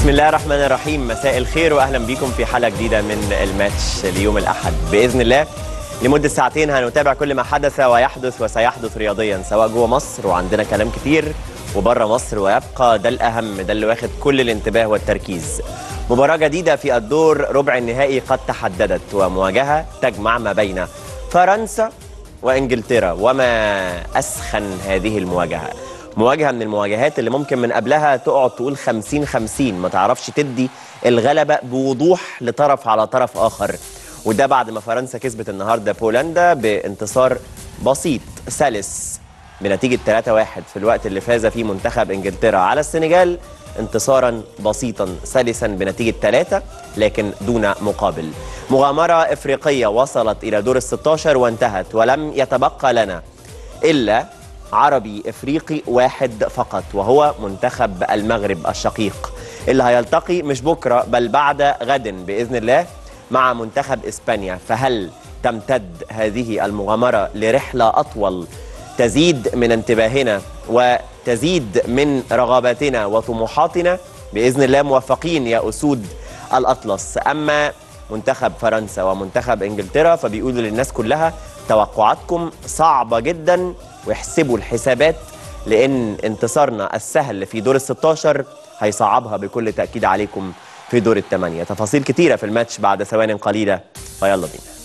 بسم الله الرحمن الرحيم مساء الخير واهلا بكم في حلقه جديده من الماتش ليوم الاحد باذن الله لمده ساعتين هنتابع كل ما حدث ويحدث وسيحدث رياضيا سواء جوه مصر وعندنا كلام كتير وبره مصر ويبقى ده الاهم ده اللي واخد كل الانتباه والتركيز مباراه جديده في الدور ربع النهائي قد تحددت ومواجهه تجمع ما بين فرنسا وانجلترا وما اسخن هذه المواجهه مواجهه من المواجهات اللي ممكن من قبلها تقعد تقول 50 50 ما تعرفش تدي الغلبه بوضوح لطرف على طرف اخر وده بعد ما فرنسا كسبت النهارده بولندا بانتصار بسيط سلس بنتيجه 3-1 في الوقت اللي فاز فيه منتخب انجلترا على السنغال انتصارا بسيطا سلسا بنتيجه 3 لكن دون مقابل مغامره افريقيه وصلت الى دور ال 16 وانتهت ولم يتبقى لنا الا عربي افريقي واحد فقط وهو منتخب المغرب الشقيق اللي هيلتقي مش بكره بل بعد غد باذن الله مع منتخب اسبانيا فهل تمتد هذه المغامره لرحله اطول تزيد من انتباهنا وتزيد من رغباتنا وطموحاتنا باذن الله موفقين يا اسود الاطلس اما منتخب فرنسا ومنتخب انجلترا فبيقولوا للناس كلها توقعاتكم صعبه جدا واحسبوا الحسابات لان انتصارنا السهل في دور ال 16 هيصعبها بكل تاكيد عليكم في دور الثمانيه تفاصيل كتيره في الماتش بعد ثوان قليله فيلا بينا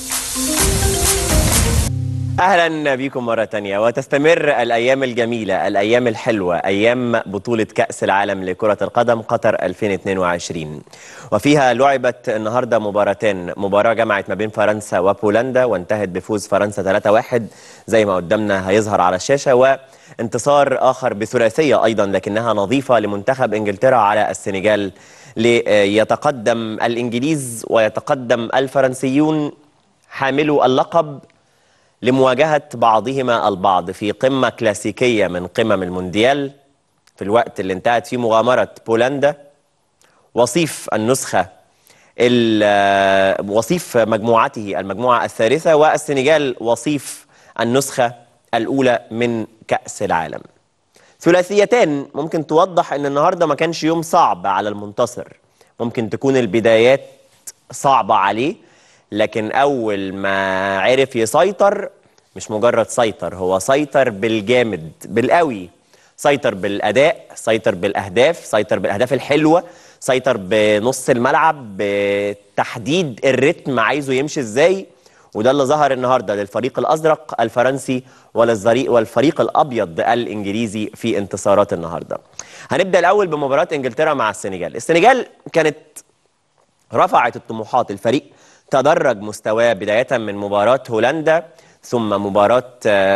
اهلا بكم مره تانية وتستمر الايام الجميله الايام الحلوه ايام بطوله كاس العالم لكره القدم قطر 2022 وفيها لعبت النهارده مباراتين مباراه جمعت ما بين فرنسا وبولندا وانتهت بفوز فرنسا 3-1 زي ما قدامنا هيظهر على الشاشه وانتصار اخر بثلاثيه ايضا لكنها نظيفه لمنتخب انجلترا على السنغال ليتقدم الانجليز ويتقدم الفرنسيون حاملو اللقب لمواجهة بعضهما البعض في قمة كلاسيكية من قمم المونديال في الوقت اللي انتهت فيه مغامرة بولندا وصيف النسخة وصيف مجموعته المجموعة الثالثة والسنغال وصيف النسخة الأولى من كأس العالم ثلاثيتان ممكن توضح أن النهاردة ما كانش يوم صعب على المنتصر ممكن تكون البدايات صعبة عليه لكن اول ما عرف يسيطر مش مجرد سيطر هو سيطر بالجامد بالقوي سيطر بالاداء سيطر بالاهداف سيطر بالاهداف الحلوه سيطر بنص الملعب بتحديد الريتم عايزه يمشي ازاي وده اللي ظهر النهارده للفريق الازرق الفرنسي والفريق الابيض الانجليزي في انتصارات النهارده هنبدا الاول بمباراه انجلترا مع السنغال السنغال كانت رفعت الطموحات الفريق تدرج مستواه بداية من مباراة هولندا ثم مباراة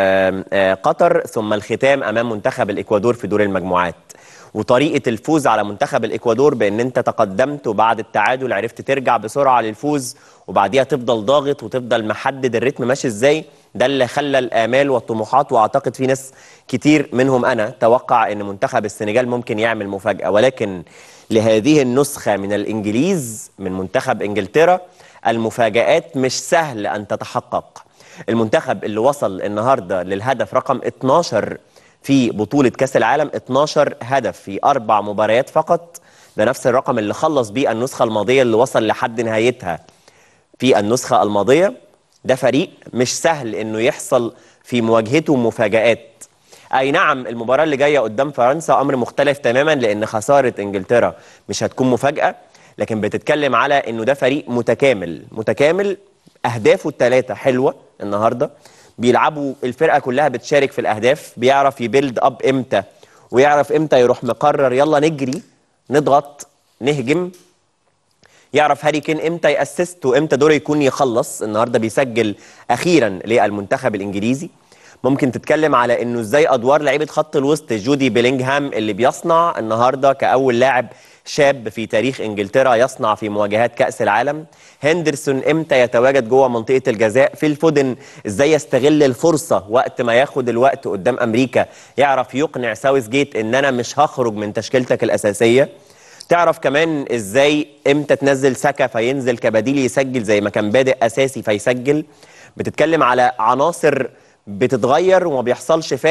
قطر ثم الختام أمام منتخب الإكوادور في دور المجموعات وطريقة الفوز على منتخب الإكوادور بأن أنت تقدمت وبعد التعادل عرفت ترجع بسرعة للفوز وبعديها تفضل ضاغط وتفضل محدد الريتم ماشي إزاي ده اللي خلى الآمال والطموحات وأعتقد في ناس كتير منهم أنا توقع أن منتخب السنغال ممكن يعمل مفاجأة ولكن لهذه النسخة من الإنجليز من منتخب إنجلترا المفاجآت مش سهل أن تتحقق المنتخب اللي وصل النهاردة للهدف رقم 12 في بطولة كاس العالم 12 هدف في أربع مباريات فقط ده نفس الرقم اللي خلص بيه النسخة الماضية اللي وصل لحد نهايتها في النسخة الماضية ده فريق مش سهل انه يحصل في مواجهته مفاجآت اي نعم المباراة اللي جاية قدام فرنسا امر مختلف تماما لان خسارة انجلترا مش هتكون مفاجأة لكن بتتكلم على انه ده فريق متكامل متكامل اهدافه الثلاثه حلوه النهارده بيلعبوا الفرقه كلها بتشارك في الاهداف بيعرف يبيلد اب امتى ويعرف امتى يروح مقرر يلا نجري نضغط نهجم يعرف هاري كين امتى ياسست وامتى دوره يكون يخلص النهارده بيسجل اخيرا للمنتخب الانجليزي ممكن تتكلم على انه ازاي ادوار لعيبه خط الوسط جودي بيلينغهام اللي بيصنع النهارده كاول لاعب شاب في تاريخ انجلترا يصنع في مواجهات كاس العالم هندرسون امتى يتواجد جوه منطقه الجزاء في الفودن ازاي يستغل الفرصه وقت ما ياخد الوقت قدام امريكا يعرف يقنع ساوث جيت ان انا مش هخرج من تشكيلتك الاساسيه تعرف كمان ازاي امتى تنزل سكا فينزل كبديل يسجل زي ما كان بادئ اساسي فيسجل بتتكلم على عناصر بتتغير وما بيحصلش فارق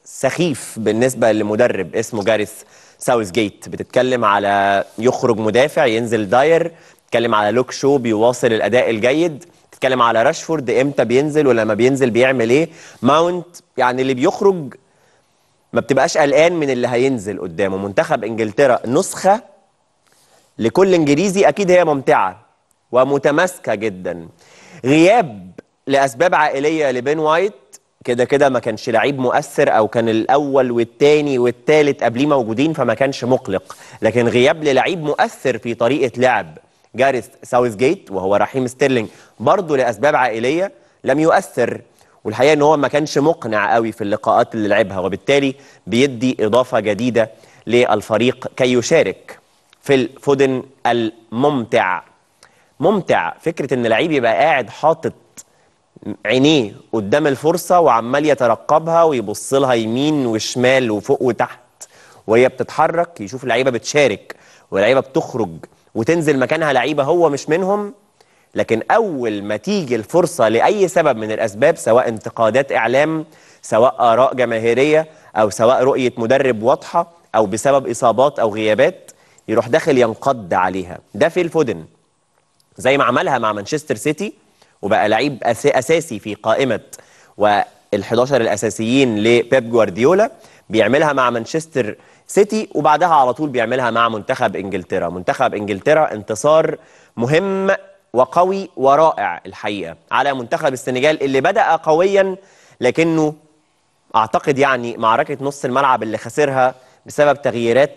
سخيف بالنسبه لمدرب اسمه جاريث ساوث جيت بتتكلم على يخرج مدافع ينزل داير بتتكلم على لوك شو بيواصل الاداء الجيد بتتكلم على راشفورد امتى بينزل ولما بينزل بيعمل ايه ماونت يعني اللي بيخرج ما بتبقاش قلقان من اللي هينزل قدامه منتخب انجلترا نسخه لكل انجليزي اكيد هي ممتعه ومتماسكه جدا غياب لاسباب عائليه لبين وايت كده كده ما كانش لعيب مؤثر او كان الاول والثاني والثالث قبليه موجودين فما كانش مقلق لكن غياب للعيب مؤثر في طريقه لعب جاريث ساوث جيت وهو رحيم ستيرلينج برضه لاسباب عائليه لم يؤثر والحقيقه ان هو ما كانش مقنع قوي في اللقاءات اللي لعبها وبالتالي بيدي اضافه جديده للفريق كي يشارك في الفودن الممتع ممتع فكره ان لعيب يبقى قاعد حاطط عينيه قدام الفرصه وعمال يترقبها ويبص لها يمين وشمال وفوق وتحت وهي بتتحرك يشوف اللعيبه بتشارك واللعيبه بتخرج وتنزل مكانها لعيبه هو مش منهم لكن اول ما تيجي الفرصه لاي سبب من الاسباب سواء انتقادات اعلام سواء اراء جماهيريه او سواء رؤيه مدرب واضحه او بسبب اصابات او غيابات يروح داخل ينقض عليها ده في الفودن زي ما عملها مع مانشستر سيتي وبقى لعيب اساسي في قائمه وال11 الاساسيين لبيب جوارديولا بيعملها مع مانشستر سيتي وبعدها على طول بيعملها مع منتخب انجلترا منتخب انجلترا انتصار مهم وقوي ورائع الحقيقه على منتخب السنغال اللي بدا قويا لكنه اعتقد يعني معركه نص الملعب اللي خسرها بسبب تغييرات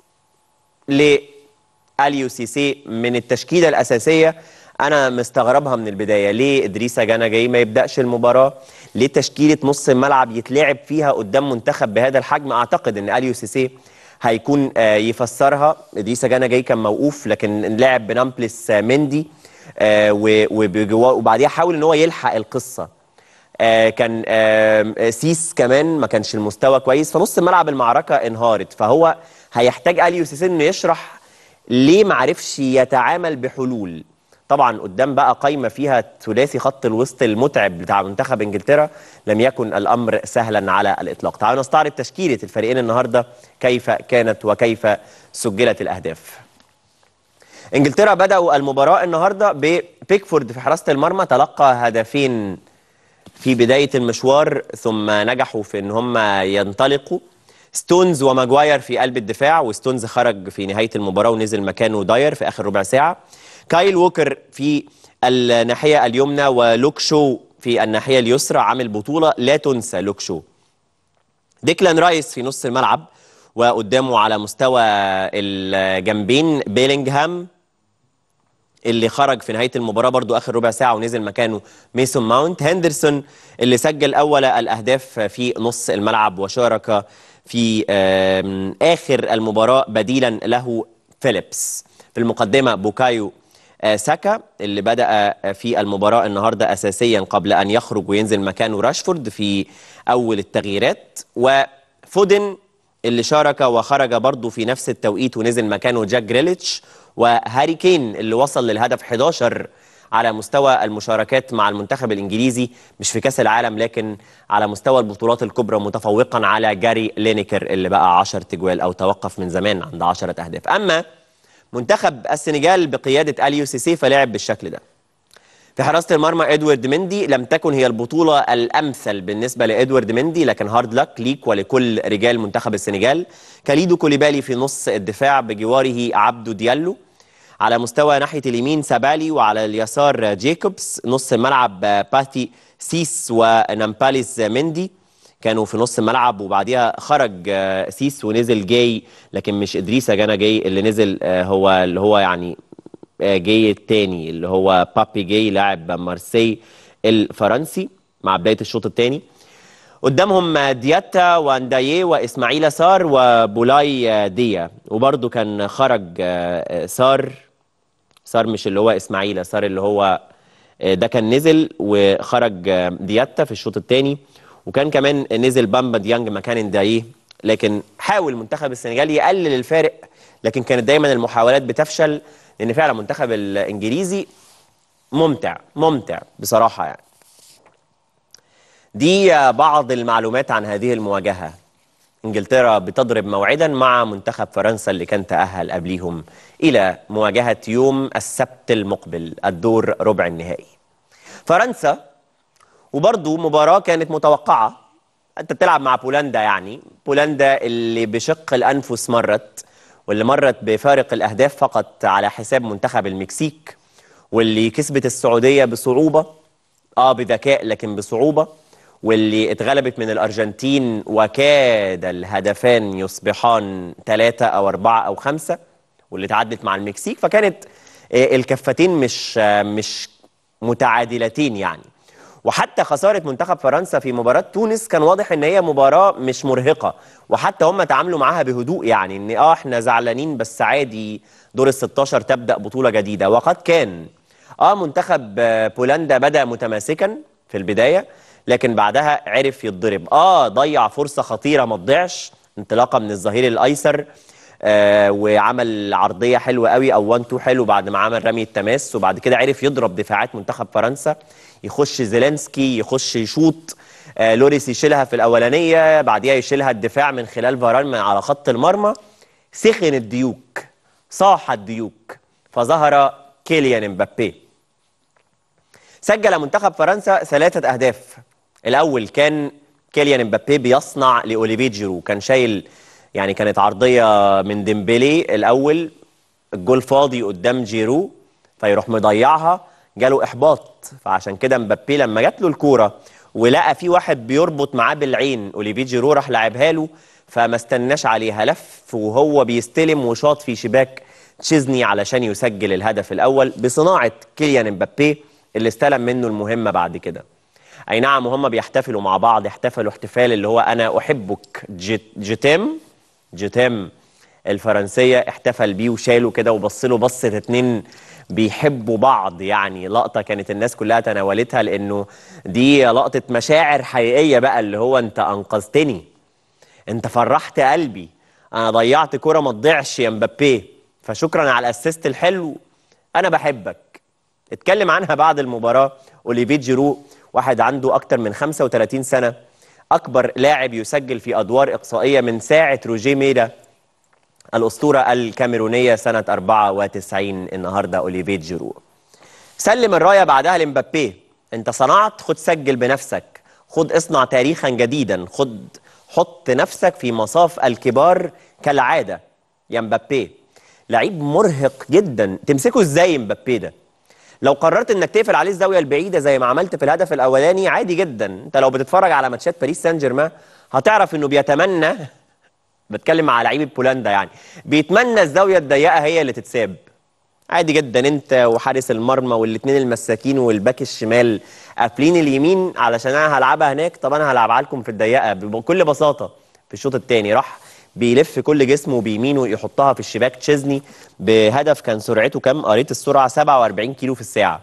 لاليو سيسي من التشكيله الاساسيه انا مستغربها من البدايه ليه ادريسا جانا جاي ما يبداش المباراه ليه تشكيله نص الملعب يتلعب فيها قدام منتخب بهذا الحجم اعتقد ان اليو سيسي هيكون يفسرها ادريسا جانا جاي كان موقوف لكن لعب بنامبلس مندي وبعديها حاول ان هو يلحق القصه كان سيس كمان ما كانش المستوى كويس فنص الملعب المعركه انهارت فهو هيحتاج اليو سيسي انه يشرح ليه ما عرفش يتعامل بحلول طبعا قدام بقى قايمه فيها ثلاثي خط الوسط المتعب بتاع منتخب انجلترا لم يكن الامر سهلا على الاطلاق تعالوا نستعرض تشكيله الفريقين النهارده كيف كانت وكيف سجلت الاهداف انجلترا بداوا المباراه النهارده ببيكفورد في حراسه المرمى تلقى هدفين في بدايه المشوار ثم نجحوا في ان هم ينطلقوا ستونز وماجواير في قلب الدفاع وستونز خرج في نهايه المباراه ونزل مكانه داير في اخر ربع ساعه كايل ووكر في الناحيه اليمنى ولوك شو في الناحيه اليسرى عامل بطوله لا تنسى لوك شو ديكلان رايس في نص الملعب وقدامه على مستوى الجنبين بيلينغهام اللي خرج في نهايه المباراه برضو اخر ربع ساعه ونزل مكانه ميسون ماونت هندرسون اللي سجل اول الاهداف في نص الملعب وشارك في اخر المباراه بديلا له فيليبس في المقدمه بوكايو ساكا اللي بدا في المباراه النهارده اساسيا قبل ان يخرج وينزل مكانه راشفورد في اول التغييرات وفودن اللي شارك وخرج برضه في نفس التوقيت ونزل مكانه جاك جريليتش وهاري كين اللي وصل للهدف 11 على مستوى المشاركات مع المنتخب الانجليزي مش في كاس العالم لكن على مستوى البطولات الكبرى متفوقا على جاري لينيكر اللي بقى 10 تجوال او توقف من زمان عند 10 اهداف اما منتخب السنغال بقياده اليو سيسي فلعب بالشكل ده في حراسه المرمى ادوارد مندي لم تكن هي البطوله الامثل بالنسبه لادوارد مندي لكن هارد لك ليك ولكل رجال منتخب السنغال كاليدو كوليبالي في نص الدفاع بجواره عبدو ديالو على مستوى ناحيه اليمين سابالي وعلى اليسار جيكوبس نص الملعب باتي سيس ونامباليس مندي كانوا في نص الملعب وبعديها خرج سيس ونزل جاي لكن مش ادريسا جانا جاي اللي نزل هو اللي هو يعني جاي الثاني اللي هو بابي جاي لاعب مارسي الفرنسي مع بدايه الشوط الثاني قدامهم دياتا واندايي واسماعيل سار وبولاي ديا وبرده كان خرج سار سار مش اللي هو اسماعيل سار اللي هو ده كان نزل وخرج دياتا في الشوط الثاني وكان كمان نزل بامبا ديانج مكان انداييه لكن حاول منتخب السنغال يقلل الفارق لكن كانت دايما المحاولات بتفشل لان فعلا المنتخب الانجليزي ممتع ممتع بصراحه يعني دي بعض المعلومات عن هذه المواجهة انجلترا بتضرب موعدا مع منتخب فرنسا اللي كان تأهل قبليهم إلى مواجهة يوم السبت المقبل الدور ربع النهائي فرنسا وبرضو مباراة كانت متوقعة انت بتلعب مع بولندا يعني بولندا اللي بشق الأنفس مرت واللي مرت بفارق الأهداف فقط على حساب منتخب المكسيك واللي كسبت السعودية بصعوبة اه بذكاء لكن بصعوبة واللي اتغلبت من الأرجنتين وكاد الهدفان يصبحان ثلاثة أو أربعة أو خمسة واللي تعدت مع المكسيك فكانت آه، الكفتين مش آه، مش متعادلتين يعني وحتى خسارة منتخب فرنسا في مباراة تونس كان واضح ان هي مباراة مش مرهقة وحتى هم تعاملوا معاها بهدوء يعني ان اه احنا زعلانين بس عادي دور ال 16 تبدأ بطولة جديدة وقد كان اه منتخب آه، بولندا بدأ متماسكا في البداية لكن بعدها عرف يتضرب اه ضيع فرصة خطيرة ما تضيعش انطلاقة من الظهير الايسر آه وعمل عرضيه حلوه قوي او 1 2 حلو بعد ما عمل رمي التماس وبعد كده عرف يضرب دفاعات منتخب فرنسا يخش زيلينسكي يخش يشوط آه لوريس يشيلها في الاولانيه بعديها يشيلها الدفاع من خلال فاران من على خط المرمى سخن الديوك صاح الديوك فظهر كيليان امبابي سجل منتخب فرنسا ثلاثه اهداف الاول كان كيليان امبابي بيصنع لاوليفيه جيرو كان شايل يعني كانت عرضيه من ديمبلي الاول الجول فاضي قدام جيرو فيروح مضيعها جاله احباط فعشان كده مبابي لما جات له الكوره ولقى في واحد بيربط معاه بالعين اوليفيه جيرو راح لعبها له فما استناش عليها لف وهو بيستلم وشاط في شباك تشيزني علشان يسجل الهدف الاول بصناعه كيليان مبابي اللي استلم منه المهمه بعد كده اي نعم وهم بيحتفلوا مع بعض احتفلوا احتفال اللي هو انا احبك جت جتام جتام الفرنسيه احتفل بيه وشاله كده وبص له بصه اتنين بيحبوا بعض يعني لقطه كانت الناس كلها تناولتها لانه دي لقطه مشاعر حقيقيه بقى اللي هو انت انقذتني انت فرحت قلبي انا ضيعت كرة ما تضيعش يا مبابي فشكرا على الاسيست الحلو انا بحبك اتكلم عنها بعد المباراه اوليفيه جيرو واحد عنده اكتر من 35 سنه اكبر لاعب يسجل في ادوار اقصائيه من ساعه روجيه ميلا الاسطوره الكاميرونيه سنه 94 النهارده اوليفيه جيرو سلم الرايه بعدها لمبابي انت صنعت خد سجل بنفسك خد اصنع تاريخا جديدا خد حط نفسك في مصاف الكبار كالعاده يا مبابي لعيب مرهق جدا تمسكه ازاي مبابي ده لو قررت انك تقفل عليه الزاويه البعيده زي ما عملت في الهدف الاولاني عادي جدا انت لو بتتفرج على ماتشات باريس سان جيرمان هتعرف انه بيتمنى بتكلم على لعيبه بولندا يعني بيتمنى الزاويه الضيقه هي اللي تتساب عادي جدا انت وحارس المرمى والاثنين المساكين والباك الشمال قافلين اليمين علشان انا هلعبها هناك طب انا هلعبها لكم في الضيقه بكل بساطه في الشوط الثاني راح بيلف كل جسمه بيمينه يحطها في الشباك تشيزني بهدف كان سرعته كام قريت السرعه 47 كيلو في الساعه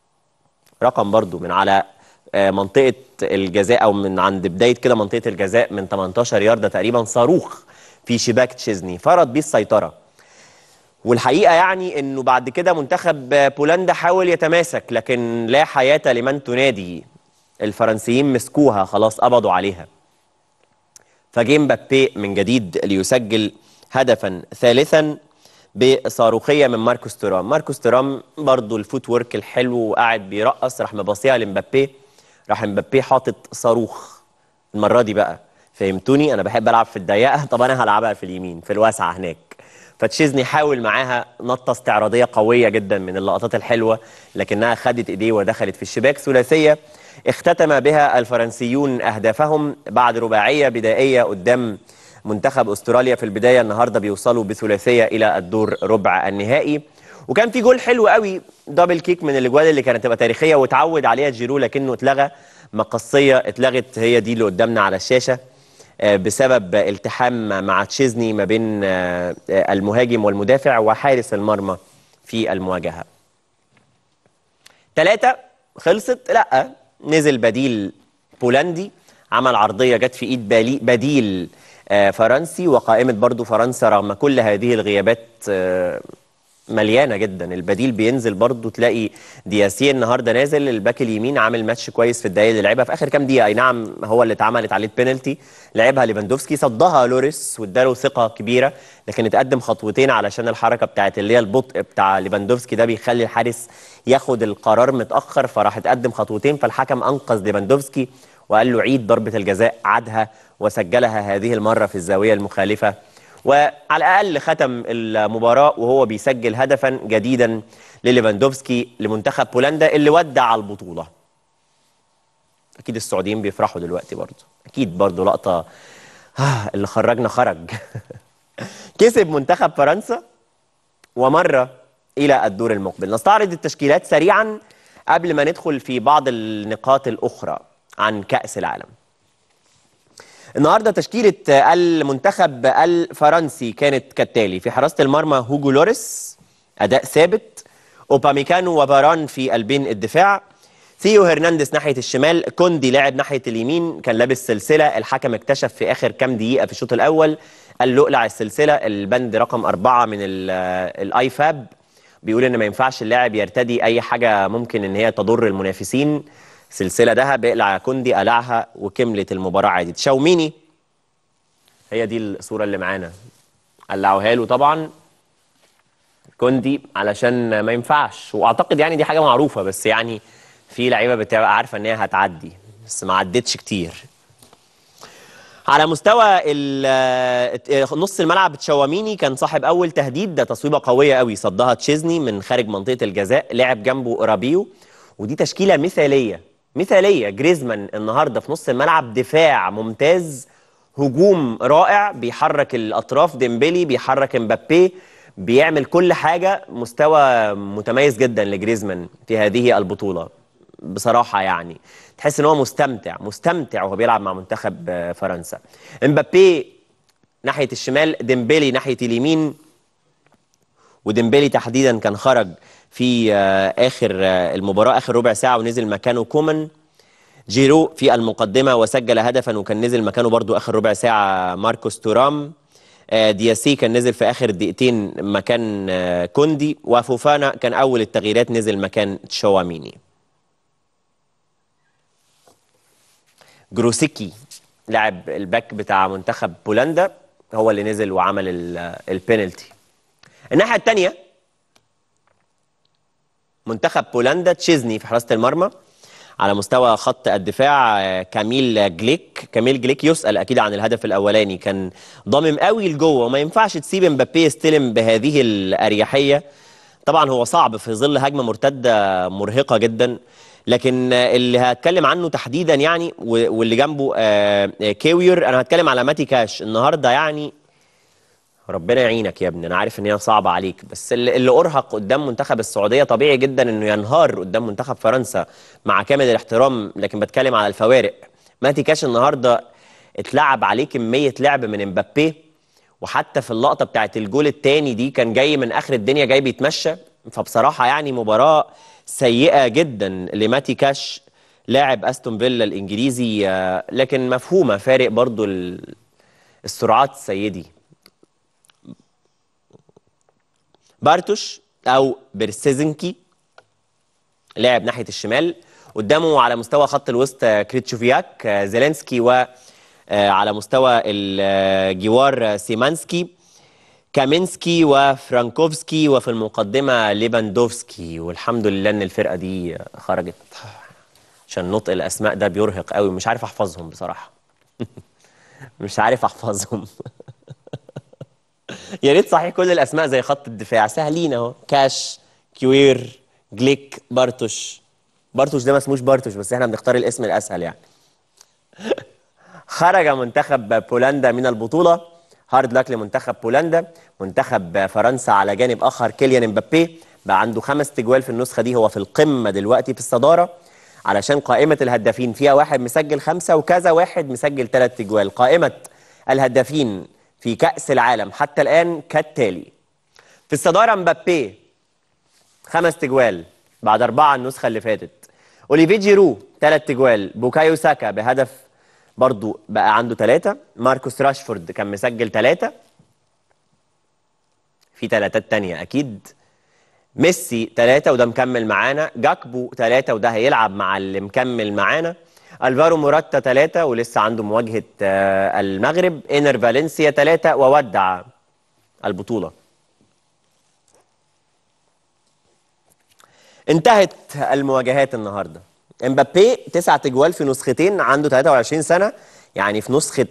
رقم برضو من على آه، منطقه الجزاء او من عند بدايه كده منطقه الجزاء من 18 يارده تقريبا صاروخ في شباك تشيزني فرض بيه السيطره والحقيقه يعني انه بعد كده منتخب بولندا حاول يتماسك لكن لا حياه لمن تنادي الفرنسيين مسكوها خلاص قبضوا عليها فجه مبابي من جديد ليسجل هدفا ثالثا بصاروخيه من ماركوس تورام ماركوس تورام برضو الفوت ورك الحلو وقاعد بيرقص راح مباصيها لمبابي راح مبابي حاطط صاروخ المره دي بقى فهمتوني انا بحب العب في الضيقه طب انا هلعبها في اليمين في الواسعه هناك فتشيزني حاول معاها نطه استعراضيه قويه جدا من اللقطات الحلوه لكنها خدت ايديه ودخلت في الشباك ثلاثيه اختتم بها الفرنسيون اهدافهم بعد رباعيه بدائيه قدام منتخب استراليا في البدايه النهارده بيوصلوا بثلاثيه الى الدور ربع النهائي وكان في جول حلو قوي دبل كيك من الاجوال اللي كانت تبقى تاريخيه وتعود عليها جيرو لكنه اتلغى مقصيه اتلغت هي دي اللي قدامنا على الشاشه آه، بسبب التحام مع تشيزني ما بين آه، آه، المهاجم والمدافع وحارس المرمى في المواجهه. ثلاثة خلصت لا نزل بديل بولندي عمل عرضية جت في ايد بالي- بديل آه، فرنسي وقائمة برضو فرنسا رغم كل هذه الغيابات آه، مليانه جدا البديل بينزل برضه تلاقي دياسيه النهارده نازل الباك اليمين عامل ماتش كويس في الدقايق اللي لعبها في اخر كام دقيقه اي نعم هو اللي اتعملت عليه البينالتي لعبها ليفاندوفسكي صدها لوريس واداله ثقه كبيره لكن اتقدم خطوتين علشان الحركه بتاعت اللي هي البطء بتاع ليفاندوفسكي ده بيخلي الحارس ياخد القرار متاخر فراح اتقدم خطوتين فالحكم انقذ ليفاندوفسكي وقال له عيد ضربه الجزاء عادها وسجلها هذه المره في الزاويه المخالفه وعلى الاقل ختم المباراه وهو بيسجل هدفا جديدا لليفاندوفسكي لمنتخب بولندا اللي ودع البطوله اكيد السعوديين بيفرحوا دلوقتي برضه اكيد برضه لقطه آه اللي خرجنا خرج كسب منتخب فرنسا ومر الى الدور المقبل نستعرض التشكيلات سريعا قبل ما ندخل في بعض النقاط الاخرى عن كاس العالم النهارده تشكيله المنتخب الفرنسي كانت كالتالي في حراسه المرمى هوجو لوريس اداء ثابت اوباميكانو وفاران في قلبين الدفاع ثيو هرنانديز ناحيه الشمال كوندي لاعب ناحيه اليمين كان لابس سلسله الحكم اكتشف في اخر كام دقيقه في الشوط الاول قال له اقلع السلسله البند رقم أربعة من الاي فاب بيقول ان ما ينفعش اللاعب يرتدي اي حاجه ممكن ان هي تضر المنافسين سلسله ذهب اقلع كوندي قلعها وكملت المباراه عادي تشاوميني هي دي الصوره اللي معانا قلعوها له طبعا كوندي علشان ما ينفعش واعتقد يعني دي حاجه معروفه بس يعني في لعيبه بتبقى عارفه ان هي هتعدي بس ما عدتش كتير على مستوى نص الملعب تشاوميني كان صاحب اول تهديد ده تصويبه قويه قوي صدها تشيزني من خارج منطقه الجزاء لعب جنبه رابيو ودي تشكيله مثاليه مثاليه جريزمان النهارده في نص الملعب دفاع ممتاز هجوم رائع بيحرك الاطراف ديمبلي بيحرك امبابي بيعمل كل حاجه مستوى متميز جدا لجريزمان في هذه البطوله بصراحه يعني تحس ان هو مستمتع مستمتع وهو بيلعب مع منتخب فرنسا امبابي ناحيه الشمال ديمبلي ناحيه اليمين وديمبلي تحديدا كان خرج في اخر المباراه اخر ربع ساعه ونزل مكانه كومان جيرو في المقدمه وسجل هدفا وكان نزل مكانه برضو اخر ربع ساعه ماركوس تورام دياسي كان نزل في اخر دقيقتين مكان كوندي وفوفانا كان اول التغييرات نزل مكان تشاواميني جروسيكي لاعب الباك بتاع منتخب بولندا هو اللي نزل وعمل البينالتي الناحيه الثانيه منتخب بولندا تشيزني في حراسه المرمى على مستوى خط الدفاع كاميل جليك كاميل جليك يسأل أكيد عن الهدف الأولاني كان ضامم قوي لجوه وما ينفعش تسيب مبابي يستلم بهذه الأريحية طبعا هو صعب في ظل هجمة مرتدة مرهقة جدا لكن اللي هتكلم عنه تحديدا يعني واللي جنبه كيوير انا هتكلم على ماتي كاش النهارده يعني ربنا يعينك يا ابني انا عارف ان هي صعبه عليك بس اللي, اللي ارهق قدام منتخب السعوديه طبيعي جدا انه ينهار قدام منتخب فرنسا مع كامل الاحترام لكن بتكلم على الفوارق ماتي كاش النهارده اتلعب عليه كميه لعب من امبابي وحتى في اللقطه بتاعت الجول الثاني دي كان جاي من اخر الدنيا جاي بيتمشى فبصراحه يعني مباراه سيئه جدا لماتي كاش لاعب استون فيلا الانجليزي لكن مفهومه فارق برضو السرعات سيدي بارتوش او برسيزنكي لاعب ناحيه الشمال قدامه على مستوى خط الوسط كريتشوفياك زيلينسكي و على مستوى الجوار سيمانسكي كامينسكي وفرانكوفسكي وفي المقدمة ليفاندوفسكي والحمد لله ان الفرقة دي خرجت عشان نطق الاسماء ده بيرهق قوي مش عارف احفظهم بصراحة مش عارف احفظهم يا ريت صحيح كل الاسماء زي خط الدفاع سهلين اهو كاش كيوير جليك بارتوش بارتوش ده ما اسموش بارتوش بس احنا بنختار الاسم الاسهل يعني خرج منتخب بولندا من البطوله هارد لاك لمنتخب بولندا منتخب فرنسا على جانب اخر كيليان امبابي بقى عنده خمس تجوال في النسخه دي هو في القمه دلوقتي في الصداره علشان قائمه الهدافين فيها واحد مسجل خمسه وكذا واحد مسجل ثلاث تجوال قائمه الهدافين في كاس العالم حتى الان كالتالي في الصداره مبابي خمس تجوال بعد اربعه النسخه اللي فاتت اوليفي جيرو ثلاث تجوال بوكايو ساكا بهدف برضو بقى عنده ثلاثة ماركوس راشفورد كان مسجل ثلاثة في ثلاثات تانية أكيد ميسي ثلاثة وده مكمل معانا جاكبو ثلاثة وده هيلعب مع اللي مكمل معانا الفارو موراتا ثلاثة ولسه عنده مواجهة آه، المغرب انر فالنسيا ثلاثة وودع البطولة انتهت المواجهات النهارده امبابي تسعة اجوال في نسختين عنده 23 سنة يعني في نسخة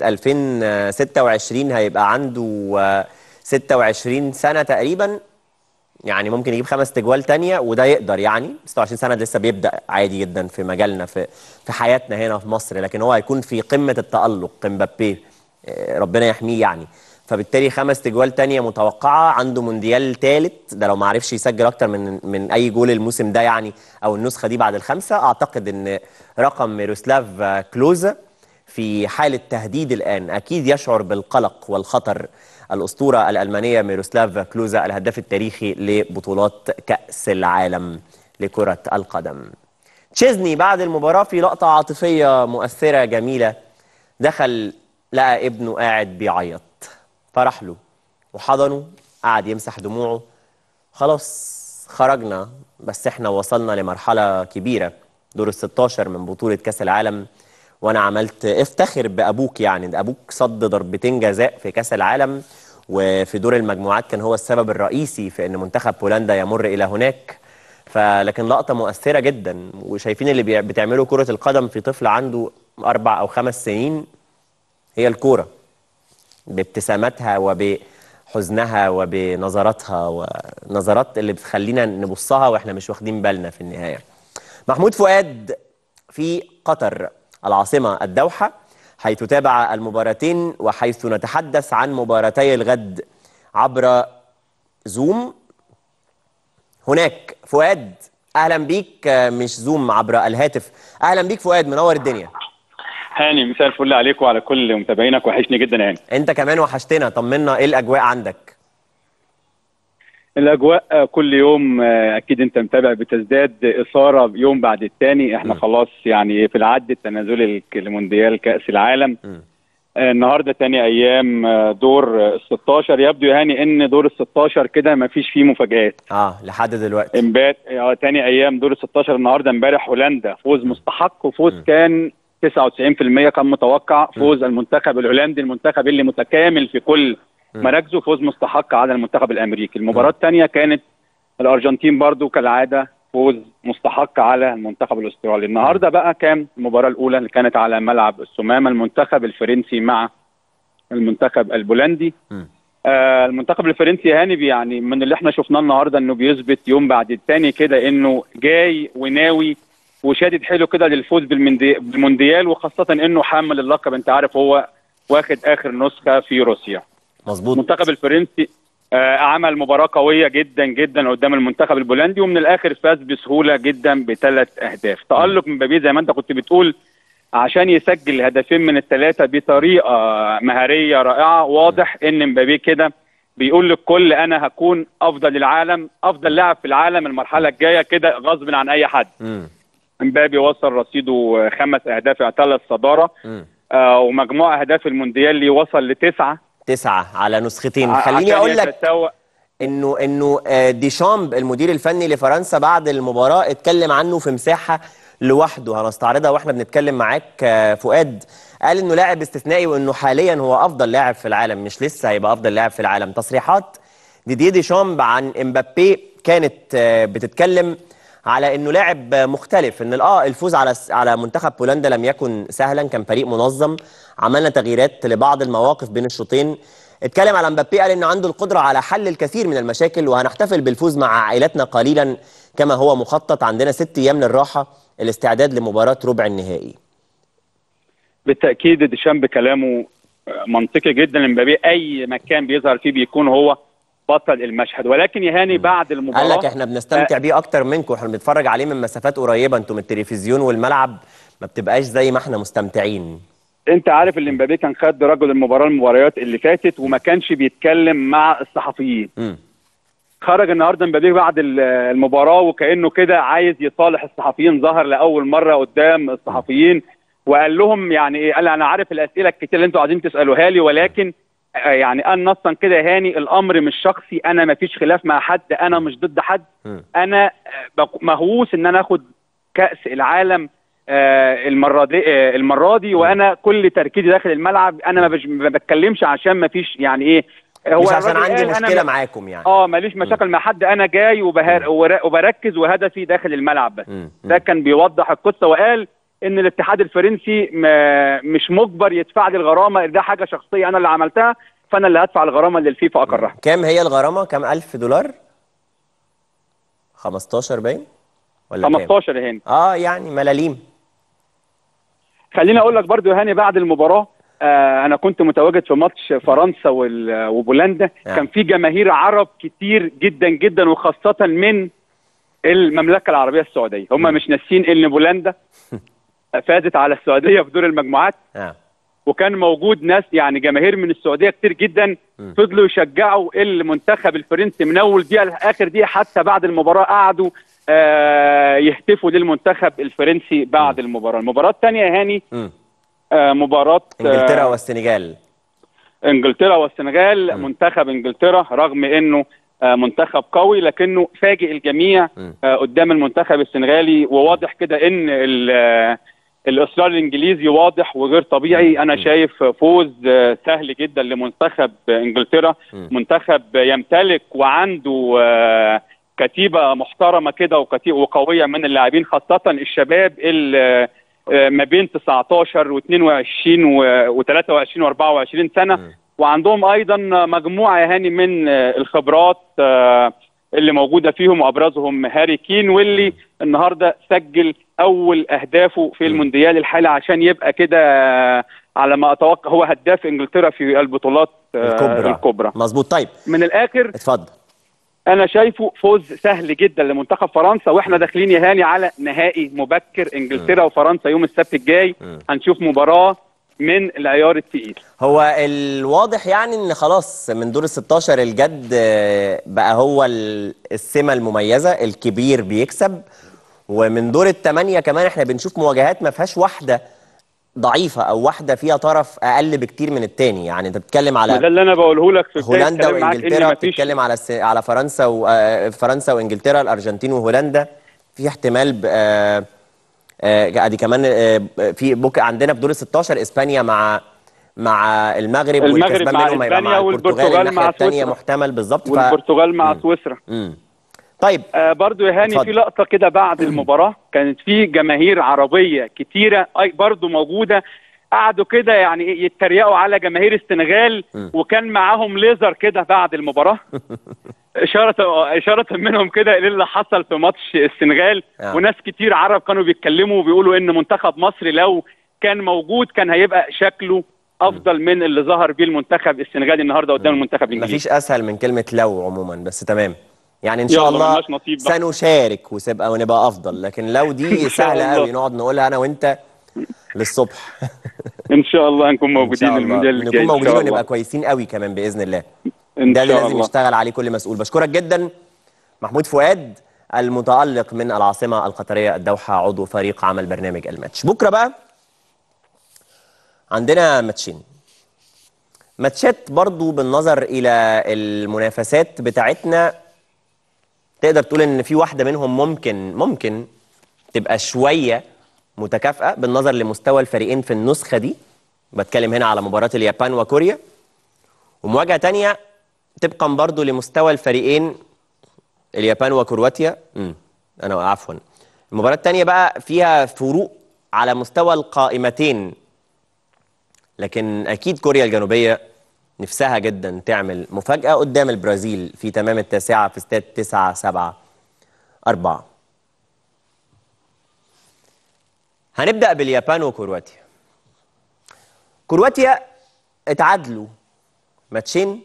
2026 هيبقى عنده آه، 26 سنة تقريبا يعني ممكن يجيب خمس تجوال تانية وده يقدر يعني 26 سنة لسه بيبدأ عادي جدا في مجالنا في في حياتنا هنا في مصر لكن هو هيكون في قمة التألق امبابي آه، ربنا يحميه يعني فبالتالي خمس تجوال تانية متوقعة عنده مونديال تالت ده لو ما عرفش يسجل أكتر من من أي جول الموسم ده يعني أو النسخة دي بعد الخمسة أعتقد إن رقم ميروسلاف آه، كلوزا في حالة تهديد الآن أكيد يشعر بالقلق والخطر الأسطورة الألمانية ميروسلاف كلوزا الهداف التاريخي لبطولات كأس العالم لكرة القدم تشيزني بعد المباراة في لقطة عاطفية مؤثرة جميلة دخل لقى ابنه قاعد بيعيط فرح له وحضنه قعد يمسح دموعه خلاص خرجنا بس احنا وصلنا لمرحلة كبيرة دور ال 16 من بطولة كأس العالم وانا عملت افتخر بابوك يعني ده ابوك صد ضربتين جزاء في كاس العالم وفي دور المجموعات كان هو السبب الرئيسي في ان منتخب بولندا يمر الى هناك فلكن لقطه مؤثره جدا وشايفين اللي بيع- بتعمله كره القدم في طفل عنده اربع او خمس سنين هي الكوره بابتساماتها وبحزنها وبنظراتها ونظرات اللي بتخلينا نبصها واحنا مش واخدين بالنا في النهايه محمود فؤاد في قطر العاصمة الدوحة حيث تابع المباراتين وحيث نتحدث عن مباراتي الغد عبر زوم هناك فؤاد أهلا بيك آه، مش زوم عبر الهاتف أهلا بيك فؤاد منور الدنيا هاني مساء الفل عليك وعلى كل متابعينك وحشني جدا يا هاني أنت كمان وحشتنا طمنا إيه الأجواء عندك الاجواء آه، كل يوم آه، اكيد انت متابع بتزداد اثاره يوم بعد الثاني احنا م. خلاص يعني في العد التنازلي لك- لمونديال كاس العالم م. آه، النهارده تاني ايام آه، دور ال 16 يبدو يا هاني ان دور ال 16 كده ما فيش فيه مفاجآت آه لحد دلوقتي امبارح آه، تاني ايام دور ال 16 النهارده امبارح هولندا فوز مستحق وفوز م. كان 99% كان متوقع فوز المنتخب الهولندي المنتخب اللي متكامل في كل م. مراكزه فوز مستحق على المنتخب الامريكي المباراه الثانيه كانت الارجنتين برضو كالعاده فوز مستحق على المنتخب الاسترالي النهارده بقى كان المباراه الاولى اللي كانت على ملعب السمامه المنتخب الفرنسي مع المنتخب البولندي م. آه المنتخب الفرنسي يا هاني يعني من اللي احنا شفناه النهارده انه بيثبت يوم بعد الثاني كده انه جاي وناوي وشادد حيله كده للفوز بالمندي- بالمونديال وخاصه انه حامل اللقب انت عارف هو واخد اخر نسخه في روسيا مظبوط المنتخب الفرنسي آه، عمل مباراة قوية جدا جدا قدام المنتخب البولندي ومن الآخر فاز بسهولة جدا بثلاث أهداف تألق مبابي زي ما أنت كنت بتقول عشان يسجل هدفين من الثلاثة بطريقة مهارية رائعة واضح إن مبابي كده بيقول للكل أنا هكون أفضل العالم أفضل لاعب في العالم المرحلة الجاية كده غصب عن أي حد م. مبابي وصل رصيده خمس أهداف اعتلى الصدارة م. آه، ومجموع أهداف المونديال اللي وصل لتسعة تسعة على نسختين ع- خليني عشان أقول لك يتساوى انه انه آه، ديشامب المدير الفني لفرنسا بعد المباراه اتكلم عنه في مساحه لوحده هنستعرضها واحنا بنتكلم معاك آه، فؤاد قال انه لاعب استثنائي وانه حاليا هو افضل لاعب في العالم مش لسه هيبقى افضل لاعب في العالم تصريحات ديديه ديشامب عن امبابي كانت آه، بتتكلم على انه لاعب آه، مختلف ان اه الفوز على على منتخب بولندا لم يكن سهلا كان فريق منظم عملنا تغييرات لبعض المواقف بين الشوطين اتكلم على مبابي قال انه عنده القدره على حل الكثير من المشاكل وهنحتفل بالفوز مع عائلتنا قليلا كما هو مخطط عندنا ست ايام للراحه الاستعداد لمباراه ربع النهائي بالتاكيد ديشام بكلامه منطقي جدا امبابي اي مكان بيظهر فيه بيكون هو بطل المشهد ولكن يا هاني بعد المباراه قال لك احنا بنستمتع بيه اكتر منكم احنا بنتفرج عليه من مسافات قريبه انتم من التلفزيون والملعب ما بتبقاش زي ما احنا مستمتعين انت عارف ان امبابي كان خد رجل المباراه المباريات اللي فاتت وما كانش بيتكلم مع الصحفيين امم خرج النهارده مبابي بعد ال- المباراه وكانه كده عايز يصالح الصحفيين ظهر لاول مره قدام الصحفيين وقال لهم يعني ايه قال انا عارف الاسئله الكتير اللي انتوا عايزين تسالوها لي ولكن آه، يعني قال نصا كده يا هاني الامر مش شخصي انا ما فيش خلاف مع حد انا مش ضد حد مم. انا آه، بق- مهووس ان انا اخد كاس العالم آه، المره دي آه، المره دي وانا كل تركيزي داخل الملعب انا ما بش- ما بتكلمش عشان ما فيش يعني ايه هو مش عشان الراجل عندي قال أنا مشكله ما- معاكم يعني اه ماليش مشاكل مع حد انا جاي وبهر ور- وبركز وهدفي داخل الملعب بس مم. ده كان بيوضح القصه وقال ان الاتحاد الفرنسي ما مش مجبر يدفع لي الغرامه ده حاجه شخصيه انا اللي عملتها فانا اللي هدفع الغرامه اللي الفيفا اقرها كام هي الغرامه كام الف دولار 15 باين ولا كام 15 يا هاني اه يعني ملاليم خليني اقول لك برضو يا هاني بعد المباراه آه انا كنت متواجد في ماتش فرنسا وال- وبولندا نعم. كان في جماهير عرب كتير جدا جدا وخاصه من المملكه العربيه السعوديه هم مش ناسين ان بولندا فازت على السعوديه في دور المجموعات اه وكان موجود ناس يعني جماهير من السعوديه كتير جدا م. فضلوا يشجعوا المنتخب الفرنسي من اول دقيقه لاخر دقيقه حتى بعد المباراه قعدوا آه يهتفوا للمنتخب الفرنسي بعد المباراه المباراه الثانيه يا هاني مم. آه مباراه انجلترا آه والسنغال انجلترا والسنغال م. منتخب انجلترا رغم انه آه منتخب قوي لكنه فاجئ الجميع م. آه قدام المنتخب السنغالي وواضح كده ان ال- آه، الاصرار الانجليزي واضح وغير طبيعي انا شايف فوز آه، سهل جدا لمنتخب انجلترا م. منتخب يمتلك وعنده آه، كتيبه محترمه كده وكتيبه وقويه من اللاعبين خاصه الشباب اللي آه، ما بين 19 و22 و23 و24 سنه م. وعندهم ايضا مجموعه يا هاني من آه، الخبرات آه، اللي موجوده فيهم وابرزهم هاري كين واللي النهارده سجل اول اهدافه في المونديال الحالي عشان يبقى كده آه، على ما اتوقع هو هداف انجلترا في البطولات آه، الكبرى الكبرى مظبوط طيب من الاخر اتفضل انا شايفه فوز سهل جدا لمنتخب فرنسا واحنا داخلين يا هاني على نهائي مبكر انجلترا وفرنسا يوم السبت الجاي م. هنشوف مباراه من العيار الثقيل هو الواضح يعني ان خلاص من دور ال 16 الجد آه، بقى هو ال- السمه المميزه الكبير بيكسب ومن دور الثمانيه كمان احنا بنشوف مواجهات ما فيهاش واحده ضعيفه او واحده فيها طرف اقل بكتير من التاني يعني انت بتتكلم وده على اللي انا بقوله لك في بداية هولندا الكلام معاك إن وانجلترا مفيش- بتتكلم على الس... على فرنسا و... آه، فرنسا وانجلترا الارجنتين وهولندا في احتمال ب... آه، آه، ادي كمان آه، في بوك عندنا في دور ال 16 اسبانيا مع مع المغرب المغرب والكسبان مع منهم هيبقى إسبانيا مع البرتغال والبرتغال الناحيه مع الثانيه سويسرا. محتمل بالظبط ف... والبرتغال مع سويسرا مم. طيب آه برضو يا هاني اتفضل. في لقطه كده بعد المباراه كانت في جماهير عربيه كتيره اي برضو موجوده قعدوا كده يعني إيه يتريقوا على جماهير السنغال م. وكان معاهم ليزر كده بعد المباراه اشاره اشاره منهم كده للي حصل في ماتش السنغال آه. وناس كتير عرب كانوا بيتكلموا وبيقولوا ان منتخب مصر لو كان موجود كان هيبقى شكله افضل من اللي ظهر بيه المنتخب السنغالي النهارده قدام المنتخب الانجليزي مفيش اسهل من كلمه لو عموما بس تمام يعني ان يلا، شاء الله ملناش نصيب بقى. سنشارك وسيبقى ونبقى افضل لكن لو دي إن شاء سهله الله. قوي نقعد نقولها انا وانت للصبح ان شاء الله هنكون ان موجودين شاء الله المونديال الجاي نكون ان موجودين شاء الله ونبقى كويسين قوي كمان باذن الله ان ده اللي شاء لازم الله يشتغل عليه كل مسؤول بشكرك جدا محمود فؤاد المتألق من العاصمة القطرية الدوحة عضو فريق عمل برنامج الماتش بكرة بقى عندنا ماتشين ماتشات برضو بالنظر إلى المنافسات بتاعتنا تقدر تقول إن في واحدة منهم ممكن ممكن تبقى شوية متكافئة بالنظر لمستوى الفريقين في النسخة دي بتكلم هنا على مباراة اليابان وكوريا ومواجهة تانية طبقا برضو لمستوى الفريقين اليابان وكرواتيا امم انا عفوا المباراة التانية بقى فيها فروق على مستوى القائمتين لكن اكيد كوريا الجنوبية نفسها جدا تعمل مفاجأة قدام البرازيل في تمام التاسعة في استاد 9 7 4 هنبدأ باليابان وكرواتيا كرواتيا اتعادلوا ماتشين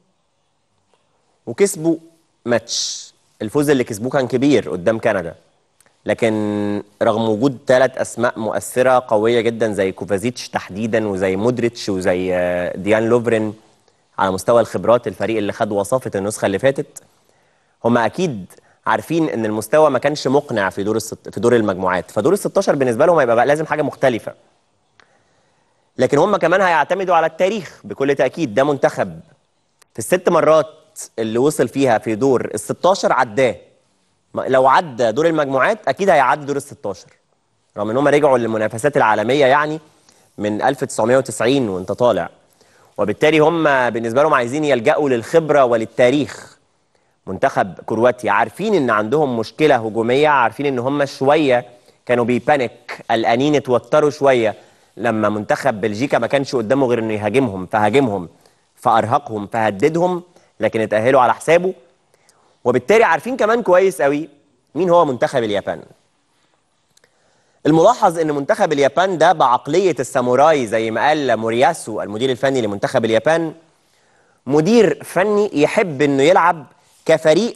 وكسبوا ماتش الفوز اللي كسبوه كان كبير قدام كندا لكن رغم وجود ثلاث اسماء مؤثره قويه جدا زي كوفازيتش تحديدا وزي مودريتش وزي آه، ديان لوفرين على مستوى الخبرات الفريق اللي خد وصافه النسخه اللي فاتت هم اكيد عارفين ان المستوى ما كانش مقنع في دور الست... في دور المجموعات فدور ال 16 بالنسبه لهم هيبقى بقى لازم حاجه مختلفه لكن هم كمان هيعتمدوا على التاريخ بكل تاكيد ده منتخب في الست مرات اللي وصل فيها في دور ال 16 عداه ما- لو عدى دور المجموعات اكيد هيعدي دور ال 16 رغم ان هم رجعوا للمنافسات العالميه يعني من 1990 وانت طالع وبالتالي هم بالنسبه لهم عايزين يلجأوا للخبره وللتاريخ منتخب كرواتيا عارفين ان عندهم مشكله هجوميه عارفين ان هم شويه كانوا بيبانيك قلقانين اتوتروا شويه لما منتخب بلجيكا ما كانش قدامه غير انه يهاجمهم فهاجمهم فارهقهم فهددهم لكن اتاهلوا على حسابه وبالتالي عارفين كمان كويس قوي مين هو منتخب اليابان الملاحظ ان منتخب اليابان ده بعقليه الساموراي زي ما قال مورياسو المدير الفني لمنتخب اليابان مدير فني يحب انه يلعب كفريق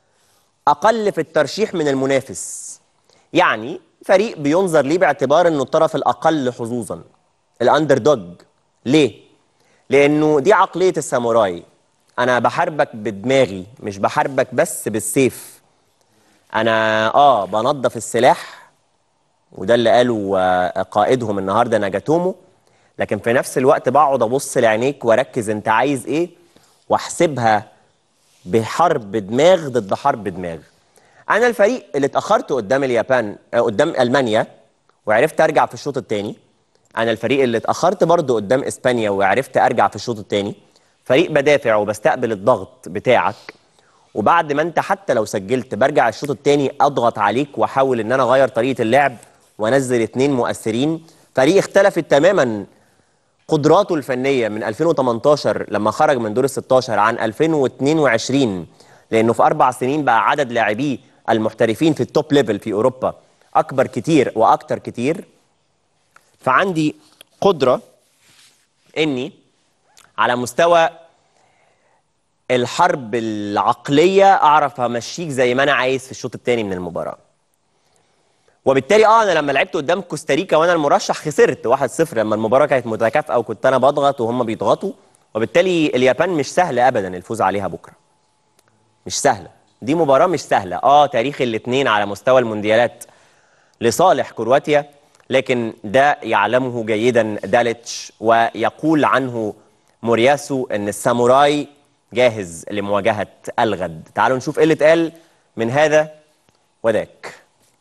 اقل في الترشيح من المنافس يعني فريق بينظر ليه باعتبار انه الطرف الاقل حظوظا الاندر دوج ليه لانه دي عقليه الساموراي انا بحاربك بدماغي مش بحاربك بس بالسيف انا اه بنظف السلاح وده اللي قاله آه، قائدهم النهارده ناجاتومو لكن في نفس الوقت بقعد ابص لعينيك واركز انت عايز ايه واحسبها بحرب دماغ ضد حرب دماغ انا الفريق اللي اتاخرت قدام اليابان آه، قدام المانيا وعرفت ارجع في الشوط الثاني انا الفريق اللي اتاخرت برضه قدام اسبانيا وعرفت ارجع في الشوط الثاني فريق بدافع وبستقبل الضغط بتاعك وبعد ما انت حتى لو سجلت برجع الشوط الثاني اضغط عليك واحاول ان انا اغير طريقه اللعب وانزل اتنين مؤثرين فريق اختلفت تماما قدراته الفنيه من 2018 لما خرج من دور ال 16 عن 2022 لانه في اربع سنين بقى عدد لاعبيه المحترفين في التوب ليفل في اوروبا اكبر كتير واكتر كتير فعندي قدره اني على مستوى الحرب العقليه اعرف امشيك زي ما انا عايز في الشوط الثاني من المباراه وبالتالي اه انا لما لعبت قدام كوستاريكا وانا المرشح خسرت 1-0 لما المباراه كانت متكافئه وكنت انا بضغط وهم بيضغطوا وبالتالي اليابان مش سهل ابدا الفوز عليها بكره مش سهله دي مباراه مش سهله اه تاريخ الاثنين على مستوى المونديالات لصالح كرواتيا لكن ده يعلمه جيدا داليتش ويقول عنه مورياسو ان الساموراي جاهز لمواجهه الغد تعالوا نشوف ايه اللي اتقال من هذا وذاك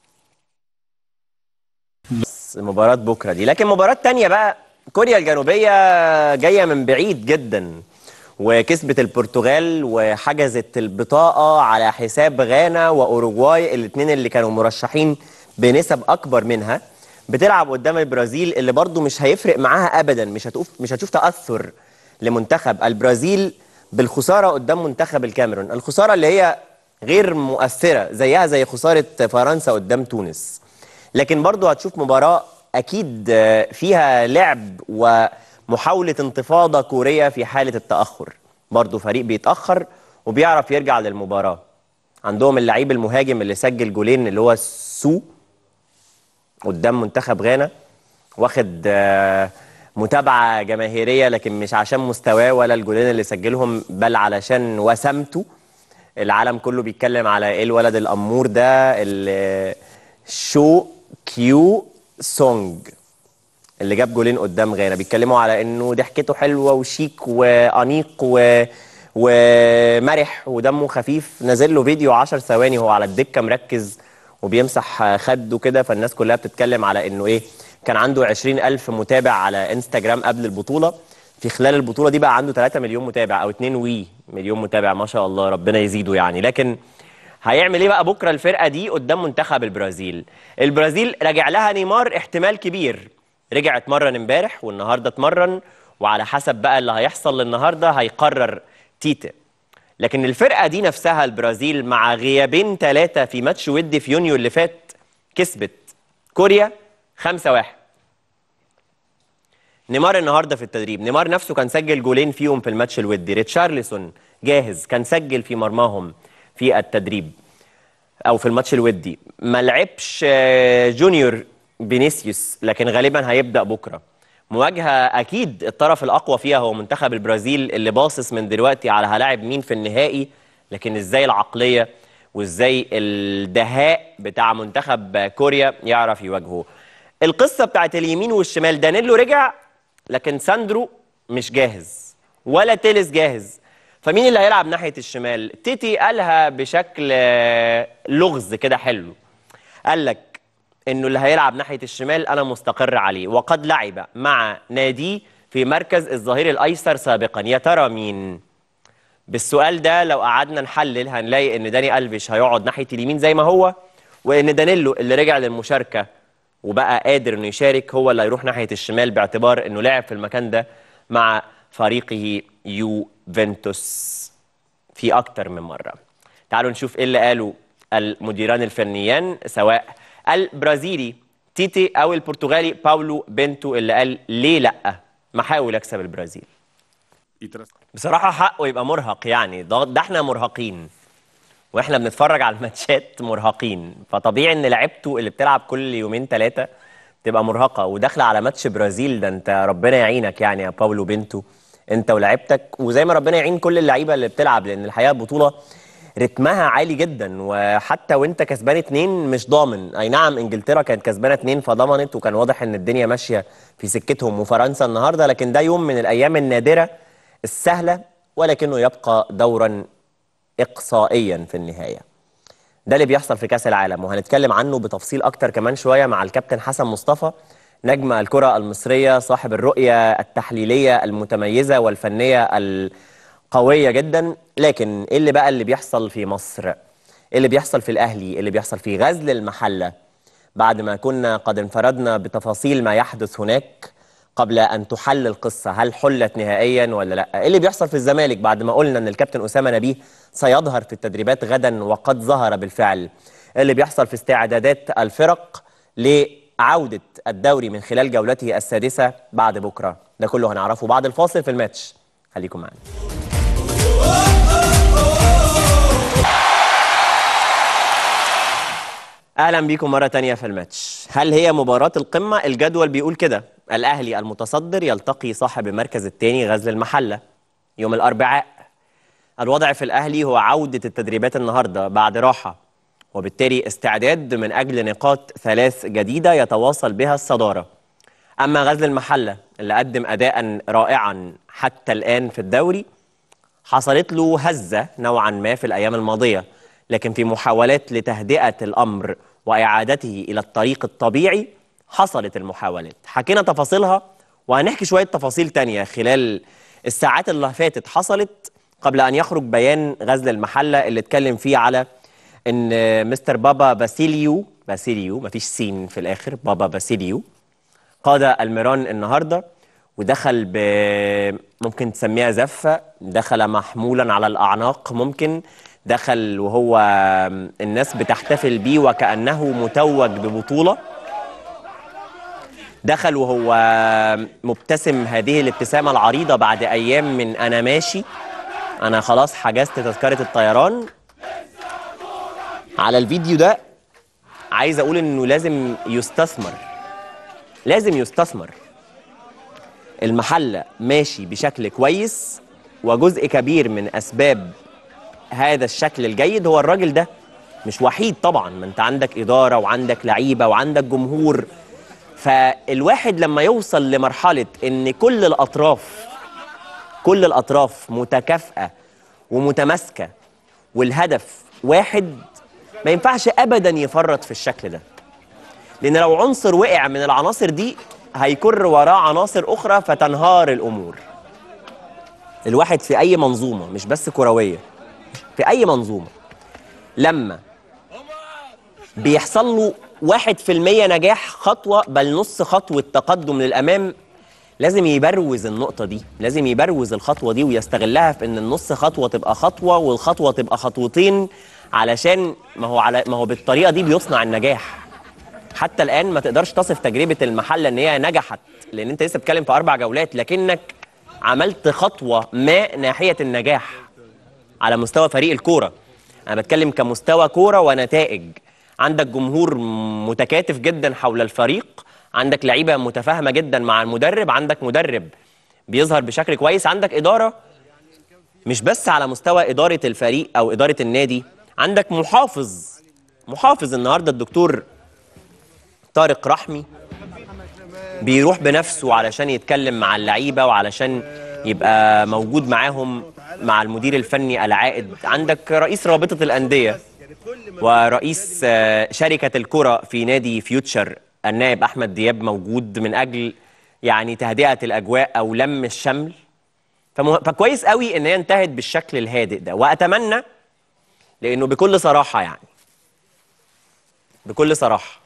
بس مباراة بكرة دي لكن مباراة تانية بقى كوريا الجنوبية جاية من بعيد جدا وكسبت البرتغال وحجزت البطاقة على حساب غانا وأوروغواي الاتنين اللي كانوا مرشحين بنسب أكبر منها بتلعب قدام البرازيل اللي برضو مش هيفرق معاها أبدا مش هتشوف مش هتشوف تأثر لمنتخب البرازيل بالخسارة قدام منتخب الكاميرون الخسارة اللي هي غير مؤثرة زيها زي خسارة فرنسا قدام تونس لكن برضو هتشوف مباراة أكيد آه، فيها لعب ومحاولة انتفاضة كورية في حالة التأخر برضو فريق بيتأخر وبيعرف يرجع للمباراة عندهم اللعيب المهاجم اللي سجل جولين اللي هو سو قدام منتخب غانا واخد آه، متابعة جماهيرية لكن مش عشان مستواه ولا الجولين اللي سجلهم بل علشان وسمته العالم كله بيتكلم على ايه الولد الأمور ده اللي شو كيو سونج اللي جاب جولين قدام غانا بيتكلموا على انه ضحكته حلوه وشيك وانيق و... ومرح ودمه خفيف نزل له فيديو 10 ثواني هو على الدكه مركز وبيمسح خده كده فالناس كلها بتتكلم على انه ايه كان عنده 20 ألف متابع على انستجرام قبل البطوله في خلال البطوله دي بقى عنده 3 مليون متابع او 2 وي مليون متابع ما شاء الله ربنا يزيده يعني لكن هيعمل ايه بقى بكره الفرقه دي قدام منتخب البرازيل البرازيل راجع لها نيمار احتمال كبير رجع اتمرن امبارح والنهارده اتمرن وعلى حسب بقى اللي هيحصل النهارده هيقرر تيتا لكن الفرقه دي نفسها البرازيل مع غيابين ثلاثه في ماتش ودي في يونيو اللي فات كسبت كوريا 5-1 نيمار النهارده في التدريب نيمار نفسه كان سجل جولين فيهم في الماتش الودي ريتشارلسون جاهز كان سجل في مرماهم في التدريب او في الماتش الودي ما لعبش آه، جونيور فينيسيوس لكن غالبا هيبدا بكره مواجهه اكيد الطرف الاقوى فيها هو منتخب البرازيل اللي باصص من دلوقتي على هلاعب مين في النهائي لكن ازاي العقليه وازاي الدهاء بتاع منتخب كوريا يعرف يواجهه القصه بتاعت اليمين والشمال دانيلو رجع لكن ساندرو مش جاهز ولا تيلس جاهز فمين اللي هيلعب ناحيه الشمال تيتي قالها بشكل آه، لغز كده حلو قال لك انه اللي هيلعب ناحيه الشمال انا مستقر عليه وقد لعب مع ناديه في مركز الظهير الايسر سابقا يا ترى مين بالسؤال ده لو قعدنا نحلل هنلاقي ان داني الفيش هيقعد ناحيه اليمين زي ما هو وان دانيلو اللي رجع للمشاركه وبقى قادر انه يشارك هو اللي هيروح ناحيه الشمال باعتبار انه لعب في المكان ده مع فريقه يوفنتوس في اكتر من مره تعالوا نشوف ايه اللي قاله المديران الفنيان سواء البرازيلي تيتي او البرتغالي باولو بنتو اللي قال ليه لا ما حاول اكسب البرازيل y tras بصراحة حقه يبقى مرهق يعني ده, ده احنا مرهقين واحنا بنتفرج على الماتشات مرهقين فطبيعي ان لعيبته اللي بتلعب كل يومين ثلاثة تبقى مرهقة وداخلة على ماتش برازيل ده انت ربنا يعينك يعني يا باولو بنتو انت ولاعيبتك وزي ما ربنا يعين كل اللعيبة اللي بتلعب لان الحقيقة بطولة رتمها عالي جدا وحتى وانت كسبان اتنين مش ضامن اي نعم انجلترا كانت كسبانه اتنين فضمنت وكان واضح ان الدنيا ماشيه في سكتهم وفرنسا النهارده لكن ده يوم من الايام النادره السهله ولكنه يبقى دورا اقصائيا في النهايه ده اللي بيحصل في كاس العالم وهنتكلم عنه بتفصيل اكتر كمان شويه مع الكابتن حسن مصطفى نجم الكره المصريه صاحب الرؤيه التحليليه المتميزه والفنيه القويه جدا لكن ايه اللي بقى اللي بيحصل في مصر ايه اللي بيحصل في الاهلي ايه اللي بيحصل في غزل المحله بعد ما كنا قد انفردنا بتفاصيل ما يحدث هناك قبل ان تحل القصه هل حلت نهائيا ولا لا ايه اللي بيحصل في الزمالك بعد ما قلنا ان الكابتن اسامه نبيه سيظهر في التدريبات غدا وقد ظهر بالفعل ايه اللي بيحصل في استعدادات الفرق لعوده الدوري من خلال جولته السادسه بعد بكره ده كله هنعرفه بعد الفاصل في الماتش خليكم معانا اهلا بيكم مره تانية في الماتش هل هي مباراه القمه الجدول بيقول كده الاهلي المتصدر يلتقي صاحب المركز الثاني غزل المحله يوم الاربعاء الوضع في الاهلي هو عوده التدريبات النهارده بعد راحه وبالتالي استعداد من اجل نقاط ثلاث جديده يتواصل بها الصداره اما غزل المحله اللي قدم اداء رائعا حتى الان في الدوري حصلت له هزة نوعا ما في الأيام الماضية لكن في محاولات لتهدئة الأمر وإعادته إلى الطريق الطبيعي حصلت المحاولات حكينا تفاصيلها وهنحكي شوية تفاصيل تانية خلال الساعات اللي فاتت حصلت قبل أن يخرج بيان غزل المحلة اللي اتكلم فيه على أن مستر بابا باسيليو باسيليو مفيش سين في الآخر بابا باسيليو قاد الميران النهارده ودخل ب ممكن تسميها زفه دخل محمولا على الاعناق ممكن دخل وهو الناس بتحتفل بيه وكانه متوج ببطوله دخل وهو مبتسم هذه الابتسامه العريضه بعد ايام من انا ماشي انا خلاص حجزت تذكره الطيران على الفيديو ده عايز اقول انه لازم يستثمر لازم يستثمر المحلة ماشي بشكل كويس وجزء كبير من أسباب هذا الشكل الجيد هو الراجل ده مش وحيد طبعا ما انت عندك إدارة وعندك لعيبة وعندك جمهور فالواحد لما يوصل لمرحلة ان كل الأطراف كل الأطراف متكافئة ومتماسكة والهدف واحد ما ينفعش أبدا يفرط في الشكل ده لأن لو عنصر وقع من العناصر دي هيكر وراه عناصر أخرى فتنهار الأمور الواحد في أي منظومة مش بس كروية في أي منظومة لما بيحصل له واحد في المية نجاح خطوة بل نص خطوة تقدم للأمام لازم يبروز النقطة دي لازم يبروز الخطوة دي ويستغلها في إن النص خطوة تبقى خطوة والخطوة تبقى خطوتين علشان ما هو على ما هو بالطريقة دي بيصنع النجاح حتى الان ما تقدرش تصف تجربه المحله ان هي نجحت لان انت لسه بتتكلم في اربع جولات لكنك عملت خطوه ما ناحيه النجاح على مستوى فريق الكوره انا بتكلم كمستوى كوره ونتائج عندك جمهور متكاتف جدا حول الفريق عندك لعيبه متفاهمه جدا مع المدرب عندك مدرب بيظهر بشكل كويس عندك اداره مش بس على مستوى اداره الفريق او اداره النادي عندك محافظ محافظ النهارده الدكتور طارق رحمي بيروح بنفسه علشان يتكلم مع اللعيبه وعلشان يبقى موجود معاهم مع المدير الفني العائد عندك رئيس رابطه الانديه ورئيس آه، شركه الكره في نادي فيوتشر النائب احمد دياب موجود من اجل يعني تهدئه الاجواء او لم الشمل فمه... فكويس قوي ان هي انتهت بالشكل الهادئ ده واتمنى لانه بكل صراحه يعني بكل صراحه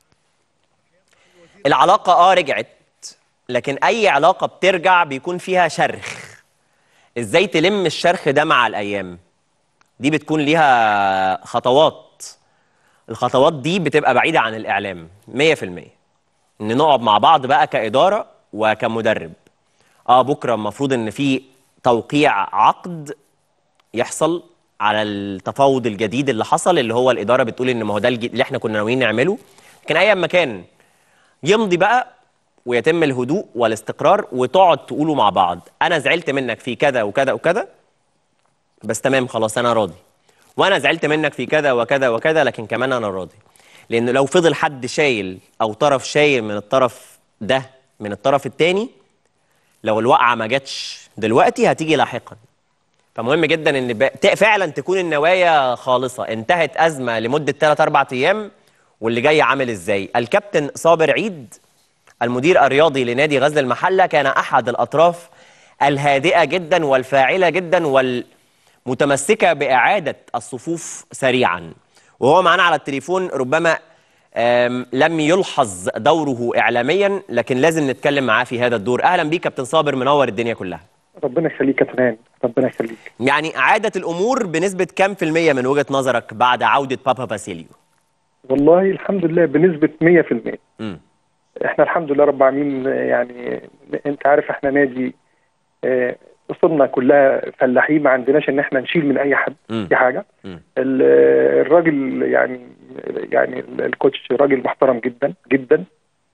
العلاقه اه رجعت لكن اي علاقه بترجع بيكون فيها شرخ ازاي تلم الشرخ ده مع الايام دي بتكون ليها خطوات الخطوات دي بتبقى بعيده عن الاعلام 100% ان نقعد مع بعض بقى كاداره وكمدرب اه بكره المفروض ان في توقيع عقد يحصل على التفاوض الجديد اللي حصل اللي هو الاداره بتقول ان ما هو ده الج- اللي احنا كنا ناويين نعمله لكن ايا ما كان يمضي بقى ويتم الهدوء والاستقرار وتقعد تقولوا مع بعض انا زعلت منك في كذا وكذا وكذا بس تمام خلاص انا راضي وانا زعلت منك في كذا وكذا وكذا لكن كمان انا راضي لان لو فضل حد شايل او طرف شايل من الطرف ده من الطرف التاني لو الوقعه ما جاتش دلوقتي هتيجي لاحقا فمهم جدا ان ب- ت- فعلا تكون النوايا خالصه انتهت ازمه لمده 3 4 ايام واللي جاي عامل ازاي الكابتن صابر عيد المدير الرياضي لنادي غزل المحله كان احد الاطراف الهادئه جدا والفاعله جدا والمتمسكه باعاده الصفوف سريعا وهو معانا على التليفون ربما آم، لم يلحظ دوره اعلاميا لكن لازم نتكلم معاه في هذا الدور اهلا بيك كابتن صابر منور الدنيا كلها ربنا يخليك يا تنان ربنا يخليك يعني عادت الامور بنسبه كام في الميه من وجهه نظرك بعد عوده بابا باسيليو والله الحمد لله بنسبة 100% امم احنا الحمد لله رب العالمين آه، يعني انت عارف احنا نادي آه، اصولنا كلها فلاحين ما عندناش ان احنا نشيل من اي حد مم. في حاجة مم. ال- الراجل يعني يعني الكوتش راجل محترم جدا جدا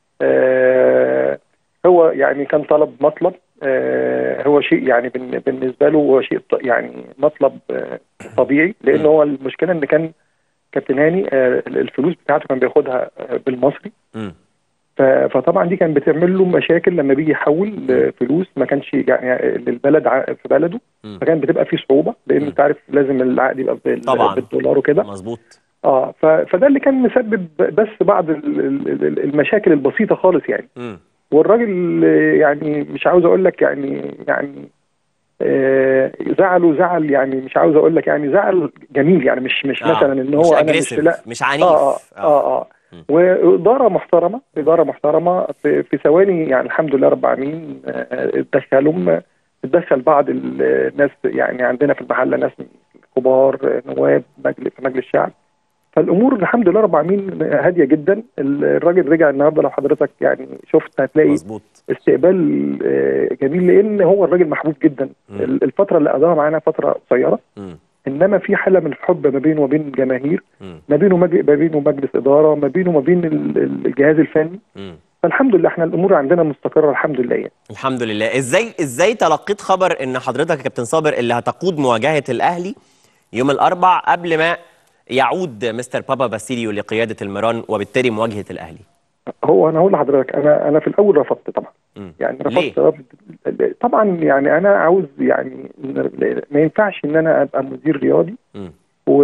آه، هو يعني كان طلب مطلب آه، هو شيء يعني بالن- بالنسبه له هو شيء ط- يعني مطلب آه، طبيعي لان هو المشكله ان كان كابتن هاني آه، الفلوس بتاعته كان بياخدها آه، بالمصري امم ف- فطبعا دي كان بتعمل له مشاكل لما بيجي يحول آه، فلوس ما كانش يعني للبلد ع- في بلده مم. فكان بتبقى فيه صعوبه لان انت عارف لازم العقد يبقى بال- طبعاً. بالدولار وكده مظبوط اه ف- فده اللي كان مسبب بس بعض ال- ال- ال- المشاكل البسيطه خالص يعني امم والراجل آه، يعني مش عاوز اقول لك يعني يعني آه، زعله زعل يعني مش عاوز اقول لك يعني زعل جميل يعني مش مش آه، مثلا ان مش هو انا مش aggressive، لا مش عنيف اه اه اه, آه. مم. واداره محترمه اداره محترمه في, في ثواني يعني الحمد لله رب العالمين آه، اتدخلوا اتدخل بعض ال- الناس يعني عندنا في المحله ناس كبار آه، نواب مجلس في مجلس الشعب فالامور الحمد لله رب العالمين هاديه جدا الراجل رجع النهارده لو حضرتك يعني شفت هتلاقي مظبوط استقبال آه، جميل لان هو الراجل محبوب جدا مم. الفتره اللي قضاها معانا فتره قصيره امم انما في حاله من الحب ما بينه وبين الجماهير امم ما بينه مج... ما بينه مجلس اداره ما بينه وما بين ال- ال- الجهاز الفني امم فالحمد لله احنا الامور عندنا مستقره الحمد لله يعني الحمد لله ازاي ازاي تلقيت خبر ان حضرتك يا كابتن صابر اللي هتقود مواجهه الاهلي يوم الاربع قبل ما يعود مستر بابا باسيليو لقياده الميران وبالتالي مواجهه الاهلي هو انا هقول لحضرتك انا انا في الاول رفضت طبعا مم. يعني ليه؟ رفضت رفض طبعا يعني انا عاوز يعني ما ينفعش ان انا ابقى مدير رياضي مم. و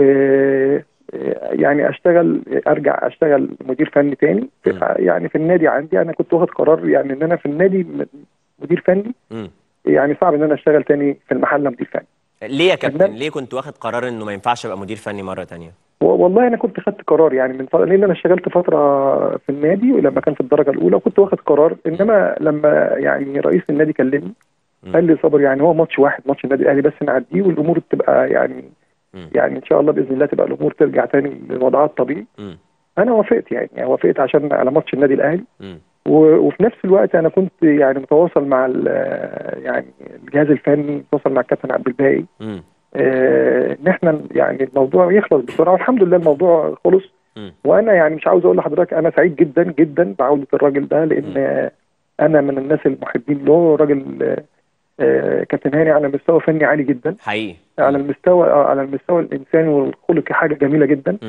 يعني اشتغل ارجع اشتغل مدير فني تاني مم. يعني في النادي عندي انا كنت واخد قرار يعني ان انا في النادي مدير فني مم. يعني صعب ان انا اشتغل تاني في المحله مدير فني ليه يا كابتن فنان. ليه كنت واخد قرار انه ما ينفعش ابقى مدير فني مره تانية و- والله انا كنت خدت قرار يعني من فتره لان انا اشتغلت فتره في النادي ولما كان في الدرجه الاولى وكنت واخد قرار انما لما يعني رئيس النادي كلمني مم. قال لي صبر يعني هو ماتش واحد ماتش النادي الاهلي بس نعديه والامور تبقى يعني مم. يعني ان شاء الله باذن الله تبقى الامور ترجع تاني لوضعها الطبيعي مم. انا وافقت يعني, يعني وافقت عشان على ماتش النادي الاهلي مم. و- وفي نفس الوقت انا كنت يعني متواصل مع ال- يعني الجهاز الفني متواصل مع الكابتن عبد الباقي مم. آه، ان احنا يعني الموضوع يخلص بسرعه والحمد لله الموضوع خلص مم. وانا يعني مش عاوز اقول لحضرتك انا سعيد جدا جدا بعوده الراجل ده لان آه، انا من الناس المحبين له راجل آه، آه، كابتن هاني على مستوى فني عالي جدا حقيقي على المستوى آه، على المستوى الانساني والخلقي حاجه جميله جدا مم.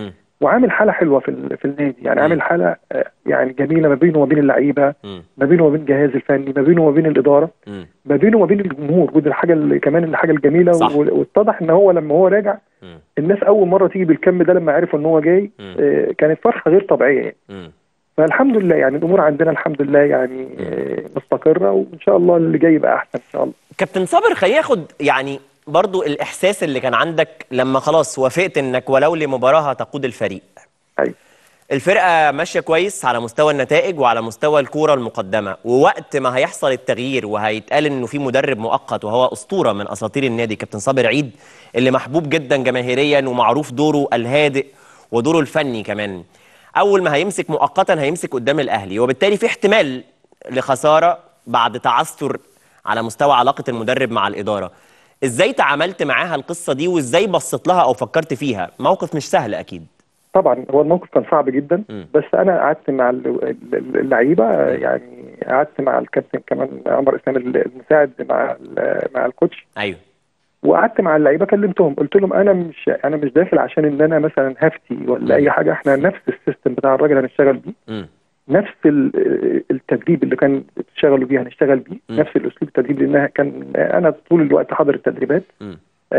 وعامل حاله حلوه في ال- في النادي يعني عامل حاله آه، يعني جميله ما بينه وما بين اللعيبه مم. ما بينه وما بين الجهاز الفني ما بينه وما بين الاداره مم. ما بينه وما بين الجمهور ودي الحاجه اللي كمان الحاجه الجميله صح. و- واتضح ان هو لما هو راجع مم. الناس اول مره تيجي بالكم ده لما عرفوا ان هو جاي مم. آه، كانت فرحه غير طبيعيه يعني. مم. فالحمد لله يعني الامور عندنا الحمد لله يعني آه، مستقره وان شاء الله اللي جاي يبقى احسن ان شاء الله كابتن صابر خلينا ناخد يعني برضو الاحساس اللي كان عندك لما خلاص وافقت انك ولو لمباراه تقود الفريق أيوة. الفرقه ماشيه كويس على مستوى النتائج وعلى مستوى الكوره المقدمه ووقت ما هيحصل التغيير وهيتقال انه في مدرب مؤقت وهو اسطوره من اساطير النادي كابتن صابر عيد اللي محبوب جدا جماهيريا ومعروف دوره الهادئ ودوره الفني كمان اول ما هيمسك مؤقتا هيمسك قدام الاهلي وبالتالي في احتمال لخساره بعد تعثر على مستوى علاقه المدرب مع الاداره ازاي تعاملت معاها القصه دي وازاي بصيت لها او فكرت فيها موقف مش سهل اكيد طبعا هو الموقف كان صعب جدا مم. بس انا قعدت مع ال- ال- اللعيبه يعني قعدت مع الكابتن كمان عمر اسلام المساعد مع ال- مع الكوتش ايوه وقعدت مع اللعيبه كلمتهم قلت لهم انا مش انا مش داخل عشان ان انا مثلا هفتي ولا اي حاجه احنا نفس السيستم بتاع الراجل هنشتغل بيه امم نفس ال- التدريب اللي كان بتشتغلوا بيه هنشتغل بيه مم. نفس الاسلوب التدريب لانها كان انا طول الوقت حاضر التدريبات امم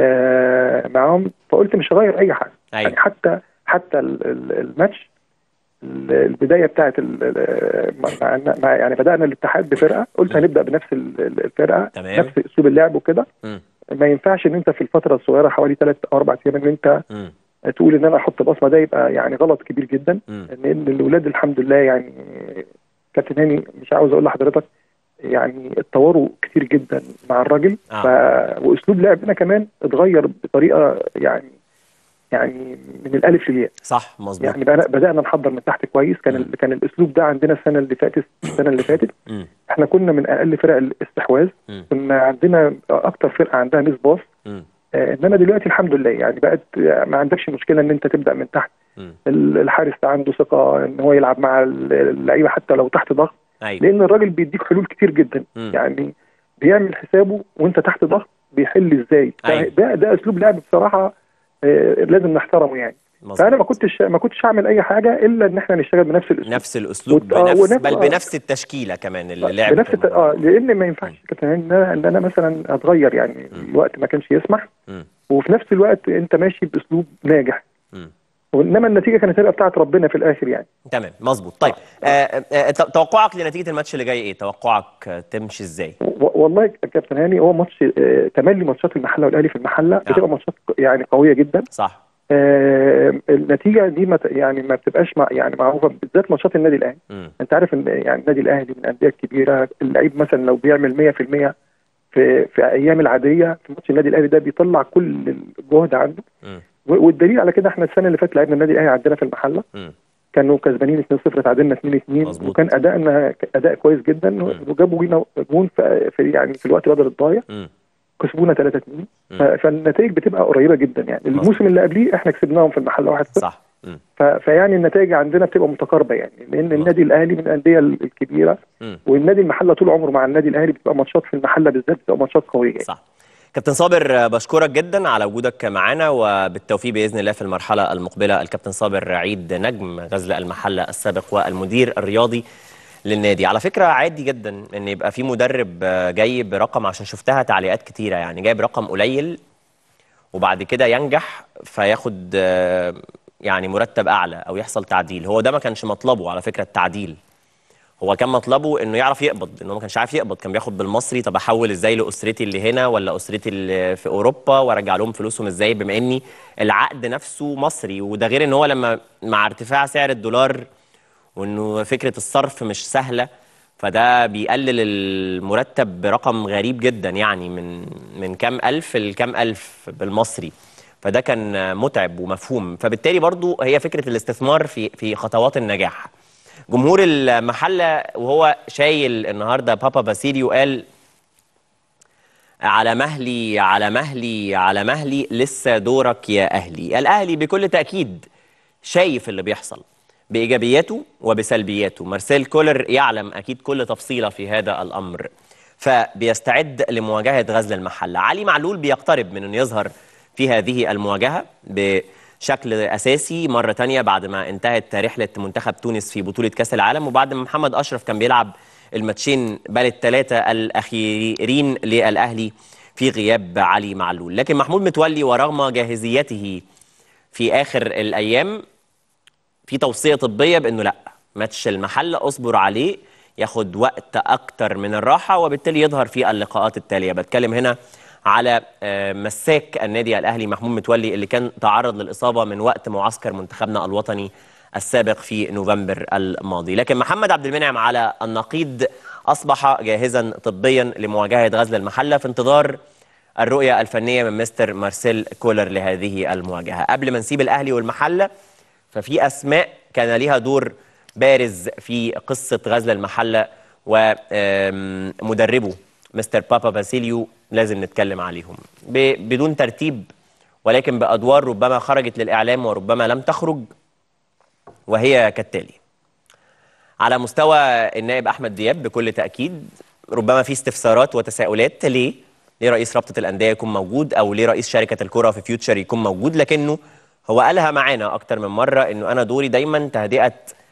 آه معاهم فقلت مش هغير اي حاجه أيوة. يعني حتى حتى ال- ال- الماتش ال- البدايه بتاعت ال- ال- مع مع- يعني بدانا الاتحاد بفرقه قلت هنبدا بنفس ال- ال- الفرقه تمام. نفس اسلوب اللعب وكده امم ما ينفعش ان انت في الفتره الصغيره حوالي ثلاث او اربع ايام ان انت امم تقول ان انا احط بصمه ده يبقى يعني غلط كبير جدا مم. لان الاولاد الحمد لله يعني كابتن هاني مش عاوز اقول لحضرتك يعني اتطوروا كتير جدا مع الراجل آه. ف... واسلوب لعبنا كمان اتغير بطريقه يعني يعني من الالف للياء صح مظبوط يعني بدأ- بدانا نحضر من تحت كويس كان ال- كان الاسلوب ده عندنا السنه اللي فاتت السنه اللي فاتت امم احنا كنا من اقل فرق الاستحواذ مم. كنا عندنا اكتر فرقه عندها ميس باص امم آه، انما دلوقتي الحمد لله يعني بقت آه، ما عندكش مشكله ان انت تبدا من تحت امم ال- الحارس ده عنده ثقه ان هو يلعب مع ال- اللعيبه حتى لو تحت ضغط ايوه لان الراجل بيديك حلول كتير جدا مم. يعني بيعمل حسابه وانت تحت ضغط بيحل ازاي أيوة. ده ده اسلوب لعب بصراحه آه، لازم نحترمه يعني مظبوط. فانا ما كنتش ما كنتش هعمل اي حاجه الا ان احنا نشتغل بنفس الاسلوب نفس الاسلوب وت- آه، بنفس ونفس- بل آه. بنفس التشكيله كمان اللي لعبت بنفس الت- اه لان ما ينفعش كابتن هاني ان انا ان انا مثلا اتغير يعني الوقت ما كانش يسمح مم. وفي نفس الوقت انت ماشي باسلوب ناجح مم. وانما النتيجه كانت هتبقى بتاعت ربنا في الاخر يعني تمام مظبوط طيب آه آه ت- توقعك لنتيجه الماتش اللي جاي ايه توقعك آه، تمشي ازاي و- والله يا كابتن هاني هو ماتش آه، تملي ماتشات المحله والاهلي في المحله بتبقى ماتشات يعني قويه جدا صح آه، النتيجه دي ما ت- يعني ما بتبقاش مع يعني معروفه بالذات ماتشات النادي الاهلي مم. انت عارف ان يعني النادي الاهلي من الانديه الكبيره اللعيب مثلا لو بيعمل 100% في في ايام العاديه في ماتش النادي الاهلي ده بيطلع كل الجهد عنده مم. و- والدليل على كده احنا السنه اللي فاتت لعبنا النادي الاهلي عندنا في المحله مم. كانوا كسبانين 2-0 تعادلنا 2-2 مظبوط. وكان ادائنا اداء كويس جدا وجابوا جينا جون في في- يعني في الوقت بدل الضايع مم. كسبونا 3 2 مم. ف- فالنتائج بتبقى قريبه جدا يعني مظبوط. الموسم اللي قبليه احنا كسبناهم في المحله 1 0 صح مم. ف- فيعني النتائج عندنا بتبقى متقاربه يعني لان النادي الاهلي من الانديه ال- الكبيره مم. والنادي المحله طول عمره مع النادي الاهلي بتبقى ماتشات في المحله بالذات بتبقى ماتشات قويه يعني. صح كابتن صابر آه، بشكرك جدا على وجودك معنا وبالتوفيق باذن الله في المرحله المقبله الكابتن صابر عيد نجم غزل المحله السابق والمدير الرياضي للنادي على فكره عادي جدا ان يبقى في مدرب آه، جاي برقم عشان شفتها تعليقات كتيره يعني جايب رقم قليل وبعد كده ينجح فياخد آه، يعني مرتب اعلى او يحصل تعديل هو ده ما كانش مطلبه على فكره التعديل هو كان مطلبه انه يعرف يقبض انه ما كانش عارف يقبض كان بياخد بالمصري طب احول ازاي لاسرتي اللي هنا ولا اسرتي اللي في اوروبا وارجع لهم فلوسهم ازاي بما اني العقد نفسه مصري وده غير ان هو لما مع ارتفاع سعر الدولار وانه فكره الصرف مش سهله فده بيقلل المرتب برقم غريب جدا يعني من من كام الف لكام الف بالمصري فده كان متعب ومفهوم فبالتالي برضو هي فكره الاستثمار في في خطوات النجاح جمهور المحله وهو شايل النهارده بابا باسيليو قال على مهلي على مهلي على مهلي لسه دورك يا اهلي الاهلي بكل تاكيد شايف اللي بيحصل بايجابياته وبسلبياته مارسيل كولر يعلم اكيد كل تفصيله في هذا الامر فبيستعد لمواجهه غزل المحله علي معلول بيقترب من انه يظهر في هذه المواجهه بشكل اساسي مره تانية بعد ما انتهت رحله منتخب تونس في بطوله كاس العالم وبعد ما محمد اشرف كان بيلعب الماتشين بل الثلاثه الاخيرين للاهلي في غياب علي معلول لكن محمود متولي ورغم جاهزيته في اخر الايام في توصيه طبيه بانه لا ماتش المحله اصبر عليه ياخد وقت اكتر من الراحه وبالتالي يظهر في اللقاءات التاليه بتكلم هنا على آه، مساك النادي الاهلي محمود متولي اللي كان تعرض للاصابه من وقت معسكر منتخبنا الوطني السابق في نوفمبر الماضي لكن محمد عبد المنعم على النقيض اصبح جاهزا طبيا لمواجهه غزل المحله في انتظار الرؤيه الفنيه من مستر مارسيل كولر لهذه المواجهه قبل ما نسيب الاهلي والمحله ففي اسماء كان ليها دور بارز في قصه غزل المحله ومدربه مستر بابا باسيليو لازم نتكلم عليهم ب- بدون ترتيب ولكن بادوار ربما خرجت للاعلام وربما لم تخرج وهي كالتالي على مستوى النائب احمد دياب بكل تاكيد ربما في استفسارات وتساؤلات ليه ليه رئيس رابطه الانديه يكون موجود او ليه رئيس شركه الكره في فيوتشر يكون موجود لكنه هو قالها معانا اكتر من مره انه انا دوري دايما تهدئه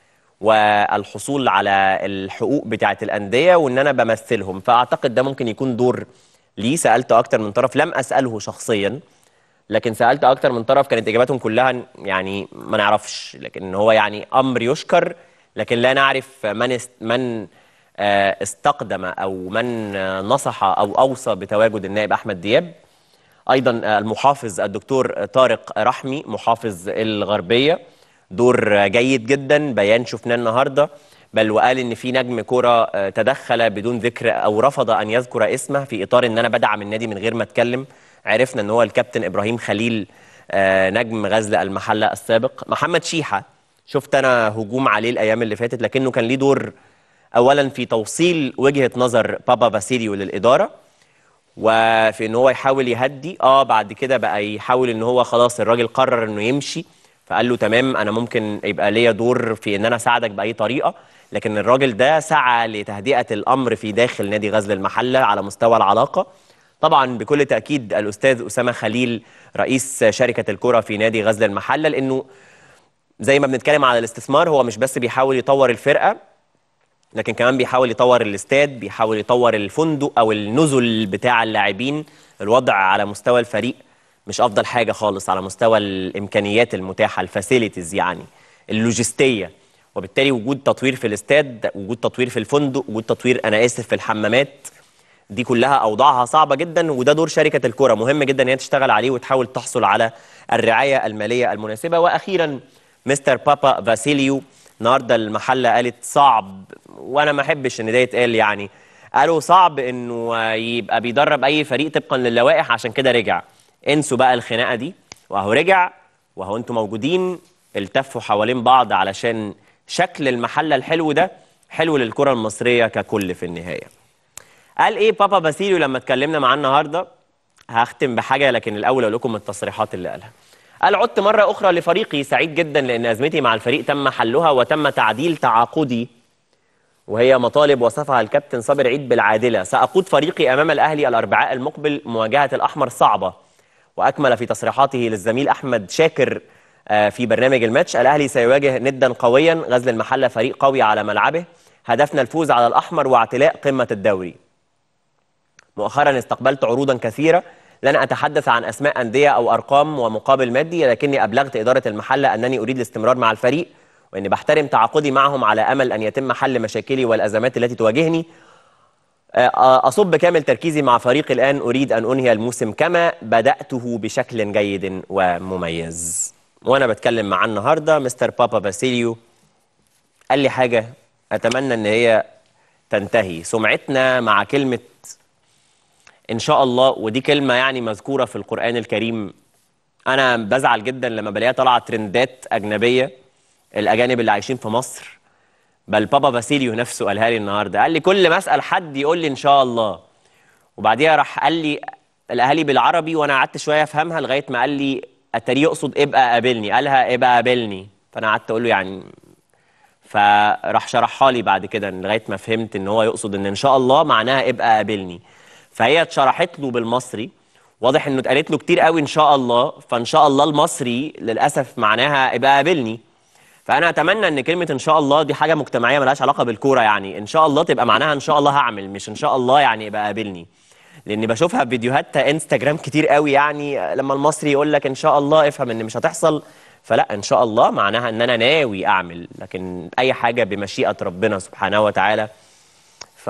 والحصول على الحقوق بتاعه الانديه وان انا بمثلهم فاعتقد ده ممكن يكون دور ليه سالته اكتر من طرف لم اساله شخصيا لكن سالت اكتر من طرف كانت اجاباتهم كلها يعني ما نعرفش لكن هو يعني امر يشكر لكن لا نعرف من است من آه، استقدم او من آه، نصح او اوصى بتواجد النائب احمد دياب ايضا آه، المحافظ الدكتور طارق رحمي محافظ الغربيه دور آه، جيد جدا بيان شفناه النهارده بل وقال ان في نجم كره آه، تدخل بدون ذكر او رفض ان يذكر اسمه في اطار ان انا بدعم النادي من غير ما اتكلم عرفنا ان هو الكابتن ابراهيم خليل آه، نجم غزل المحله السابق محمد شيحه شفت انا هجوم عليه الايام اللي فاتت لكنه كان ليه دور اولا في توصيل وجهه نظر بابا باسيليو للاداره وفي ان هو يحاول يهدي اه بعد كده بقى يحاول ان هو خلاص الراجل قرر انه يمشي فقال له تمام انا ممكن يبقى ليا دور في ان انا اساعدك باي طريقه لكن الراجل ده سعى لتهدئه الامر في داخل نادي غزل المحله على مستوى العلاقه طبعا بكل تاكيد الاستاذ اسامه خليل رئيس شركه الكره في نادي غزل المحله لانه زي ما بنتكلم على الاستثمار هو مش بس بيحاول يطور الفرقه لكن كمان بيحاول يطور الاستاد بيحاول يطور الفندق او النزل بتاع اللاعبين الوضع على مستوى الفريق مش افضل حاجه خالص على مستوى الامكانيات المتاحه الفاسيلتيز يعني اللوجستيه وبالتالي وجود تطوير في الاستاد وجود تطوير في الفندق وجود تطوير انا اسف في الحمامات دي كلها اوضاعها صعبه جدا وده دور شركه الكره مهم جدا ان هي تشتغل عليه وتحاول تحصل على الرعايه الماليه المناسبه واخيرا مستر بابا فاسيليو النهارده المحله قالت صعب وانا ما احبش ان ده يتقال يعني قالوا صعب انه يبقى بيدرب اي فريق طبقا للوائح عشان كده رجع انسوا بقى الخناقه دي واهو رجع واهو انتوا موجودين التفوا حوالين بعض علشان شكل المحله الحلو ده حلو للكره المصريه ككل في النهايه قال ايه بابا باسيليو لما اتكلمنا معاه النهارده هختم بحاجه لكن الاول اقول لكم التصريحات اللي قالها قال عدت مرة أخرى لفريقي سعيد جدا لأن أزمتي مع الفريق تم حلها وتم تعديل تعاقدي وهي مطالب وصفها الكابتن صابر عيد بالعادلة سأقود فريقي أمام الأهلي الأربعاء المقبل مواجهة الأحمر صعبة وأكمل في تصريحاته للزميل أحمد شاكر آه، في برنامج الماتش الأهلي سيواجه ندا قويا غزل المحلة فريق قوي على ملعبه هدفنا الفوز على الأحمر واعتلاء قمة الدوري مؤخرا استقبلت عروضا كثيرة لن أتحدث عن أسماء أندية أو أرقام ومقابل مادي لكني أبلغت إدارة المحلة أنني أريد الاستمرار مع الفريق وأني بحترم تعاقدي معهم على أمل أن يتم حل مشاكلي والأزمات التي تواجهني آه، أصب بكامل تركيزي مع فريقي الآن أريد أن أنهي الموسم كما بدأته بشكل جيد ومميز وأنا بتكلم معاه النهاردة مستر بابا باسيليو قال لي حاجة أتمنى أن هي تنتهي سمعتنا مع كلمة ان شاء الله ودي كلمه يعني مذكوره في القران الكريم انا بزعل جدا لما بلاقيها طالعه ترندات اجنبيه الاجانب اللي عايشين في مصر بل بابا باسيليو نفسه قالها لي النهارده قال لي كل ما اسال حد يقول لي ان شاء الله وبعديها راح قال لي الاهالي بالعربي وانا قعدت شويه افهمها لغايه ما قال لي اتاري يقصد ابقى قابلني قالها ابقى قابلني فانا قعدت اقول له يعني فراح شرحها لي بعد كده لغايه ما فهمت ان هو يقصد ان ان شاء الله معناها ابقى قابلني فهي اتشرحت له بالمصري واضح انه اتقالت له كتير قوي ان شاء الله فان شاء الله المصري للاسف معناها ابقى قابلني فانا اتمنى ان كلمه ان شاء الله دي حاجه مجتمعيه ملهاش علاقه بالكوره يعني ان شاء الله تبقى معناها ان شاء الله هعمل مش ان شاء الله يعني ابقى قابلني لاني بشوفها في فيديوهات انستجرام كتير قوي يعني لما المصري يقول لك ان شاء الله افهم ان مش هتحصل فلا ان شاء الله معناها ان انا ناوي اعمل لكن اي حاجه بمشيئه ربنا سبحانه وتعالى ف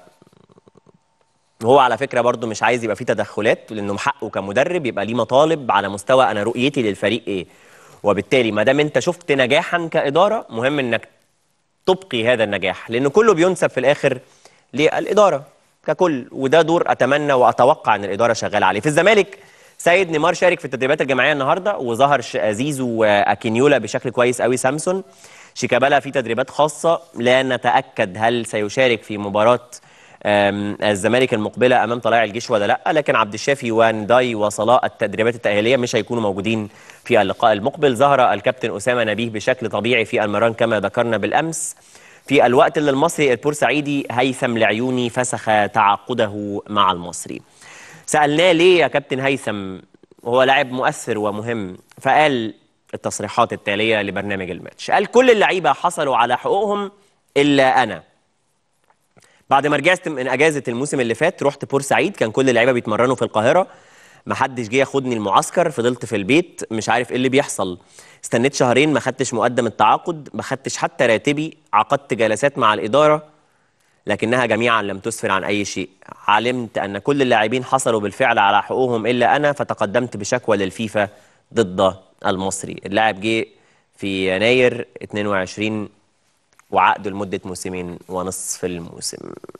هو على فكره برضو مش عايز يبقى فيه تدخلات لانه حقه كمدرب يبقى ليه مطالب على مستوى انا رؤيتي للفريق ايه وبالتالي ما دام انت شفت نجاحا كاداره مهم انك تبقي هذا النجاح لان كله بينسب في الاخر للاداره ككل وده دور اتمنى واتوقع ان الاداره شغاله عليه في الزمالك سيد نيمار شارك في التدريبات الجماعيه النهارده وظهر ش- زيزو واكينيولا بشكل كويس قوي سامسون شيكابالا في تدريبات خاصه لا نتاكد هل سيشارك في مباراه آم، الزمالك المقبله امام طلائع الجيش ولا لا لكن عبد الشافي ونداي وصلاء التدريبات التاهيليه مش هيكونوا موجودين في اللقاء المقبل ظهر الكابتن اسامه نبيه بشكل طبيعي في المران كما ذكرنا بالامس في الوقت اللي المصري البورسعيدي هيثم العيوني فسخ تعاقده مع المصري سالناه ليه يا كابتن هيثم هو لاعب مؤثر ومهم فقال التصريحات التاليه لبرنامج الماتش قال كل اللعيبه حصلوا على حقوقهم الا انا بعد ما رجعت من اجازه الموسم اللي فات رحت بورسعيد كان كل اللعيبه بيتمرنوا في القاهره ما حدش جه ياخدني المعسكر فضلت في البيت مش عارف ايه اللي بيحصل استنيت شهرين ما خدتش مقدم التعاقد ما خدتش حتى راتبي عقدت جلسات مع الاداره لكنها جميعا لم تسفر عن اي شيء علمت ان كل اللاعبين حصلوا بالفعل على حقوقهم الا انا فتقدمت بشكوى للفيفا ضد المصري اللاعب جه في يناير 22 وعقده لمدة موسمين ونصف الموسم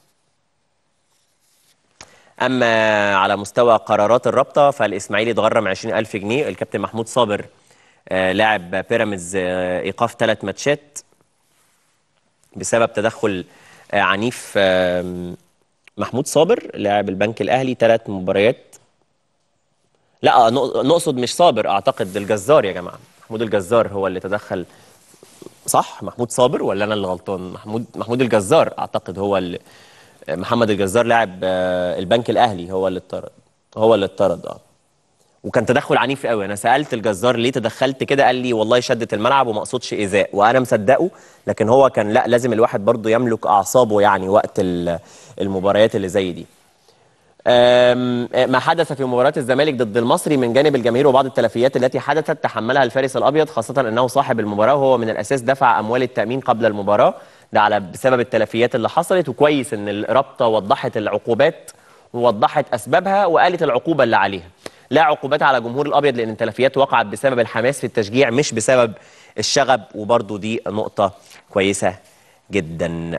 أما على مستوى قرارات الرابطة فالإسماعيلي اتغرم 20000 جنيه الكابتن محمود صابر آه، لاعب بيراميدز آه، إيقاف ثلاث ماتشات بسبب تدخل آه، عنيف آم، محمود صابر لاعب البنك الأهلي ثلاث مباريات لا نق- نقصد مش صابر أعتقد الجزار يا جماعة محمود الجزار هو اللي تدخل صح محمود صابر ولا انا اللي غلطان محمود محمود الجزار اعتقد هو اللي محمد الجزار لاعب آه، البنك الاهلي هو اللي اتطرد هو اللي اتطرد اه وكان تدخل عنيف قوي انا سالت الجزار ليه تدخلت كده قال لي والله شدت الملعب وما اقصدش ايذاء وانا مصدقه لكن هو كان لا لازم الواحد برضه يملك اعصابه يعني وقت ال- المباريات اللي زي دي أم، ما حدث في مباراة الزمالك ضد المصري من جانب الجماهير وبعض التلفيات التي حدثت تحملها الفارس الأبيض خاصة أنه صاحب المباراة وهو من الأساس دفع أموال التأمين قبل المباراة ده على بسبب التلفيات اللي حصلت وكويس أن الرابطة وضحت العقوبات ووضحت أسبابها وقالت العقوبة اللي عليها لا عقوبات على جمهور الأبيض لأن التلفيات وقعت بسبب الحماس في التشجيع مش بسبب الشغب وبرضو دي نقطة كويسة جداً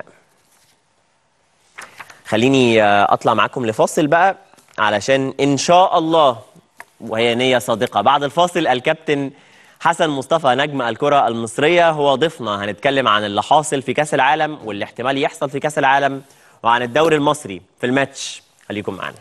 خليني آه، اطلع معاكم لفاصل بقى علشان ان شاء الله وهي نية صادقة بعد الفاصل الكابتن حسن مصطفى نجم الكرة المصرية هو ضيفنا هنتكلم عن اللي حاصل في كأس العالم واللي احتمال يحصل في كأس العالم وعن الدوري المصري في الماتش خليكم معانا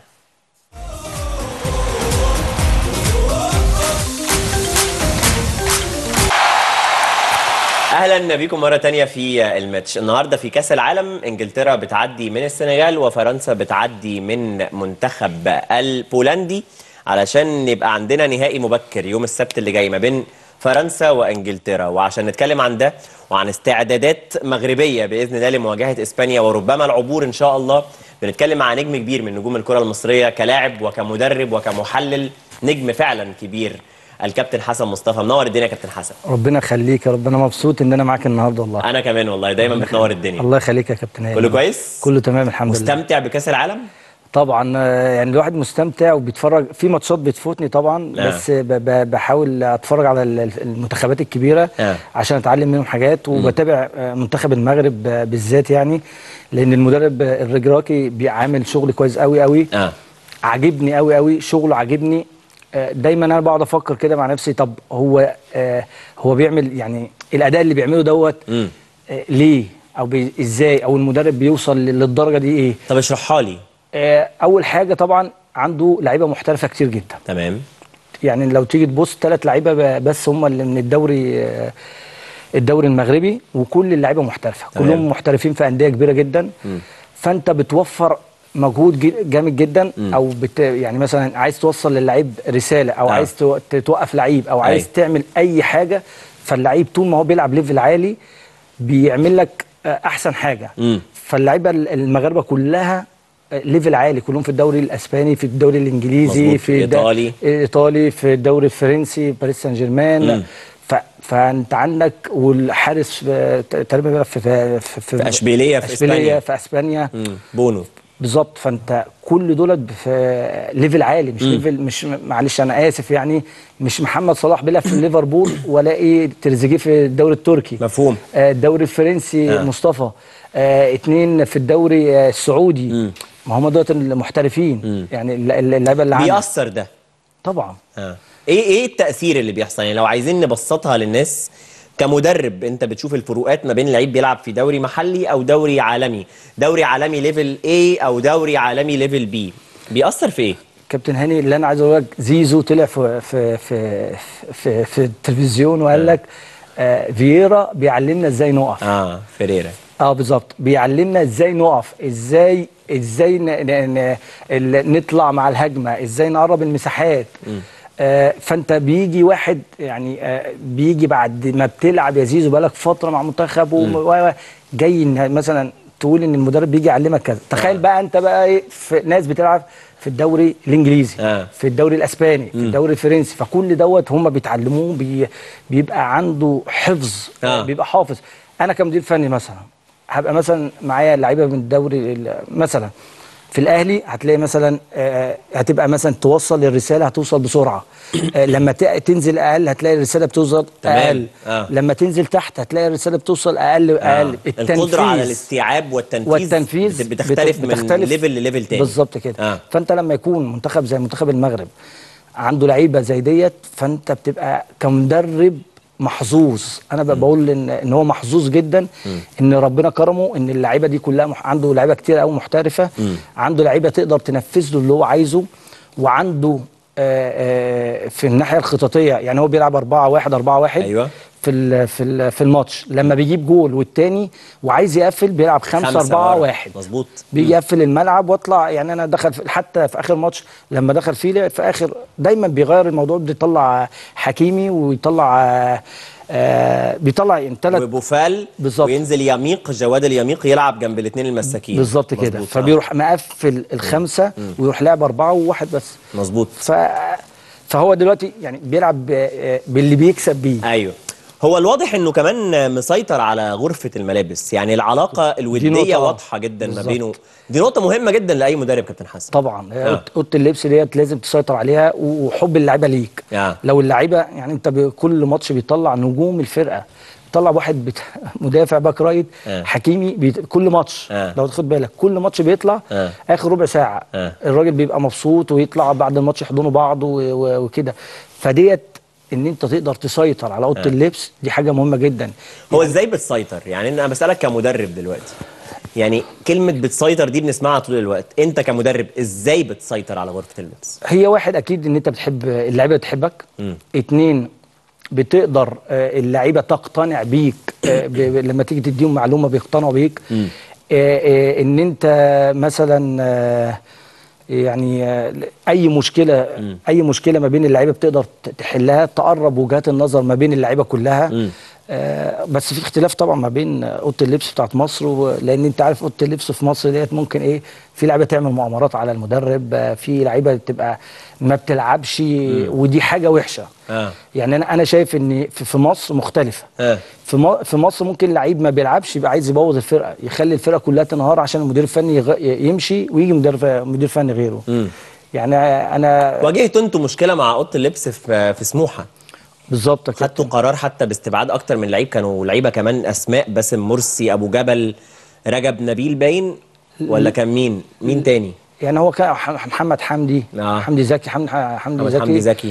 اهلا بكم مره تانية في الماتش النهارده في كاس العالم انجلترا بتعدي من السنغال وفرنسا بتعدي من منتخب البولندي علشان يبقى عندنا نهائي مبكر يوم السبت اللي جاي ما بين فرنسا وانجلترا وعشان نتكلم عن ده وعن استعدادات مغربيه باذن الله لمواجهه اسبانيا وربما العبور ان شاء الله بنتكلم مع نجم كبير من نجوم الكره المصريه كلاعب وكمدرب وكمحلل نجم فعلا كبير الكابتن حسن مصطفى منور الدنيا يا كابتن حسن ربنا يخليك يا رب انا مبسوط ان انا معاك النهارده والله انا كمان والله دايما بتنور الدنيا الله يخليك يا كابتن هاني كله كويس كله تمام الحمد لله مستمتع بكاس العالم طبعا آه، يعني الواحد مستمتع وبيتفرج في ماتشات بتفوتني طبعا آه. بس ب- ب- بحاول اتفرج على ال- المنتخبات الكبيره آه. عشان اتعلم منهم حاجات وبتابع آه، منتخب المغرب آه، بالذات يعني لان المدرب آه، الرجراكي بيعمل شغل كويس قوي قوي اه عاجبني قوي قوي شغله عاجبني آه، دايما انا بقعد افكر كده مع نفسي طب هو آه، هو بيعمل يعني الاداء اللي بيعمله دوت امم آه، ليه او بي ازاي او المدرب بيوصل للدرجه دي ايه طب اشرحها لي آه، اول حاجه طبعا عنده لعيبه محترفه كتير جدا تمام يعني لو تيجي تبص ثلاث لعيبه ب- بس هم اللي من الدوري آه، الدوري المغربي وكل اللعيبه محترفه تمام. كلهم محترفين في انديه كبيره جدا مم. فانت بتوفر مجهود جي- جامد جدا او بت يعني مثلا عايز توصل للعيب رساله او آه. عايز تو- توقف لعيب او عايز أيوة. تعمل اي حاجه فاللعيب طول ما هو بيلعب ليفل عالي بيعمل لك آه، احسن حاجه مم. فاللعيبه ال- المغاربه كلها آه، ليفل عالي كلهم في الدوري الاسباني في الدوري الانجليزي مظبوط. في الد- إيطالي. ايطالي في الدوري الفرنسي باريس سان جيرمان ف... فانت عندك والحارس آه، ت- تقريبا بيلعب في في في, في أشبيلية في اشبيليه إسبانيا. في اسبانيا مم. بونو بالظبط فانت كل دولت في ليفل عالي مش ليفل مش معلش انا اسف يعني مش محمد صلاح بيلعب في ليفربول والاقي تريزيجيه في الدوري التركي مفهوم آه، الدوري الفرنسي آه. آه. مصطفى آه اتنين في الدوري آه، السعودي ما هم دولت المحترفين يعني الل- الل- اللعيبه اللي عندنا بيأثر ده طبعا آه. ايه ايه التأثير اللي بيحصل يعني لو عايزين نبسطها للناس كمدرب انت بتشوف الفروقات ما بين لعيب بيلعب في دوري محلي او دوري عالمي دوري عالمي ليفل A او دوري عالمي ليفل B بيأثر في ايه كابتن هاني اللي انا عايز اقول لك زيزو طلع في في في في, في التلفزيون وقال لك آه فييرا بيعلمنا ازاي نقف اه فيريرا اه بالظبط بيعلمنا ازاي نقف ازاي ازاي ن... ن... ن... ال- نطلع مع الهجمه ازاي نقرب المساحات آه فانت بيجي واحد يعني آه بيجي بعد ما بتلعب يا زيزو بقالك فتره مع منتخب و... و... جاي إن مثلا تقول ان المدرب بيجي يعلمك كذا تخيل بقى انت بقى ايه في ناس بتلعب في الدوري الانجليزي آه. في الدوري الاسباني في الدوري الفرنسي فكل دوت هم بيتعلموه بي... بيبقى عنده حفظ آه. بيبقى حافظ انا كمدير فني مثلا هبقى مثلا معايا لعيبه من الدوري ال- مثلا في الاهلي هتلاقي مثلا آه، هتبقى مثلا توصل الرساله هتوصل بسرعه آه، لما ت- تنزل اقل هتلاقي الرساله بتوصل تمام. اقل آه. لما تنزل تحت هتلاقي الرساله بتوصل اقل واقل آه. القدرة على الاستيعاب والتنفيذ, والتنفيذ بت- بتختلف, بت- من ليفل لليفل تاني بالظبط كده آه. آه. فانت لما يكون منتخب زي منتخب المغرب عنده لعيبه زي ديت فانت بتبقى كمدرب محظوظ انا بقى بقول ان ان هو محظوظ جدا ان ربنا كرمه ان اللعيبه دي كلها مح... عنده لعيبه كتير قوي محترفه عنده لعيبه تقدر تنفذ له اللي هو عايزه وعنده آه، آه، في الناحيه الخططيه يعني هو بيلعب 4 1 4 1 أيوة. في ال في ال في الماتش لما بيجيب جول والتاني وعايز يقفل بيلعب 5 خمسة 4 ورا. 1 مظبوط بيجي يقفل الملعب واطلع يعني انا دخل في حتى في اخر ماتش لما دخل فيه لعب في اخر دايما بيغير الموضوع بيطلع حكيمي ويطلع آه، آه بيطلع يعني ثلاث وبوفال بالظبط. وينزل يميق جواد اليميق يلعب جنب الاثنين المساكين بالظبط كده مظبوط. فبيروح مقفل الخمسه ويروح لاعب اربعه وواحد بس آه. مظبوط ف فهو دلوقتي يعني بيلعب ب- باللي بيكسب بيه ايوه هو الواضح انه كمان مسيطر على غرفه الملابس يعني العلاقه الوديه نقطة. واضحه جدا ما بالظبط. بينه دي نقطه مهمه جدا لاي مدرب كابتن حسن طبعا هي آه. أوضة- اوضه اللبس ديت لازم تسيطر عليها وحب اللعيبه ليك آه. لو اللعيبه يعني انت بكل ماتش بيطلع نجوم الفرقه بيطلع واحد بت... مدافع باك رايت آه. حكيمي بيت... كل ماتش آه. لو تاخد بالك كل ماتش بيطلع آه. اخر ربع ساعه آه. الراجل بيبقى مبسوط ويطلع بعد الماتش يحضنوا بعض و... و... وكده فديت ان انت تقدر تسيطر على اوضه اللبس دي حاجه مهمه جدا هو ازاي بتسيطر يعني انا بسالك كمدرب دلوقتي يعني كلمه بتسيطر دي بنسمعها طول الوقت انت كمدرب ازاي بتسيطر على غرفه اللبس هي واحد اكيد ان انت بتحب اللعيبه بتحبك اتنين بتقدر آه، اللعيبه تقتنع بيك آه، ب- ب- لما تيجي تديهم معلومه بيقتنعوا بيك آه، آه، ان انت مثلا آه، يعني آه، اي مشكله اي مشكله ما بين اللعيبه بتقدر ت- تحلها تقرب وجهات النظر ما بين اللعيبه كلها آه، بس في اختلاف طبعا ما بين اوضه اللبس بتاعت مصر و- لان انت عارف اوضه اللبس في مصر ديت ممكن ايه في لعيبه تعمل مؤامرات على المدرب آه، في لعيبه تبقى ما بتلعبش ودي حاجه وحشه آه. يعني انا انا شايف ان في في مصر مختلفه آه. في م- في مصر ممكن لعيب ما بيلعبش يبقى عايز يبوظ الفرقه يخلي الفرقه كلها تنهار عشان المدير الفني يغ- يمشي ويجي مدير ف- مدير فني غيره يعني انا واجهتوا انتوا مشكله مع اوضه اللبس في في سموحه بالظبط كده خدتوا قرار حتى باستبعاد اكتر من لعيب كانوا لعيبه كمان اسماء باسم مرسي ابو جبل رجب نبيل باين ولا كان مين مين تاني يعني هو كان ح- محمد حمدي آه. حمدي زكي حمدي حمدي محمد زكي حمدي زكي.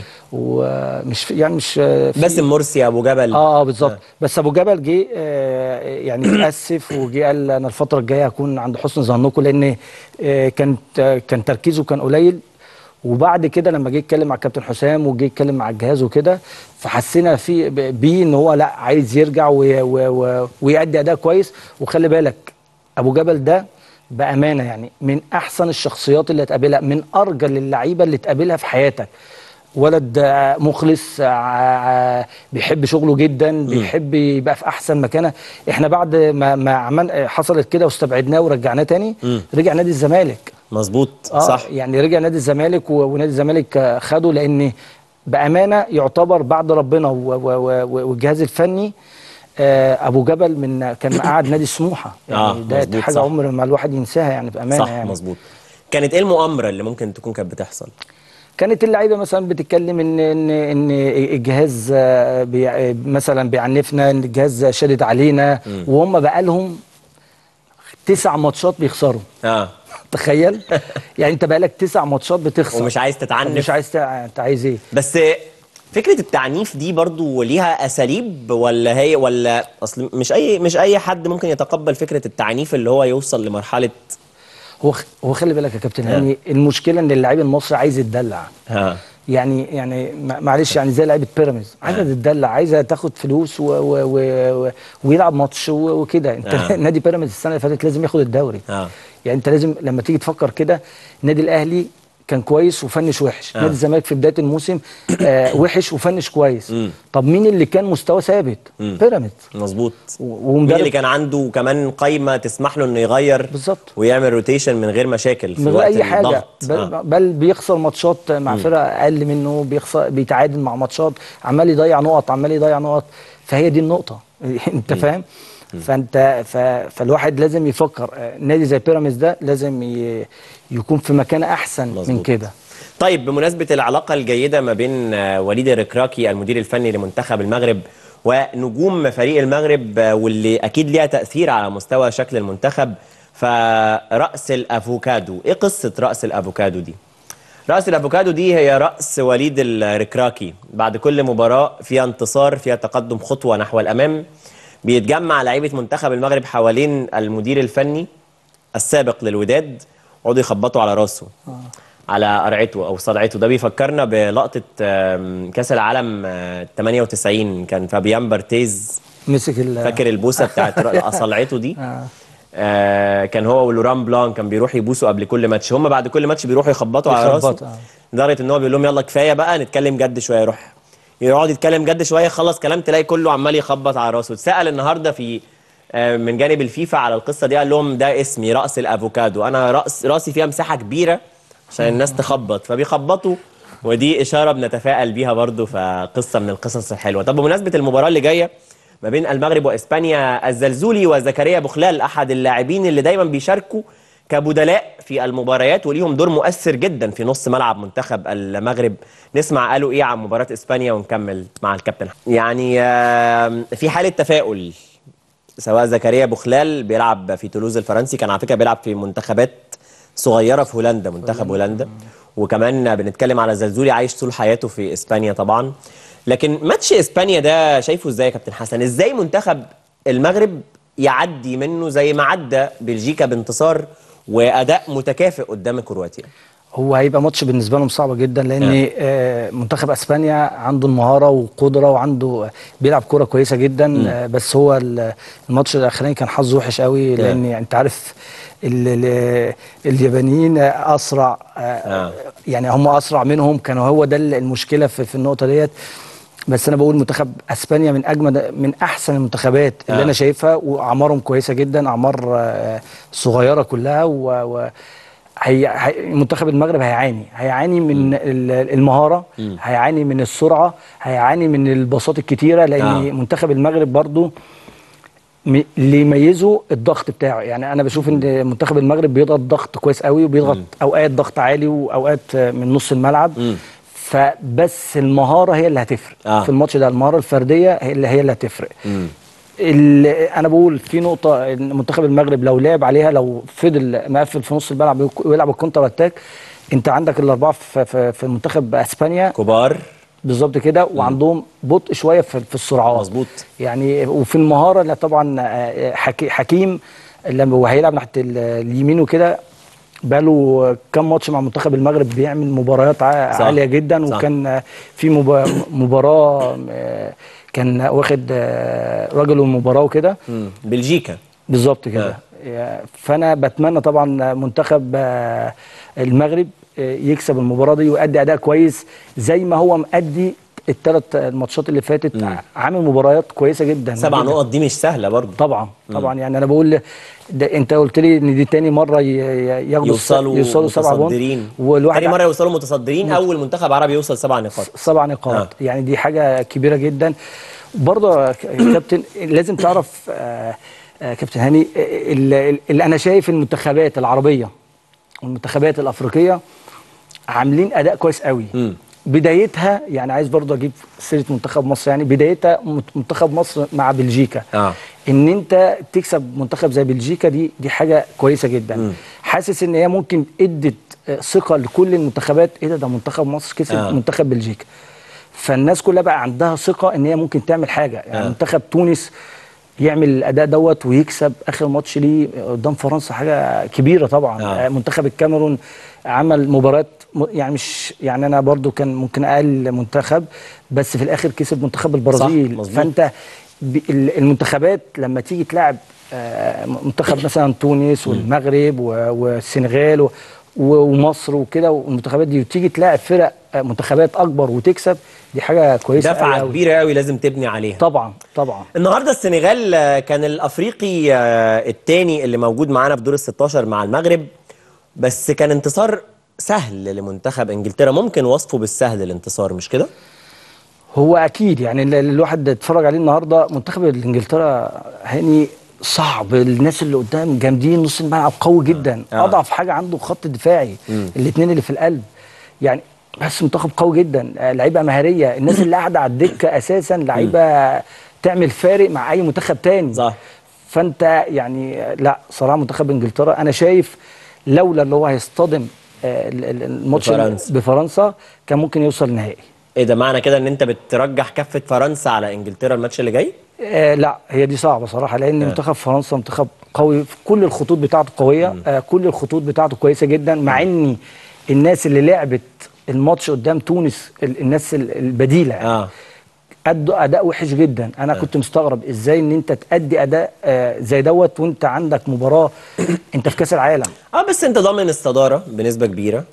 ومش في- يعني مش في- باسم مرسي ابو جبل اه اه بالظبط بس ابو جبل جه آه يعني اتاسف وجه قال انا الفتره الجايه هكون عند حسن ظنكم لان آه كان آه كان تركيزه كان قليل وبعد كده لما جه يتكلم مع الكابتن حسام وجه يتكلم مع الجهاز وكده فحسينا في ب- بيه ان هو لا عايز يرجع وي- و- و- ويأدي اداء كويس وخلي بالك ابو جبل ده بامانه يعني من احسن الشخصيات اللي هتقابلها من ارجل اللعيبه اللي تقابلها في حياتك ولد آه، مخلص آه، آه، بيحب شغله جدا بيحب يبقى في احسن مكانه احنا بعد ما ما عمل آه، حصلت كده واستبعدناه ورجعناه تاني رجع نادي الزمالك مظبوط اه صح يعني رجع نادي الزمالك و- ونادي الزمالك آه، خده لان بامانه يعتبر بعد ربنا و- و- و- والجهاز الفني آه، ابو جبل من كان قاعد نادي سموحه يعني آه، ده مظبوط، حاجه صح. عمر ما الواحد ينساها يعني بامانه صح يعني مظبوط كانت ايه المؤامره اللي ممكن تكون كانت بتحصل كانت اللعيبه مثلا بتتكلم ان ان ان الجهاز آه، بي آه، مثلا بيعنفنا ان الجهاز شادد علينا وهم بقالهم تسع ماتشات بيخسروا اه تخيل يعني انت بقالك تسع ماتشات بتخسر ومش عايز طب تتعنف مش عايز تع- انت عايز ايه بس فكره التعنيف دي برضو ليها اساليب ولا هي ولا اصل مش اي مش اي حد ممكن يتقبل فكره التعنيف اللي هو يوصل لمرحله هو خ- هو خلي بالك يا كابتن آه. هاني المشكله ان اللعيب المصري عايز يتدلع ها يعني يعني ما- معلش يعني زي لعيبه بيراميدز عايزه آه. تتدلع عايزه تاخد فلوس و و و و ويلعب ماتش و- وكده انت آه. نادي بيراميدز السنه اللي فاتت لازم ياخد الدوري اه يعني انت لازم لما تيجي تفكر كده النادي الاهلي كان كويس وفنش وحش آه. نادي الزمالك في بدايه الموسم آه وحش وفنش كويس مم. طب مين اللي كان مستوى ثابت مم. بيراميدز مظبوط و- مين ومدرب اللي كان عنده كمان قايمه تسمح له انه يغير بالظبط. ويعمل روتيشن من غير مشاكل في من غير وقت اي حاجه الضغط. بل, آه. بل بيخسر ماتشات مع فرقه اقل منه بيخسر بيتعادل مع ماتشات عمال يضيع نقط عمال يضيع نقط فهي دي النقطه انت فاهم فانت ف... فالواحد لازم يفكر آه، نادي زي بيراميدز ده لازم ي... يكون في مكان احسن من مظبوط. كده طيب بمناسبة العلاقة الجيدة ما بين آه، وليد الركراكي المدير الفني لمنتخب المغرب ونجوم فريق المغرب آه، واللي أكيد ليها تأثير على مستوى شكل المنتخب فرأس الأفوكادو إيه قصة رأس الأفوكادو دي؟ رأس الأفوكادو دي هي رأس وليد الركراكي بعد كل مباراة فيها انتصار فيها تقدم خطوة نحو الأمام بيتجمع لعيبة منتخب المغرب حوالين المدير الفني السابق للوداد يقعدوا يخبطوا على راسه على قرعته او صدعته ده بيفكرنا بلقطه آم، كاس العالم آه، 98 كان فابيان بارتيز مسك ال... فاكر البوسه بتاعت ر- صلعته دي آه. آه كان هو ولوران بلان كان بيروح يبوسوا قبل كل ماتش هم بعد كل ماتش بيروحوا يخبطوا على راسه يخبطوا، آه. لدرجه ان هو بيقول لهم يلا كفايه بقى نتكلم جد شويه يروح يقعد يتكلم جد شويه خلص كلام تلاقي كله عمال يخبط على راسه اتسال النهارده في آه، من جانب الفيفا على القصه دي قال لهم ده اسمي راس الافوكادو انا راس راسي فيها مساحه كبيره عشان الناس تخبط فبيخبطوا ودي اشاره بنتفائل بيها برضو فقصه من القصص الحلوه طب بمناسبه المباراه اللي جايه ما بين المغرب واسبانيا الزلزولي وزكريا بوخلال احد اللاعبين اللي دايما بيشاركوا كبدلاء في المباريات وليهم دور مؤثر جدا في نص ملعب منتخب المغرب نسمع قالوا ايه عن مباراه اسبانيا ونكمل مع الكابتن يعني آم، في حاله تفاؤل سواء زكريا بوخلال بيلعب في تولوز الفرنسي كان على فكره بيلعب في منتخبات صغيره في هولندا منتخب هولندا وكمان بنتكلم على زلزولي عايش طول حياته في اسبانيا طبعا لكن ماتش اسبانيا ده شايفه ازاي يا كابتن حسن ازاي منتخب المغرب يعدي منه زي ما عدى بلجيكا بانتصار واداء متكافئ قدام كرواتيا هو هيبقى ماتش بالنسبه لهم صعب جدا لان آه. آه، منتخب اسبانيا عنده المهاره والقدره وعنده بيلعب كوره كويسه جدا آه، بس هو ال- الماتش الاخراني كان حظه وحش قوي لان انت عارف ال- ال- اليابانيين اسرع آه، آه. يعني هم اسرع منهم كانوا هو ده المشكله في, في النقطه ديت بس انا بقول منتخب اسبانيا من اجمد من احسن المنتخبات اللي آه. انا شايفها واعمارهم كويسه جدا اعمار آه، صغيره كلها و, و هي هي- منتخب المغرب هيعاني هيعاني من ال- المهاره هيعاني من السرعه هيعاني من الباصات الكتيره لان آه. منتخب المغرب برضو م- اللي يميزه الضغط بتاعه يعني انا بشوف ان منتخب المغرب بيضغط ضغط كويس قوي وبيضغط اوقات ضغط عالي واوقات آه، من نص الملعب فبس المهاره هي اللي هتفرق آه. في الماتش ده المهاره الفرديه هي اللي هي اللي هتفرق ال- انا بقول في نقطه ان منتخب المغرب لو لعب عليها لو فضل مقفل في نص الملعب ويك- ويلعب الكونتر اتاك انت عندك الاربعه في في, في منتخب اسبانيا كبار بالظبط كده وعندهم بطء شويه في, في السرعات مظبوط. يعني وفي المهاره لا طبعا آه، حكي حكيم لما هو هيلعب ناحيه ال- اليمين وكده بقاله كام ماتش مع منتخب المغرب بيعمل مباريات ع- صح. عاليه جدا صح. وكان آه، في مبا- مباراه آه، كان واخد آه، رجل المباراه وكده مم. بلجيكا بالظبط كده آه، فانا بتمنى طبعا منتخب آه، المغرب آه، يكسب المباراه دي ويؤدي اداء كويس زي ما هو مؤدي الثلاث الماتشات اللي فاتت عامل مباريات كويسه جدا سبع جداً. نقط دي مش سهله برضه طبعا طبعا يعني انا بقول ده انت قلت لي ان دي تاني مره ي- ي- ياخدوا يوصلوا يوصلوا سبعة بونت متصدرين والواحد تاني مره يوصلوا متصدرين اول منتخب عربي يوصل سبع نقاط سبع نقاط آه. آه. يعني دي حاجه كبيره جدا برضه يا ك- يا كابتن لازم تعرف آه، آه، كابتن هاني اللي, اللي انا شايف المنتخبات العربيه والمنتخبات الافريقيه عاملين اداء كويس قوي مم. بدايتها يعني عايز برضه اجيب سيره منتخب مصر يعني بدايتها منت- منتخب مصر مع بلجيكا اه ان انت تكسب منتخب زي بلجيكا دي دي حاجه كويسه جدا حاسس ان هي ممكن ادت آه، ثقه لكل المنتخبات ايه ده ده منتخب مصر كسب آه. آه. منتخب بلجيكا فالناس كلها بقى عندها ثقه ان هي ممكن تعمل حاجه يعني آه. آه. منتخب تونس يعمل الاداء دوت ويكسب اخر ماتش ليه قدام فرنسا حاجه كبيره طبعا آه. آه. منتخب الكاميرون عمل مباراه م- يعني مش يعني انا برضو كان ممكن اقل منتخب بس في الاخر كسب منتخب البرازيل مظبوط. فانت ب- ال- المنتخبات لما تيجي تلعب آه، منتخب مثلا تونس والمغرب و- والسنغال و- و- ومصر وكده والمنتخبات دي وتيجي تلاعب فرق آه، منتخبات اكبر وتكسب دي حاجه كويسه دفعه أوي أوي. كبيره قوي لازم تبني عليها طبعا طبعا النهارده السنغال آه، كان الافريقي الثاني اللي موجود معانا في دور ال 16 مع المغرب بس كان انتصار سهل لمنتخب انجلترا ممكن وصفه بالسهل الانتصار مش كده؟ هو اكيد يعني ال- الواحد اتفرج عليه النهارده منتخب انجلترا هاني صعب الناس اللي قدام جامدين نص الملعب قوي جدا آه. اضعف حاجه عنده خط دفاعي الاثنين اللي في القلب يعني بس منتخب قوي جدا آه، لعيبه مهاريه الناس اللي قاعده على الدكه اساسا لعيبه تعمل فارق مع اي منتخب تاني صح. فانت يعني لا صراحه منتخب انجلترا انا شايف لولا اللي هو هيصطدم آه، ال- ال- الماتش بفرنسا. بفرنسا كان ممكن يوصل النهائي ايه ده معنى كده ان انت بترجح كفه فرنسا على انجلترا الماتش اللي جاي؟ آه لا هي دي صعبه صراحه لان آه. منتخب فرنسا منتخب قوي في كل الخطوط بتاعته قويه آه كل الخطوط بتاعته كويسه جدا مع ان الناس اللي لعبت الماتش قدام تونس ال- الناس ال- البديله يعني اه ادوا اداء وحش جدا انا آه. كنت مستغرب ازاي ان انت تادي اداء آه زي دوت وانت عندك مباراه انت في كاس العالم اه بس انت ضامن الصداره بنسبه كبيره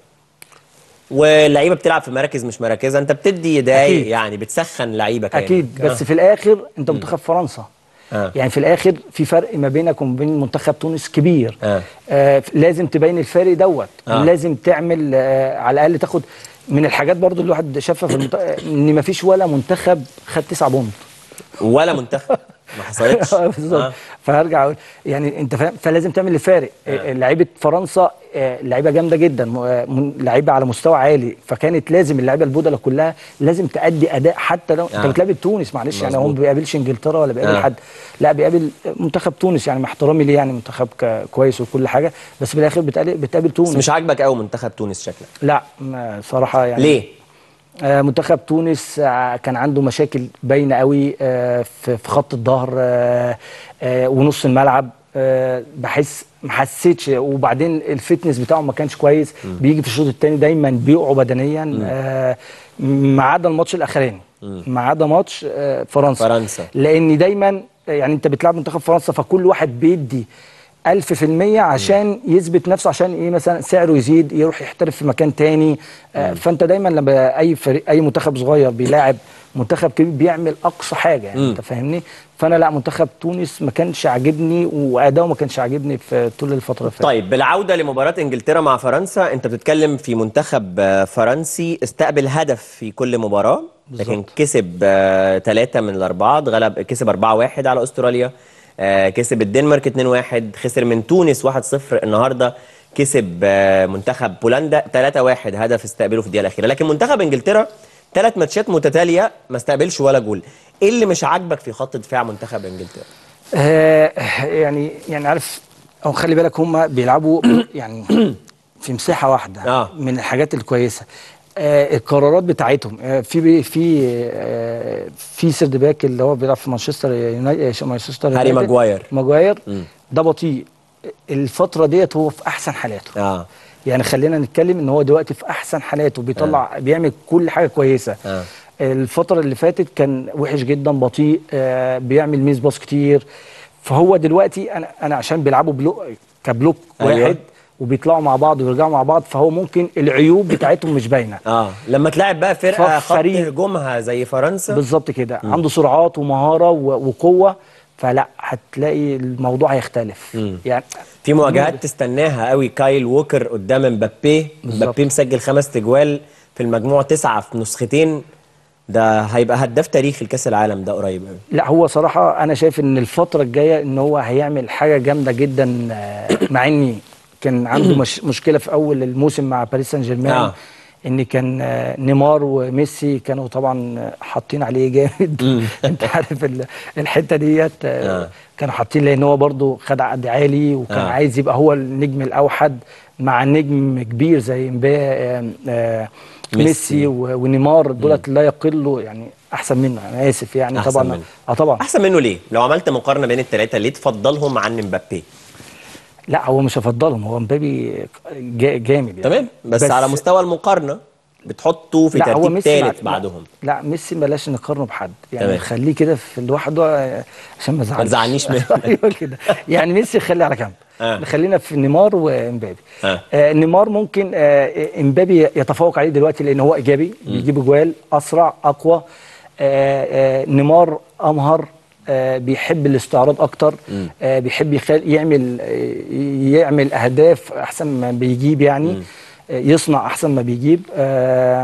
واللعيبه بتلعب في مراكز مش مراكزها انت بتدي دقايق أكيد. يعني بتسخن لعيبه كمان اكيد بس في الاخر انت منتخب فرنسا آه. يعني في الاخر في فرق ما بينك وما بين منتخب تونس كبير آه. آه لازم تبين الفارق دوت آه. لازم تعمل آه على الاقل تاخد من الحاجات برضو اللي الواحد شافها في المنت... ان ما فيش ولا منتخب خد تسعة بونت ولا منتخب ما حصلتش بالظبط آه. فهرجع اقول يعني انت فاهم فلازم تعمل الفارق آه. لعيبه فرنسا آه، لعيبه جامده جدا م- آه، من- لعيبه على مستوى عالي فكانت لازم اللعيبه البودله كلها لازم تأدي اداء حتى لو آه. انت بتلعب تونس معلش يعني هو مظبوط. ما بيقابلش انجلترا ولا بيقابل آه. حد لا بيقابل منتخب تونس يعني مع احترامي ليه يعني منتخب ك- كويس وكل حاجه بس في الاخر بتقابل بتقابل بس تونس مش عاجبك قوي منتخب تونس شكلك لا ما- صراحه يعني ليه؟ آه، منتخب تونس آه، كان عنده مشاكل باينه قوي آه، في في خط الظهر آه، آه، ونص الملعب آه، بحس ما حسيتش وبعدين الفتنس بتاعه ما كانش كويس بيجي في الشوط الثاني دايما بيقعوا بدنيا آه، ما عدا الماتش الاخراني ما عدا ماتش آه، فرنسا فرنسا. لان دايما يعني انت بتلعب منتخب فرنسا فكل واحد بيدي ألف في المية عشان يثبت نفسه عشان ايه مثلا سعره يزيد يروح يحترف في مكان تاني آه فانت دايما لما اي فريق اي منتخب صغير بيلاعب منتخب كبير بيعمل اقصى حاجه يعني انت فاهمني فانا لا منتخب تونس ما كانش عاجبني واداؤه ما كانش عاجبني في طول الفتره اللي فاتت طيب بالعوده لمباراه انجلترا مع فرنسا انت بتتكلم في منتخب آه، فرنسي استقبل هدف في كل مباراه لكن كسب ثلاثة من الأربعة غلب كسب 4-1 على أستراليا آه، كسب الدنمارك 2-1 خسر من تونس 1-0 النهارده كسب آه، منتخب بولندا 3-1 هدف استقبله في الدقيقة الأخيرة لكن منتخب إنجلترا ثلاث ماتشات متتالية ما استقبلش ولا جول ايه اللي مش عاجبك في خط دفاع منتخب انجلترا آه يعني يعني عارف او خلي بالك هم بيلعبوا يعني في مساحه واحده آه. من الحاجات الكويسه آه القرارات بتاعتهم آه في في آه في سيرد باك اللي هو بيلعب في مانشستر يونايتد مانشستر هاري يونايتد. ماجواير. ماجواير ده بطيء الفتره ديت هو في احسن حالاته اه يعني خلينا نتكلم ان هو دلوقتي في احسن حالاته بيطلع بيعمل كل حاجه كويسه آه. الفتره اللي فاتت كان وحش جدا بطيء آه بيعمل ميس باص كتير فهو دلوقتي انا انا عشان بيلعبوا بلوك كبلوك أيوة. واحد وبيطلعوا مع بعض ويرجعوا مع بعض فهو ممكن العيوب بتاعتهم مش باينه اه لما تلاعب بقى فرقه خط ففريق- هجومها زي فرنسا بالظبط كده عنده سرعات ومهاره و- وقوه فلا هتلاقي الموضوع هيختلف يعني في مواجهات تستناها قوي كايل ووكر قدام مبابي بالظبط. مبابي مسجل خمس تجوال في المجموع تسعة في نسختين ده هيبقى هداف تاريخي لكاس العالم ده قريب قوي لا هو صراحة أنا شايف إن الفترة الجاية إن هو هيعمل حاجة جامدة جدا آه، مع إني كان عنده مش مشكلة في أول الموسم مع باريس سان جيرمان آه. إن كان آه، نيمار وميسي كانوا طبعا آه، حاطين عليه جامد أنت عارف ال- الحتة ديت آه، آه. كانوا حاطين لأن هو برضه خد عقد عالي وكان آه. عايز يبقى هو النجم الأوحد مع نجم كبير زي مبا آه، آه، ميسي. ميسي و- ونيمار دولت لا يقلوا يعني احسن منه انا اسف يعني أحسن طبعا منه. اه طبعا احسن منه ليه لو عملت مقارنه بين الثلاثه ليه تفضلهم عن مبابي لا هو مش هفضلهم هو مبابي جا- جامد يعني تمام بس, بس على مستوى المقارنه بتحطه في لا هو ترتيب ميسي ثالث مع- بعدهم لا ميسي بلاش نقارنه بحد يعني تمام. خليه كده في لوحده آه، عشان ما يزعلش تزعلنيش منه. ايوه كده يعني ميسي خليه على جنب آه. خلينا في نيمار وامبابي آه. آه نيمار ممكن آه امبابي يتفوق عليه دلوقتي لان هو ايجابي بيجيب اجوال اسرع اقوى آه آه نيمار امهر آه بيحب الاستعراض اكتر آه بيحب يخل يعمل آه يعمل اهداف احسن ما بيجيب يعني آه يصنع احسن ما بيجيب آه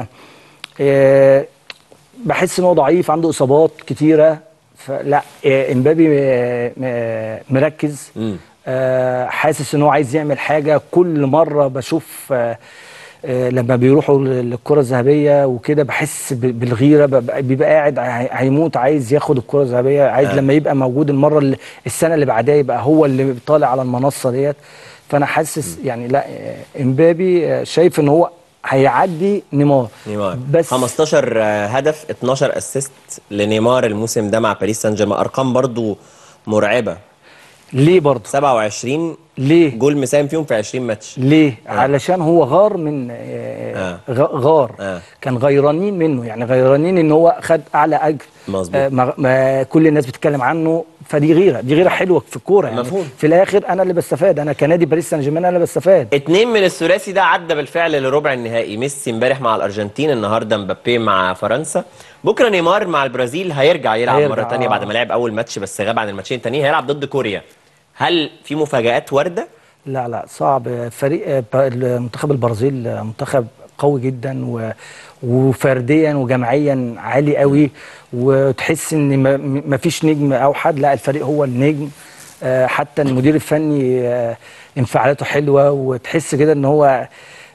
آه بحس ان هو ضعيف عنده اصابات كتيره فلا آه، امبابي آه، آه، مركز مم. آه، حاسس ان هو عايز يعمل حاجه كل مره بشوف آه، آه، لما بيروحوا للكره الذهبيه وكده بحس ب- بالغيره ببقى- بيبقى قاعد هي- هيموت عايز ياخد الكره الذهبيه عايز آه. لما يبقى موجود المره اللي السنه اللي بعدها يبقى هو اللي طالع على المنصه ديت فانا حاسس يعني لا آه، امبابي آه، شايف ان هو هيعدي نيمار نيمار بس 15 هدف 12 اسيست لنيمار الموسم ده مع باريس سان جيرمان ارقام برضو مرعبه ليه برضه 27 ليه جول مساهم فيهم في 20 ماتش ليه؟ آه. علشان هو غار من آه آه. غ- غار آه. كان غيرانين منه يعني غيرانين ان هو خد اعلى اجر مظبوط. آه ما ما كل الناس بتتكلم عنه فدي غيره دي غيره حلوه في الكوره يعني مفهوم. في الاخر انا اللي بستفاد انا كنادي باريس سان جيرمان انا اللي بستفاد اتنين من الثلاثي ده عدى بالفعل لربع النهائي ميسي امبارح مع الارجنتين النهارده مبابي مع فرنسا بكره نيمار مع البرازيل هيرجع يلعب هيرجع، مره تانية آه. بعد ما لعب اول ماتش بس غاب عن الماتشين التانيين هيلعب ضد كوريا هل في مفاجآت وارده لا لا صعب فريق آه، ب- منتخب البرازيل آه، منتخب قوي جدا و وفرديا وجماعيا عالي قوي وتحس ان ما- ما فيش نجم اوحد لا الفريق هو النجم آه، حتى المدير الفني آه، انفعالاته حلوه وتحس كده ان هو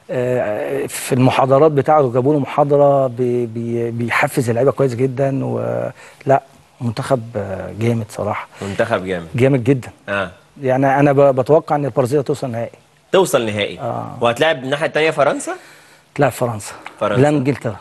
آه، في المحاضرات بتاعته جابوا له محاضره بي- بي- بيحفز اللعيبه كويس جدا ولا منتخب آه، جامد صراحه منتخب جامد جامد جدا اه يعني انا ب- بتوقع ان البرازيل توصل نهائي توصل نهائي آه. وهتلاعب الناحيه الثانيه فرنسا تلعب فرنسا فرنسا. لا انجلترا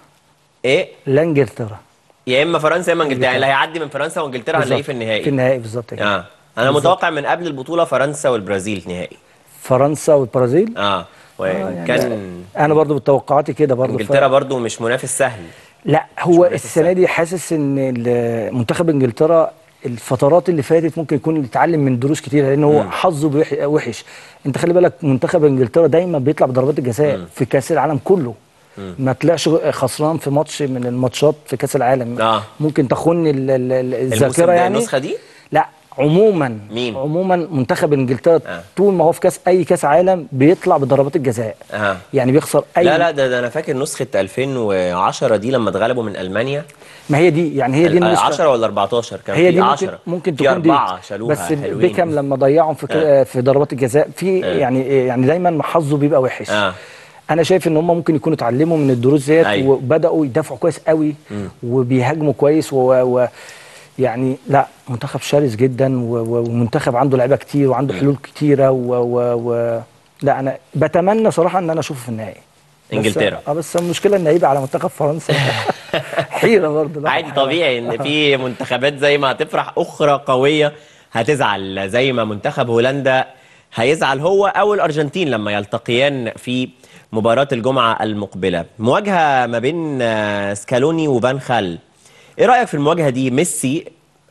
ايه لا انجلترا يا اما فرنسا يا اما انجلترا يعني إنجلترا. اللي هيعدي من فرنسا وانجلترا هنلاقيه بالظبط. في النهائي في النهائي بالظبط كده اه انا بالظبط. متوقع من قبل البطوله فرنسا والبرازيل نهائي فرنسا والبرازيل اه وان يعني كان انا برضو بتوقعاتي كده برضو انجلترا ف... برضو مش منافس سهل لا هو منافس السنه سهل. دي حاسس ان ال- منتخب انجلترا الفترات اللي فاتت ممكن يكون اتعلم من دروس كتير لان هو حظه بيح- وحش انت خلي بالك منتخب انجلترا دايما بيطلع بضربات الجزاء في كاس العالم كله ما طلعش خسران في ماتش من الماتشات في كاس العالم آه. ممكن تخن ال- ال- ال- الموسم الذاكره ده يعني النسخه دي لا عموما مين؟ عموما منتخب انجلترا آه. طول ما هو في كاس اي كاس عالم بيطلع بضربات الجزاء اه يعني بيخسر اي لا لا ده, ده انا فاكر نسخه 2010 دي لما اتغلبوا من المانيا ما هي دي يعني هي دي النسخة. 10 ولا 14 كان هي في دي ممكن 10 ممكن في تكون دي اربعه شالوها بس حلوين بيكام لما ضيعهم في آه. في ضربات الجزاء في آه. يعني يعني دايما حظه بيبقى وحش اه انا شايف ان هم ممكن يكونوا اتعلموا من الدروس ديت أيوة. وبداوا يدافعوا كويس قوي وبيهاجموا كويس و, و يعني لا منتخب شرس جدا و- و- ومنتخب عنده لعيبه كتير وعنده حلول كتيره و, و, و لا انا بتمنى صراحه ان انا اشوفه في النهائي بس- إنجلترا. اه بس المشكله ان هيبقى على منتخب فرنسا حيره برضه لا، عادي حيرة. طبيعي ان في منتخبات زي ما هتفرح اخرى قويه هتزعل زي ما منتخب هولندا هيزعل هو او الارجنتين لما يلتقيان في مباراه الجمعه المقبله مواجهه ما بين آه، سكالوني وفان خال ايه رايك في المواجهه دي ميسي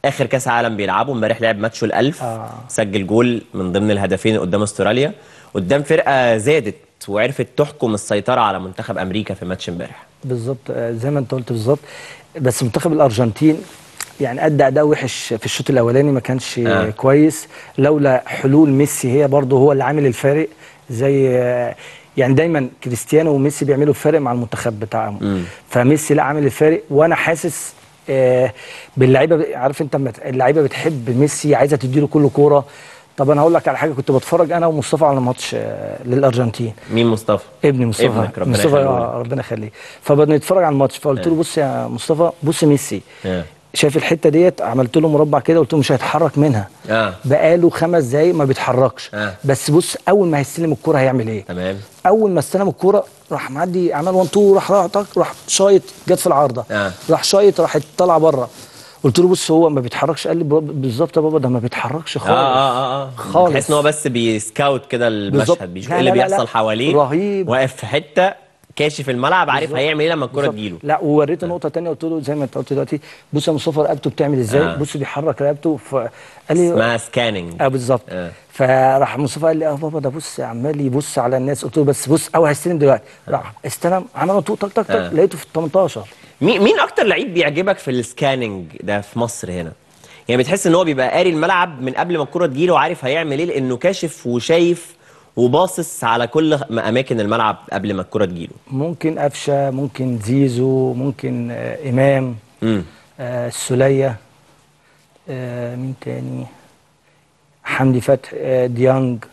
اخر كاس عالم بيلعبه امبارح لعب ماتشه الألف آه. سجل جول من ضمن الهدفين قدام استراليا قدام فرقه زادت وعرفت تحكم السيطره على منتخب امريكا في ماتش امبارح بالظبط آه، زي ما انت قلت بالظبط بس منتخب الارجنتين يعني ادى اداء وحش في الشوط الاولاني ما كانش آه. آه. كويس لولا حلول ميسي هي برضه هو اللي عامل الفارق زي آه، يعني دايما كريستيانو وميسي بيعملوا الفارق مع المنتخب بتاعهم مم. فميسي لا عامل الفارق وانا حاسس آه، باللعيبه عارف انت لما اللعيبه بتحب ميسي عايزه تديله كل كوره طب انا هقول لك على حاجه كنت بتفرج انا ومصطفى على ماتش آه، للارجنتين مين مصطفى ابني مصطفى ابنك، ربنا مصطفى يخليه آه، ربنا يخليه فبدنا نتفرج على الماتش فقلت له بص يا مصطفى بص ميسي اه شايف الحته ديت عملت له مربع كده قلت له مش هيتحرك منها اه بقاله خمس دقايق ما بيتحركش آه. بس بص اول ما هيستلم الكرة هيعمل ايه تمام اول ما استلم الكرة راح معدي عمل 1 2 راح راح طق، راح شايط جت في العارضه آه. راح شايط راحت طالعه بره قلت له بص هو ما بيتحركش قال لي بابا- بالظبط يا بابا ده ما بيتحركش اه خالص اه اه خالص. تحس ان هو بس بيسكاوت كده بالظبط. المشهد بيشوف لا، ايه اللي لا، لا، بيحصل لا. حواليه رهيب. واقف في حته كاشف الملعب عارف بالظبط. هيعمل ايه لما الكره بالظبط. تجيله لا ووريته نقطه تانية قلت له زي ما انت قلت دلوقتي بص يا مصطفى رقبته بتعمل ازاي آه. بص بيحرك رقبته فقال لي اسمها سكاننج اه بالظبط آه. فراح مصطفى قال لي اه بابا ده بص عمال يبص على الناس قلت له بس بص او هيستلم دلوقتي راح استلم عمل طوق تك تك آه. تك لقيته في ال 18 مين مين اكتر لعيب بيعجبك في السكاننج ده في مصر هنا يعني بتحس ان هو بيبقى قاري الملعب من قبل ما الكره تجيله وعارف هيعمل ايه لانه كاشف وشايف وباصص على كل اماكن الملعب قبل ما الكره تجيله ممكن قفشه ممكن زيزو ممكن آه امام امم آه السوليه آه مين تاني حمدي فتحي آه ديانج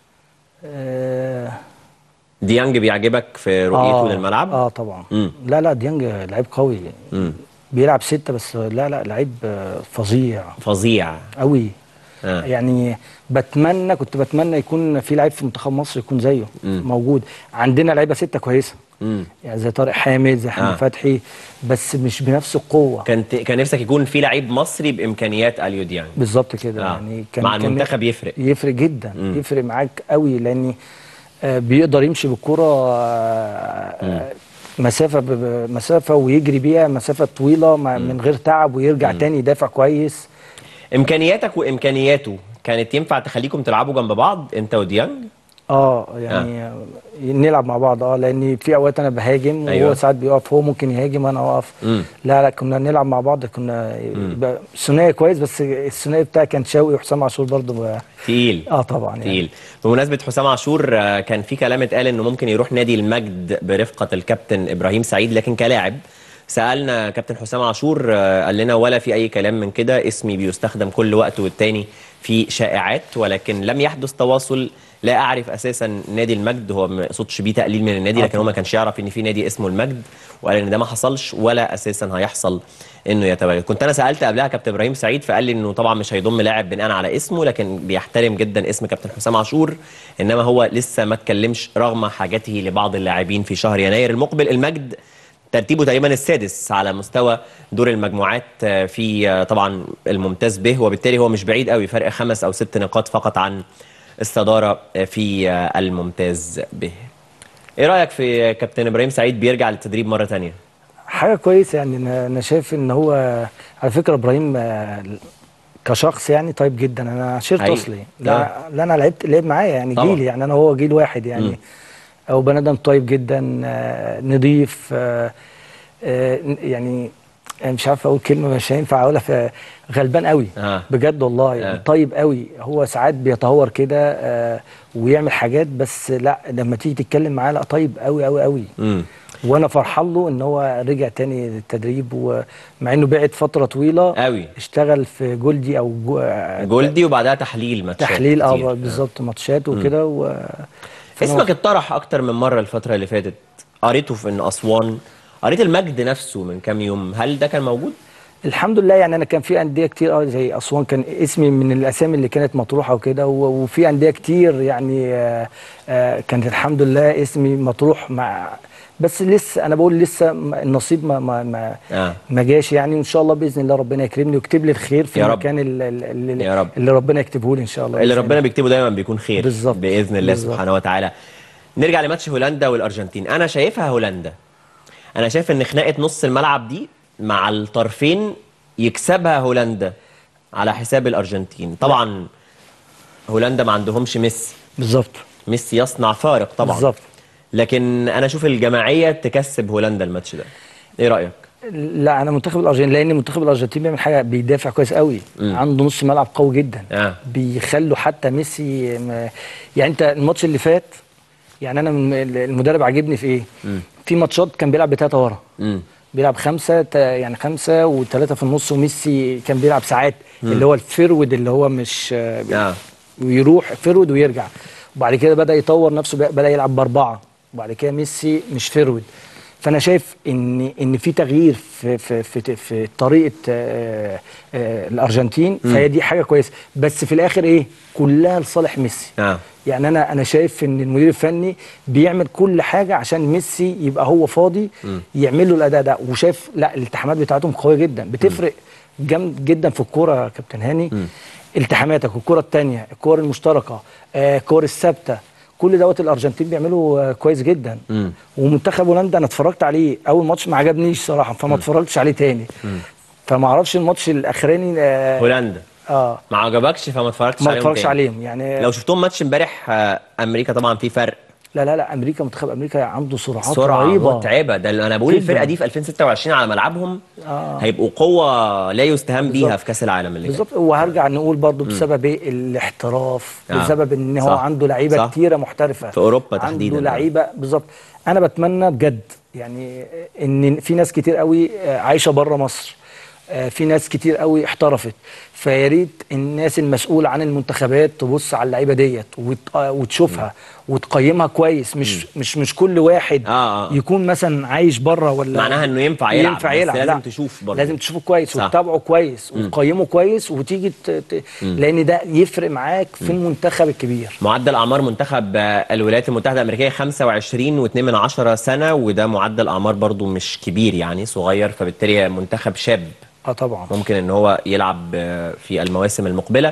آه ديانج بيعجبك في رؤيته آه للملعب اه طبعا مم. لا لا ديانج لعيب قوي مم. بيلعب ستة بس لا لا لعيب آه، فظيع فظيع قوي آه. يعني بتمنى كنت بتمنى يكون في لعيب في منتخب مصر يكون زيه مم. موجود عندنا لعيبه ستة كويسه مم. يعني زي طارق حامد زي حمدي آه. فتحي بس مش بنفس القوه كان كان نفسك يكون في لعيب مصري بامكانيات اليو ديانج بالظبط كده آه. يعني مع المنتخب يفرق. يفرق جدا مم. يفرق معاك قوي لان آه، بيقدر يمشي بالكره آه، آه، مسافه ب- ب- مسافه ويجري بيها مسافه طويله ما- من غير تعب ويرجع تاني يدافع كويس امكانياتك وامكانياته كانت ينفع تخليكم تلعبوا جنب بعض انت وديانج اه يعني آه. نلعب مع بعض اه لان في اوقات انا بهاجم وهو أيوة. ساعات بيقف هو ممكن يهاجم وانا اقف مم. لا لا كنا نلعب مع بعض كنا يبقى ثنائي كويس بس الثنائي بتاعي كان شوقي وحسام عاشور برضه تقيل اه طبعا يعني تقيل بمناسبة حسام عاشور آه، كان في كلام اتقال انه ممكن يروح نادي المجد برفقة الكابتن ابراهيم سعيد لكن كلاعب سألنا كابتن حسام عاشور آه، قال لنا ولا في اي كلام من كده اسمي بيستخدم كل وقت والتاني في شائعات ولكن لم يحدث تواصل لا اعرف اساسا نادي المجد هو ما يقصدش بيه تقليل من النادي لكن هو ما كانش يعرف ان في نادي اسمه المجد وقال ان ده ما حصلش ولا اساسا هيحصل انه يتواجد كنت انا سالت قبلها كابتن ابراهيم سعيد فقال لي انه طبعا مش هيضم لاعب بناء على اسمه لكن بيحترم جدا اسم كابتن حسام عاشور انما هو لسه ما اتكلمش رغم حاجته لبعض اللاعبين في شهر يناير المقبل المجد ترتيبه تقريبا السادس على مستوى دور المجموعات آه، في آه، طبعا الممتاز به وبالتالي هو مش بعيد قوي فرق خمس او ست نقاط فقط عن الصداره آه، في آه، الممتاز به ايه رايك في كابتن ابراهيم سعيد بيرجع للتدريب مره تانية حاجه كويسه يعني انا أنا شايف ان هو على فكره ابراهيم آه، كشخص يعني طيب جدا انا عشرت حقيقي. اصلي لا, لا انا لعبت لعب معايا يعني طبعا. جيل يعني انا هو جيل واحد مم. يعني او بني ادم طيب جدا آه، نضيف آه، آه، يعني أنا مش عارف اقول كلمه مش هينفع اقولها في غلبان قوي آه. بجد والله يعني آه. طيب قوي هو ساعات بيتهور كده آه، ويعمل حاجات بس لا لما تيجي تتكلم معاه لا طيب قوي قوي قوي امم وانا فرحان له ان هو رجع تاني للتدريب ومع انه بعد فتره طويله قوي اشتغل في جولدي او جو جولدي وبعدها تحليل ماتشات تحليل كتير. اه بالظبط ماتشات وكده و فأنا اسمك اتطرح اكتر من مره الفتره اللي فاتت قريته في ان اسوان قريت المجد نفسه من كام يوم هل ده كان موجود الحمد لله يعني انا كان في انديه كتير اه زي اسوان كان اسمي من الاسامي اللي كانت مطروحه وكده و- وفي انديه كتير يعني آه، آه، كانت الحمد لله اسمي مطروح مع بس لسه انا بقول لسه ما- النصيب ما ما ما, آه. ما جاش يعني وان شاء الله باذن الله ربنا يكرمني ويكتب لي الخير في يا رب. المكان اللي, اللي, يا رب. اللي ربنا يكتبه لي ان شاء الله اللي بإذن ربنا الله. بيكتبه دايما بيكون خير بالظبط. باذن الله بالظبط. سبحانه وتعالى نرجع لماتش هولندا والارجنتين انا شايفها هولندا انا شايف ان خناقه نص الملعب دي مع الطرفين يكسبها هولندا على حساب الارجنتين طبعا هولندا ما عندهمش ميسي بالظبط ميسي يصنع فارق طبعا بالظبط لكن انا اشوف الجماعيه تكسب هولندا الماتش ده ايه رايك لا انا منتخب الارجنتين لان منتخب الارجنتين بيعمل حاجه بيدافع كويس قوي عنده نص ملعب قوي جدا آه. بيخلوا حتى ميسي ما يعني انت الماتش اللي فات يعني انا من- المدرب عاجبني في ايه في ماتشات كان بيلعب بتلاته ورا امم بيلعب خمسه تا- يعني خمسه وثلاثه في النص وميسي كان بيلعب ساعات اللي هو الفرود اللي هو مش آه. ويروح فرود ويرجع وبعد كده بدا يطور نفسه بقى- بدا يلعب باربعه وبعد كده ميسي مش فرود فانا شايف ان ان في تغيير في في في, في طريقه آه، آه، الارجنتين فهي دي حاجه كويسه بس في الاخر ايه كلها لصالح ميسي اه يعني انا انا شايف ان المدير الفني بيعمل كل حاجه عشان ميسي يبقى هو فاضي يعمل له الاداء ده وشايف لا الالتحامات بتاعتهم قويه جدا بتفرق جامد جدا في الكوره يا كابتن هاني التحاماتك والكره الثانيه الكور المشتركه آه، الكور الثابته كل دوت الارجنتين بيعملوا آه، كويس جدا مم. ومنتخب هولندا انا اتفرجت عليه اول ماتش ما عجبنيش صراحه فما اتفرجتش عليه تاني فما اعرفش الماتش الاخراني اه, هولندا آه ما عجبكش فما اتفرجتش ما عليهم اتفرجش تاني. عليهم يعني لو شفتهم ماتش امبارح آه، امريكا طبعا في فرق لا لا لا امريكا منتخب امريكا عنده سرعات سرعه رهيبه متعبه ده اللي انا بقول جداً. الفرقه دي في 2026 على ملعبهم آه. هيبقوا قوه لا يستهان بيها بالظبط. في كاس العالم اللي جاي بالظبط وهرجع نقول برضو بسبب ايه الاحتراف آه. بسبب ان هو صح. عنده لعيبه صح. كتيره محترفه في أوروبا تحديداً. عنده لعيبه بالظبط انا بتمنى بجد يعني ان في ناس كتير قوي آه، عايشه بره مصر آه، في ناس كتير قوي احترفت فيا ريت الناس المسؤوله عن المنتخبات تبص على اللعيبه ديت وت- آه، وتشوفها وتقيمها كويس مش مش مش كل واحد آه، آه. يكون مثلا عايش بره ولا معناها إنه ينفع يلعب، ينفع بس يلعب لازم لا. تشوف برضه. لازم تشوفه كويس صح. وتتابعه كويس وتقيمه كويس وتيجي ت... ت... لان ده يفرق معاك في المنتخب الكبير معدل اعمار منتخب آه، الولايات المتحده الامريكيه 25 و2 من عشرة سنه وده معدل اعمار برضو مش كبير يعني صغير فبالتالي منتخب شاب اه طبعا ممكن ان هو يلعب آه، في المواسم المقبله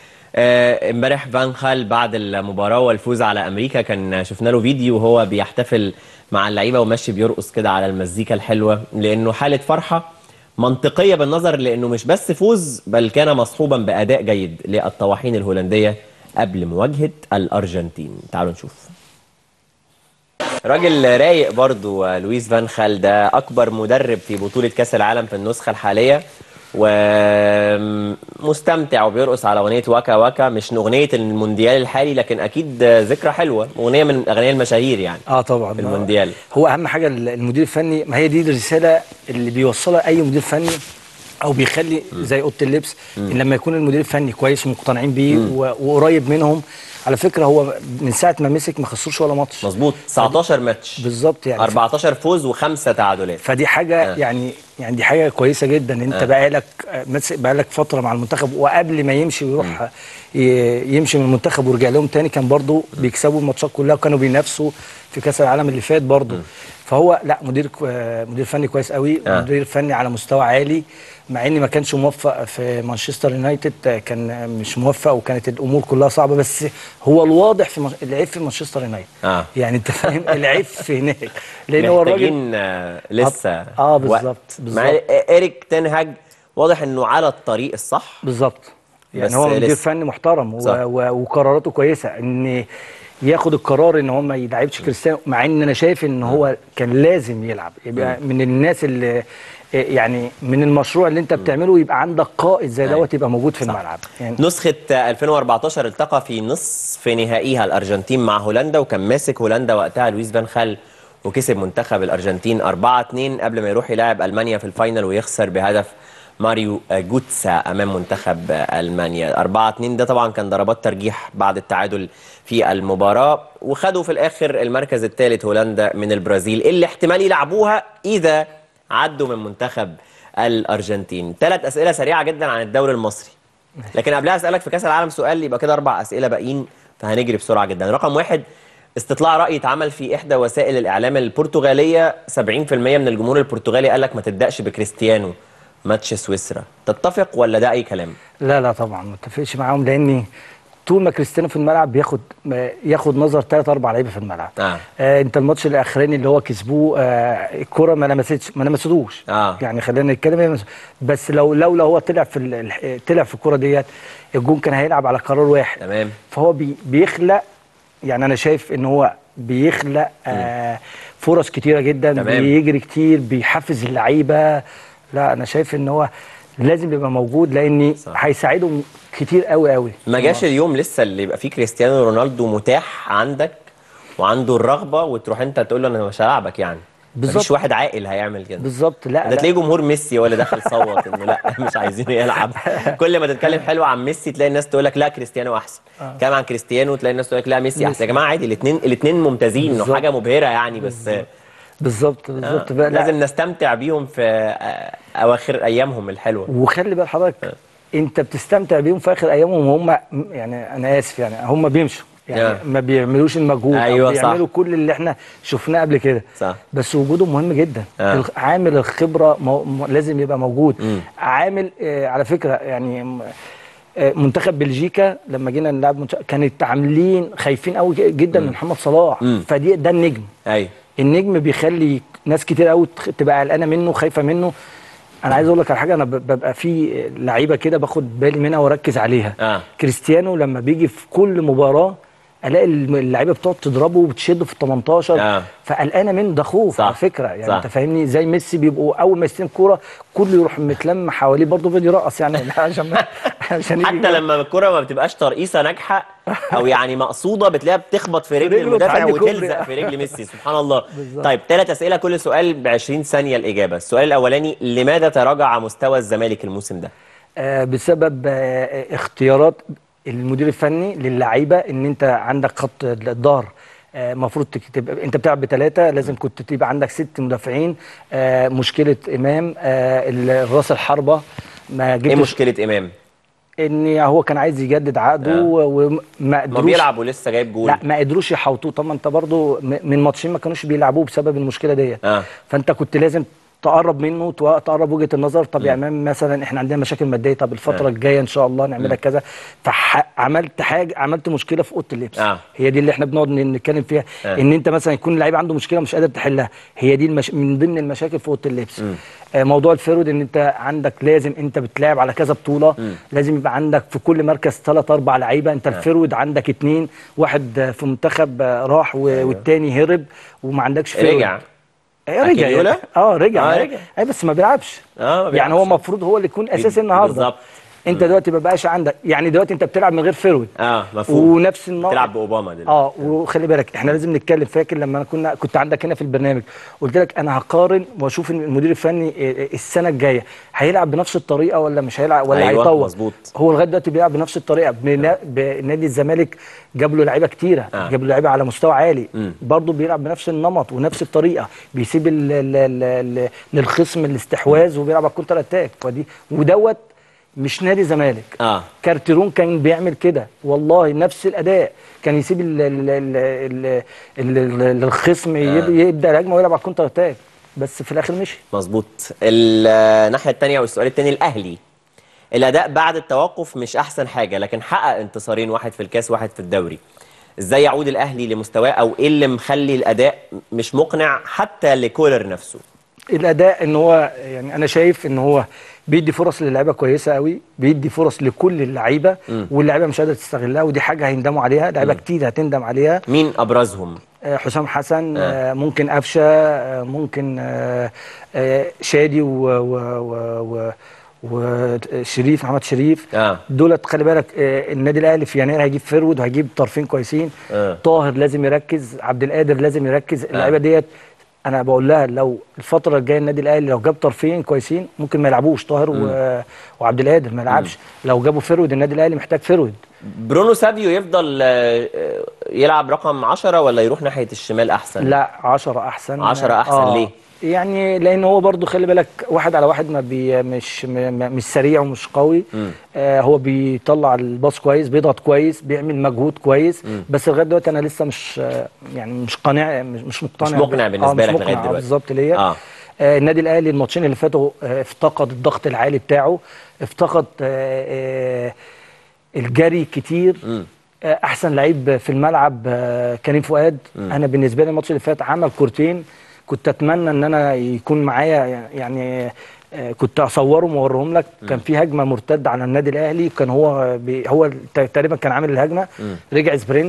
آه، امبارح فان خال بعد المباراه والفوز على امريكا كان شفنا له فيديو وهو بيحتفل مع اللعيبه وماشي بيرقص كده على المزيكا الحلوه لانه حاله فرحه منطقيه بالنظر لانه مش بس فوز بل كان مصحوبا باداء جيد للطواحين الهولنديه قبل مواجهه الارجنتين تعالوا نشوف راجل رايق برضو آه، لويس فان خال ده اكبر مدرب في بطوله كاس العالم في النسخه الحاليه ومستمتع وبيرقص على اغنيه واكا واكا مش اغنيه المونديال الحالي لكن اكيد آه، ذكرى حلوه اغنيه من الاغنيه المشاهير يعني اه طبعا في المونديال. هو اهم حاجه المدير الفني ما هي دي الرساله اللي بيوصلها اي مدير فني او بيخلي زي اوضه اللبس إن لما يكون المدير الفني كويس ومقتنعين بيه و- وقريب منهم على فكره هو من ساعه ما مسك ما خسروش ولا ماتش مظبوط 19 ماتش بالظبط يعني 14 فوز وخمسه تعادلات فدي حاجه آه. يعني يعني دي حاجه كويسه جدا انت آه. بقالك ماسك بقالك فتره مع المنتخب وقبل ما يمشي ويروح ي- يمشي من المنتخب ورجع لهم تاني كان برضو بيكسبوا الماتشات كلها وكانوا بينافسوا في كاس العالم اللي فات برضو فهو لا مدير كو- مدير فني كويس قوي آه. مدير فني على مستوى عالي مع اني ما كانش موفق في مانشستر يونايتد كان مش موفق وكانت الامور كلها صعبه بس هو الواضح في مش... العيب في مانشستر يونايتد آه. يعني انت فاهم العيب في هناك لان هو الراجل محتاجين آه، لسه آه، بالظبط، وقت. بالظبط. مع إيريك تنهاج واضح انه على الطريق الصح بالظبط بس يعني هو مدير لسه. فني محترم و... صح. و... وقراراته كويسه ان ياخد القرار ان هو ما يلعبش كريستيانو مع ان انا شايف ان هو كان لازم يلعب يبقى من الناس اللي يعني من المشروع اللي انت بتعمله يبقى عندك قائد زي دوت يبقى موجود في الملعب يعني نسخة 2014 التقى في نصف نهائيها الأرجنتين مع هولندا وكان ماسك هولندا وقتها لويس فان خال وكسب منتخب الأرجنتين 4-2 قبل ما يروح يلاعب ألمانيا في الفاينل ويخسر بهدف ماريو جوتسا أمام منتخب ألمانيا 4-2 ده طبعا كان ضربات ترجيح بعد التعادل في المباراة وخدوا في الآخر المركز الثالث هولندا من البرازيل اللي احتمال يلعبوها إذا عدوا من منتخب الأرجنتين ثلاث أسئلة سريعة جدا عن الدوري المصري لكن قبلها اسالك في كاس العالم سؤال يبقى كده اربع اسئله باقيين فهنجري بسرعه جدا رقم واحد استطلاع راي اتعمل في احدى وسائل الاعلام البرتغاليه 70% من الجمهور البرتغالي قال لك ما تبداش بكريستيانو ماتش سويسرا تتفق ولا ده اي كلام لا لا طبعا ما اتفقش معاهم لاني طول ما كريستيانو في الملعب بياخد ما- ياخد نظر ثلاث اربع لعيبه في الملعب آه. آه انت الماتش الاخراني اللي هو كسبوه آه الكره ما لمستش ما لمستوش آه. يعني خلينا نتكلم هي مس- بس لو لولا هو طلع في ال- ال- طلع في الكره ديت الجون كان هيلعب على قرار واحد تمام فهو بي بيخلق يعني انا شايف ان هو بيخلق آه فرص كتيره جدا تمام. بيجري كتير بيحفز اللعيبه لا انا شايف ان هو لازم يبقى موجود لان صح. هيساعدهم كتير قوي قوي ما جاش اليوم لسه اللي يبقى فيه كريستيانو رونالدو متاح عندك وعنده الرغبه وتروح انت تقول له انا مش هلعبك يعني بالظبط. مفيش واحد عاقل هيعمل كده بالظبط لا, ده لا تلاقي جمهور ميسي ولا داخل صوت انه لا مش عايزينه يلعب كل ما تتكلم حلو عن ميسي تلاقي الناس تقول لك لا كريستيانو احسن كلام عن كريستيانو تلاقي الناس تقول لك لا ميسي احسن يا جماعه عادي الاثنين الاثنين ممتازين بالظبط. وحاجه مبهره يعني بس بالظبط بالظبط بقى لا. لازم نستمتع بيهم في آه، اواخر ايامهم الحلوه وخلي بال حضرتك انت بتستمتع بيهم في اخر ايامهم وهم يعني انا اسف يعني هم بيمشوا يعني آه. ما بيعملوش المجهود أيوة أو صح. بيعملوا كل اللي احنا شفناه قبل كده صح. بس وجودهم مهم جدا آه. الخ- عامل الخبره مو م- لازم يبقى موجود عامل آه على فكره يعني م- آه، منتخب بلجيكا لما جينا نلعب منتخب كانت عاملين خايفين قوي جدا من محمد صلاح مم. فدي ده النجم ايوه النجم بيخلي ناس كتير قوي تخ- تبقى قلقانه منه خايفه منه انا عايز اقول لك على حاجه انا ب- ببقى في لعيبه كده باخد بالي منها واركز عليها آه. كريستيانو لما بيجي في كل مباراه الاقي الم- اللعيبه بتقعد تضربه وبتشده في ال 18 آه. فقلقانه منه ده خوف صح. على فكره يعني صح. انت فاهمني زي ميسي بيبقوا اول ما يستلم كوره كله يروح متلم حواليه برضه فيديو يرقص يعني عشان ما- عشان يجي حتى لما الكرة ما بتبقاش ترقيصه ناجحه او يعني مقصوده بتلاقيها بتخبط في رجل رجله المدافع تعدي كوبري. وتلزق في رجل ميسي سبحان الله بالظبط. طيب ثلاث اسئله كل سؤال ب 20 ثانيه الاجابه السؤال الاولاني لماذا تراجع مستوى الزمالك الموسم ده آه، بسبب آه، اختيارات المدير الفني للعيبه ان انت عندك خط الظهر المفروض تبقى انت بتلعب بثلاثه لازم كنت تبقى عندك ست مدافعين آه، مشكله امام آه، ال- راس الحربه ما ايه جبتش مشكله امام ان هو كان عايز يجدد عقده آه. و- وما ما قدروش بيلعب ولسه جايب جول لا ما قدروش يحوطوه طب ما انت برضو م- من ماتشين ما كانوش بيلعبوه بسبب المشكله ديت آه. فانت كنت لازم تقرب منه تو- تقرب وجهه النظر طب يا امام مثلا احنا عندنا مشاكل ماديه طب الفتره آه. الجايه ان شاء الله نعملها كذا فعملت حاجه عملت مشكله في اوضه اللبس آه. هي دي اللي احنا بنقعد ن- نتكلم فيها آه. ان انت مثلا يكون اللعيب عنده مشكله مش قادر تحلها هي دي المش... من ضمن المشاكل في اوضه اللبس آه موضوع الفيرود ان انت عندك لازم انت بتلعب على كذا بطوله لازم يبقى عندك في كل مركز ثلاث اربع لعيبه انت الفيرود عندك اتنين واحد آه، في منتخب آه، راح و... والتاني هرب وما عندكش فيرود رجع ايه رجع أكينيولا؟ يعني. اه رجع آه، آه رجع. اي بس ما بيلعبش اه ما يعني بيلعبش. هو المفروض هو اللي يكون اساسي النهارده بالظبط. انت دلوقتي ما بقاش عندك يعني دلوقتي انت بتلعب من غير فيرود اه مفهوم ونفس النوع تلعب باوباما دلوقتي اه وخلي بالك احنا لازم نتكلم فاكر لما انا كنا كنت عندك هنا في البرنامج قلت لك انا هقارن واشوف إن المدير الفني إيه- السنه الجايه هيلعب بنفس الطريقه ولا مش هيلعب ولا أيوة، هيطور مظبوط. هو لغايه دلوقتي بيلعب بنفس الطريقه بنا- بنادي الزمالك جاب له لعيبه كتيره آه. جاب له لعيبه على مستوى عالي مم. برضه بيلعب بنفس النمط ونفس الطريقه بيسيب ال ال ال ال للخصم الاستحواذ وبيلعب على الكونتر اتاك فدي ودوت مش نادي زمالك اه كارتيرون كان بيعمل كده والله نفس الاداء كان يسيب ال ال ال ال ال ال الخصم يب- يبدا الهجمه ويلعب على الكونتر اتاك بس في الاخر مشي مظبوط الناحيه الثانيه والسؤال الثاني الاهلي الاداء بعد التوقف مش احسن حاجه لكن حقق انتصارين واحد في الكاس واحد في الدوري ازاي يعود الاهلي لمستواه او ايه اللي مخلي الاداء مش مقنع حتى لكولر نفسه الاداء ان هو يعني انا شايف ان هو بيدي فرص للعيبه كويسه قوي بيدي فرص لكل اللعيبه واللعيبه مش قادره تستغلها ودي حاجه هيندموا عليها لعيبه كتير هتندم عليها مين ابرزهم آه، حسام حسن آه. ممكن قفشه آه، ممكن آه، آه، شادي و و و و وشريف محمد شريف آه. دولت خلي بالك آه، النادي الاهلي في يناير هيجيب فيرود وهيجيب طرفين كويسين آه. طاهر لازم يركز عبد القادر لازم يركز اللعيبه ديت انا بقول لها لو الفتره الجايه النادي الاهلي لو جاب طرفين كويسين ممكن ما يلعبوش طاهر و... وعبد القادر ما يلعبش لو جابوا فيرود النادي الاهلي محتاج فيرود برونو سافيو يفضل آه، آه، يلعب رقم 10 ولا يروح ناحيه الشمال احسن لا 10 احسن 10 أحسن ليه؟ يعني لان هو برضو خلي بالك واحد على واحد ما بي مش م- م- مش سريع ومش قوي آه هو بيطلع الباص كويس بيضغط كويس بيعمل مجهود كويس بس لغايه دلوقتي انا لسه مش آه، يعني مش قانع مش مش مقتنع مش مقنع ب- بالنسبة مش لك مقنع، لغاية آه، دلوقتي. بالظبط ليا آه. آه النادي الاهلي الماتشين اللي فاتوا آه افتقد الضغط العالي بتاعه افتقد آه آه الجري كتير آه، احسن لعيب في الملعب آه، كريم فؤاد انا بالنسبه لي الماتش اللي فات عمل كورتين كنت اتمنى ان انا يكون معايا يعني آه، كنت اصورهم واوريهم لك كان في هجمه مرتده على النادي الاهلي كان هو بي هو تقريبا كان عامل الهجمه رجع سبرنت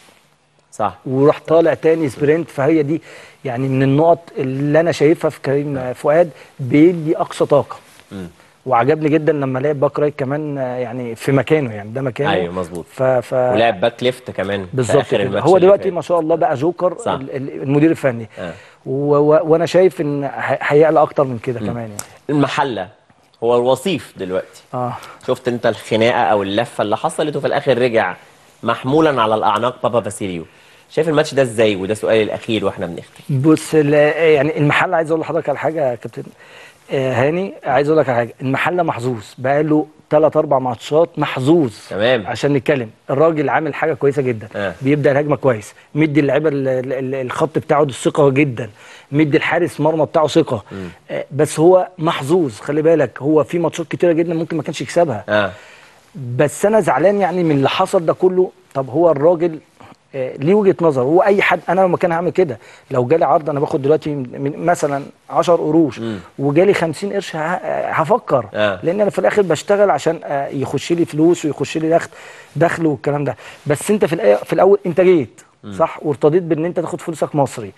صح وراح طالع تاني سبرنت فهي دي يعني من النقط اللي انا شايفها في كريم فؤاد بيدي اقصى طاقه وعجبني جدا لما لعب باك رايت كمان آه، يعني في مكانه يعني ده مكانه ايوه مظبوط ف, ف... ولعب باك ليفت كمان في بالظبط اخر كده. الماتش هو اللي دلوقتي فات. ما شاء الله بقى جوكر صح. ال- ال- المدير الفني آه. و... و... وانا شايف ان ه- هيعلى اكتر من كده كمان يعني المحله هو الوصيف دلوقتي اه شفت انت الخناقه او اللفه اللي حصلت وفي الاخر رجع محمولا على الاعناق بابا فاسيليو شايف الماتش ده ازاي وده سؤالي الاخير واحنا بنختم بص ال- يعني المحل عايز اقول لحضرتك على حاجه يا كابتن آه، هاني عايز اقول لك على حاجه المحل محظوظ بقى له ثلاث اربع ماتشات محظوظ تمام. عشان نتكلم الراجل عامل حاجه كويسه جدا آه. بيبدا الهجمه كويس مدي اللعيبه ال- ال- ال- الخط بتاعه ده الثقه جدا مدي الحارس مرمى بتاعه ثقه آه، بس هو محظوظ خلي بالك هو في ماتشات كتيره جدا ممكن ما كانش يكسبها اه بس انا زعلان يعني من اللي حصل ده كله طب هو الراجل آه، ليه وجهه نظر هو اي حد انا لما كان هعمل كده لو جالي عرض انا باخد دلوقتي من مثلا 10 قروش وجالي 50 قرش ه- آه، هفكر آه. لان انا في الاخر بشتغل عشان آه، يخش لي فلوس ويخش لي دخل دخل والكلام ده بس انت في الأ- في الاول انت جيت صح وارتضيت بان انت تاخد فلوسك مصري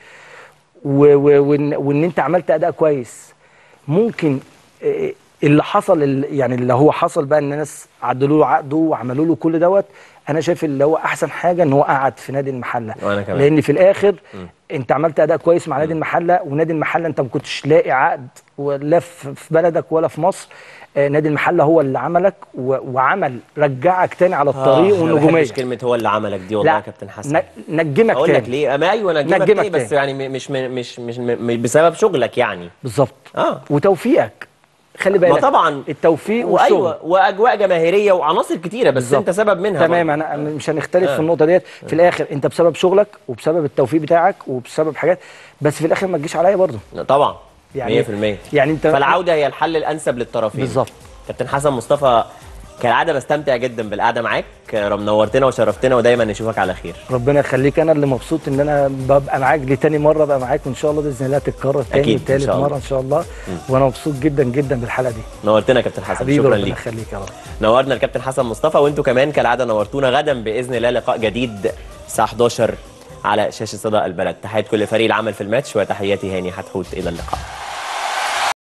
و- و- وان وان انت عملت اداء كويس ممكن آه، اللي حصل ال- يعني اللي هو حصل بقى ان الناس عدلوا له عقده وعملوا له كل دوت انا شايف اللي هو احسن حاجه ان هو قعد في نادي المحله وأنا كمان. لان في الاخر انت عملت اداء كويس مع نادي المحله ونادي المحله انت ما كنتش لاقي عقد ولا في في بلدك ولا في مصر آه، نادي المحله هو اللي عملك و- وعمل رجعك تاني على الطريق آه، ما والنجوميه بحبش كلمه هو اللي عملك دي والله يا كابتن حسن ن- نجمك اقول لك تاني ليه ما ايوه نجمك, نجمك تاني بس تاني. يعني مش مش مش, مش بسبب شغلك يعني بالظبط اه وتوفيقك خلي بالك طبعا. التوفيق والشغل وايوه واجواء جماهيريه وعناصر كتيره بس بالظبط. انت سبب منها تمام برضه. انا مش هنختلف آه. في النقطه ديت في الاخر انت بسبب شغلك وبسبب التوفيق بتاعك وبسبب حاجات بس في الاخر ما تجيش عليا برضه طبعا يعني- 100% يعني انت فالعوده هي الحل الانسب للطرفين بالظبط. كابتن حسن مصطفى كالعاده بستمتع جدا بالقعده معاك رم نورتنا وشرفتنا ودايما نشوفك على خير ربنا يخليك انا اللي مبسوط ان انا ببقى معاك دي تاني مره ابقى معاك وان شاء الله باذن الله تتكرر تاني أكيد، إن وتالت شاء الله. مره ان شاء الله وانا مبسوط جدا جدا بالحلقه دي نورتنا يا كابتن حسن حبيبي شكرا ربنا ليك يخليك يا رب نورنا الكابتن حسن مصطفى وانتوا كمان كالعاده نورتونا غدا باذن الله لقاء جديد الساعه 11 على شاشه صدى البلد تحيات كل فريق العمل في الماتش وتحياتي هاني حتحوت الى اللقاء